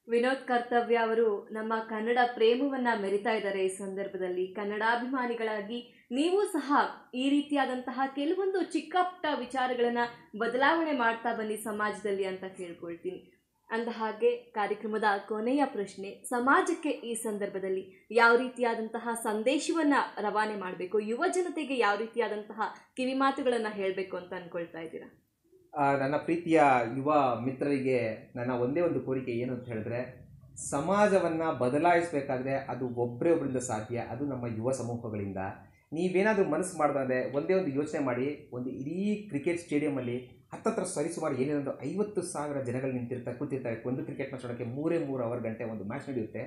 ವಿನೋದ್ ಕರ್ತವ್ಯ ಅವರು ನಮ್ಮ ಕನ್ನಡ ಪ್ರೇಮವನ್ನ ಮೆರಿತಾ ಇದ್ದಾರೆ ಈ ಸಂದರ್ಭದಲ್ಲಿ ಕನ್ನಡಾಭಿಮಾನಿಗಳಾಗಿ ನೀವು ಸಹ ಈ ರೀತಿಯಾದಂತಹ ಕೆಲವೊಂದು ಚಿಕ್ಕ ಪುಟ್ಟ ವಿಚಾರಗಳನ್ನ ಬದಲಾವಣೆ ಮಾಡ್ತಾ ಬನ್ನಿ ಸಮಾಜದಲ್ಲಿ ಅಂತ ಕೇಳ್ಕೊಳ್ತೀನಿ ಅಂದ ಹಾಗೆ ಕಾರ್ಯಕ್ರಮದ ಕೊನೆಯ ಪ್ರಶ್ನೆ ಸಮಾಜಕ್ಕೆ ಈ ಸಂದರ್ಭದಲ್ಲಿ ಯಾವ ರೀತಿಯಾದಂತಹ ಸಂದೇಶವನ್ನ ರವಾನೆ ಮಾಡಬೇಕು ಯುವ ಜನತೆಗೆ ಯಾವ ರೀತಿಯಾದಂತಹ ಕಿವಿಮಾತುಗಳನ್ನ ಹೇಳಬೇಕು ಅಂತ ಅನ್ಕೊಳ್ತಾ ಇದ್ದೀರಾ ಆ, ನನ್ನ ಪ್ರೀತಿಯ ಯುವ ಮಿತ್ರರಿಗೆ ನನ್ನ ಒಂದೇ ಒಂದು ಕೋರಿಕೆ ಏನು ಅಂತ ಹೇಳಿದ್ರೆ ಸಮಾಜವನ್ನು ಬದಲಾಯಿಸಬೇಕಾದ್ರೆ ಅದು ಒಬ್ಬರೇ ಒಬ್ಬರಿಂದ ಸಾಧ್ಯ ಅದು ನಮ್ಮ ಯುವ ಸಮೂಹಗಳಿಂದ ನೀವೇನಾದರೂ ಮನಸ್ಸು ಮಾಡಿದ್ರೆ ಒಂದೇ ಒಂದು ಯೋಚನೆ ಮಾಡಿ ಒಂದು ಇಡೀ ಕ್ರಿಕೆಟ್ ಸ್ಟೇಡಿಯಮಲ್ಲಿ ಹತ್ತತ್ರ ಸರಿಸುಮಾರು ಏನೇನೊಂದು ಐವತ್ತು ಸಾವಿರ ಜನಗಳು ನಿಂತಿರ್ತಾರೆ ಕೂತಿರ್ತಾರೆ ಒಂದು ಕ್ರಿಕೆಟ್ ಮ್ಯಾಚ್ ನೋಡೋಕ್ಕೆ ಮೂರೇ ಮೂರು ಅವರ್ ಗಂಟೆ ಒಂದು ಮ್ಯಾಚ್ ನಡೆಯುತ್ತೆ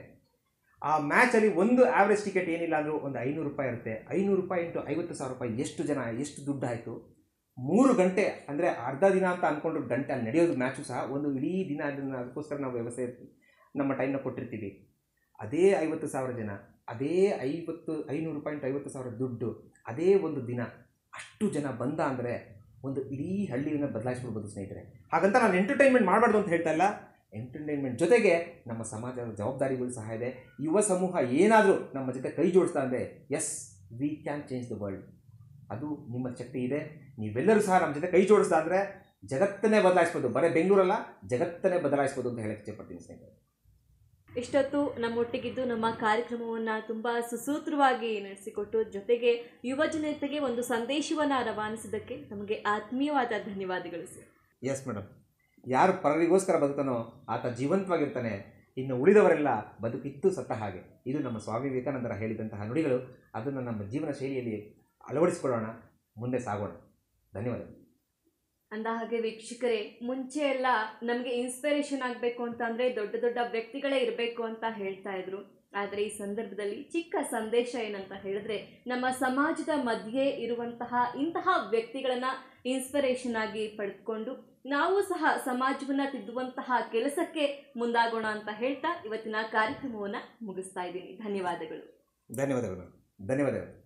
ಆ ಮ್ಯಾಚಲ್ಲಿ ಒಂದು ಆವ್ರೇಜ್ ಟಿಕೆಟ್ ಏನಿಲ್ಲ ಅಂದರೂ ಒಂದು ಐನೂರು ರೂಪಾಯಿ ಇರುತ್ತೆ ಐನೂರು ರೂಪಾಯಿ ಇಂಟು ಐವತ್ತು ಸಾವಿರ ರೂಪಾಯಿ ಎಷ್ಟು ಜನ ಎಷ್ಟು ದುಡ್ಡು ಆಯಿತು ಮೂರು ಗಂಟೆ ಅಂದರೆ ಅರ್ಧ ದಿನ ಅಂತ ಅಂದ್ಕೊಂಡು ಗಂಟೆ ಅಲ್ಲಿ ನಡೆಯೋದು ಮ್ಯಾಚು ಸಹ ಒಂದು ಇಡೀ ದಿನ ಅದನ್ನು ಅದಕ್ಕೋಸ್ಕರ ನಾವು ವ್ಯವಸ್ಥೆ ನಮ್ಮ ಟೈಮ್ನ ಕೊಟ್ಟಿರ್ತೀವಿ ಅದೇ ಐವತ್ತು ಸಾವಿರ ಜನ ಅದೇ ಐವತ್ತು ಐನೂರು ರೂಪಾಯಿ ಇಂಟು ಐವತ್ತು ಸಾವಿರ ದುಡ್ಡು ಅದೇ ಒಂದು ದಿನ ಅಷ್ಟು ಜನ ಬಂದ ಅಂದರೆ ಒಂದು ಇಡೀ ಹಳ್ಳಿಯನ್ನು ಬದಲಾಯಿಸ್ಬಿಡ್ಬೋದು ಸ್ನೇಹಿತರೆ ಹಾಗಂತ ನಾನು ಎಂಟರ್ಟೈನ್ಮೆಂಟ್ ಮಾಡಬಾರ್ದು ಅಂತ ಹೇಳ್ತಾ ಇಲ್ಲ ಎಂಟರ್ಟೈನ್ಮೆಂಟ್ ಜೊತೆಗೆ ನಮ್ಮ ಸಮಾಜದ ಜವಾಬ್ದಾರಿಗಳು ಸಹ ಇದೆ ಯುವ ಸಮೂಹ ಏನಾದರೂ ನಮ್ಮ ಜೊತೆ ಕೈ ಜೋಡಿಸ್ತಾ ಅಂದರೆ yes we can change the world ಅದು ನಿಮ್ಮ ಶಕ್ತಿ ಇದೆ ನೀವೆಲ್ಲರೂ ಸಹ ನಮ್ಮ ಜೊತೆ ಕೈ ಜೋಡಿಸ್ತಾ ಅಂದರೆ ಜಗತ್ತನ್ನೇ ಬದಲಾಯಿಸ್ಬೋದು ಬರೀ ಬೆಂಗಳೂರಲ್ಲ ಜಗತ್ತನ್ನೇ ಬದಲಾಯಿಸ್ಬೋದು ಅಂತ ಹೇಳಕ್ಕೆ ಇಷ್ಟಪಡ್ತೀನಿ ಸ್ನೇಹಿತರೆ ಇಷ್ಟೊತ್ತು ನಮ್ಮೊಟ್ಟಿಗಿದ್ದು ನಮ್ಮ ಕಾರ್ಯಕ್ರಮವನ್ನ ತುಂಬಾ ಸುಸೂತ್ರವಾಗಿ ನಡೆಸಿಕೊಟ್ಟು ಜೊತೆಗೆ ಯುವ ಜನತೆಗೆ ಒಂದು ಸಂದೇಶವನ್ನ ರವಾನಿಸಿದ್ದಕ್ಕೆ ನಮಗೆ ಆತ್ಮೀಯವಾದ ಧನ್ಯವಾದಗಳು ಸರ್ ಎಸ್ ಮೇಡಮ್ ಯಾರು ಪರರಿಗೋಸ್ಕರ ಬದುಕನೋ ಆತ ಜೀವಂತವಾಗಿರ್ತಾನೆ ಇನ್ನು ಉಳಿದವರೆಲ್ಲ ಬದುಕಿತ್ತು ಸತ್ತ ಹಾಗೆ ಇದು ನಮ್ಮ ಸ್ವಾಮಿ ವಿವೇಕಾನಂದರ ಹೇಳಿದಂತಹ ನುಡಿಗಳು ಅದನ್ನು ನಮ್ಮ ಜೀವನ ಶೈಲಿಯಲ್ಲಿ ಅಳವಡಿಸಿಕೊಳ್ಳೋಣ ಮುಂದೆ ಸಾಗೋಣ ಧನ್ಯವಾದಗಳು ಅಂದ ಹಾಗೆ ವೀಕ್ಷಕರೇ ಮುಂಚೆ ಎಲ್ಲ ನಮಗೆ ಇನ್ಸ್ಪಿರೇಷನ್ ಆಗಬೇಕು ಅಂತಂದ್ರೆ ದೊಡ್ಡ ದೊಡ್ಡ ವ್ಯಕ್ತಿಗಳೇ ಇರಬೇಕು ಅಂತ ಹೇಳ್ತಾ ಇದ್ರು ಆದರೆ ಈ ಸಂದರ್ಭದಲ್ಲಿ ಚಿಕ್ಕ ಸಂದೇಶ ಏನಂತ ಹೇಳಿದ್ರೆ ನಮ್ಮ ಸಮಾಜದ ಮಧ್ಯೆ ಇರುವಂತಹ ಇಂತಹ ವ್ಯಕ್ತಿಗಳನ್ನ ಇನ್ಸ್ಪಿರೇಷನ್ ಆಗಿ ಪಡೆದುಕೊಂಡು ನಾವು ಸಹ ಸಮಾಜವನ್ನ ತಿದ್ದುವಂತಹ ಕೆಲಸಕ್ಕೆ ಮುಂದಾಗೋಣ ಅಂತ ಹೇಳ್ತಾ ಇವತ್ತಿನ ಕಾರ್ಯಕ್ರಮವನ್ನ ಮುಗಿಸ್ತಾ ಇದ್ದೀನಿ ಧನ್ಯವಾದಗಳು ಧನ್ಯವಾದಗಳು ಧನ್ಯವಾದಗಳು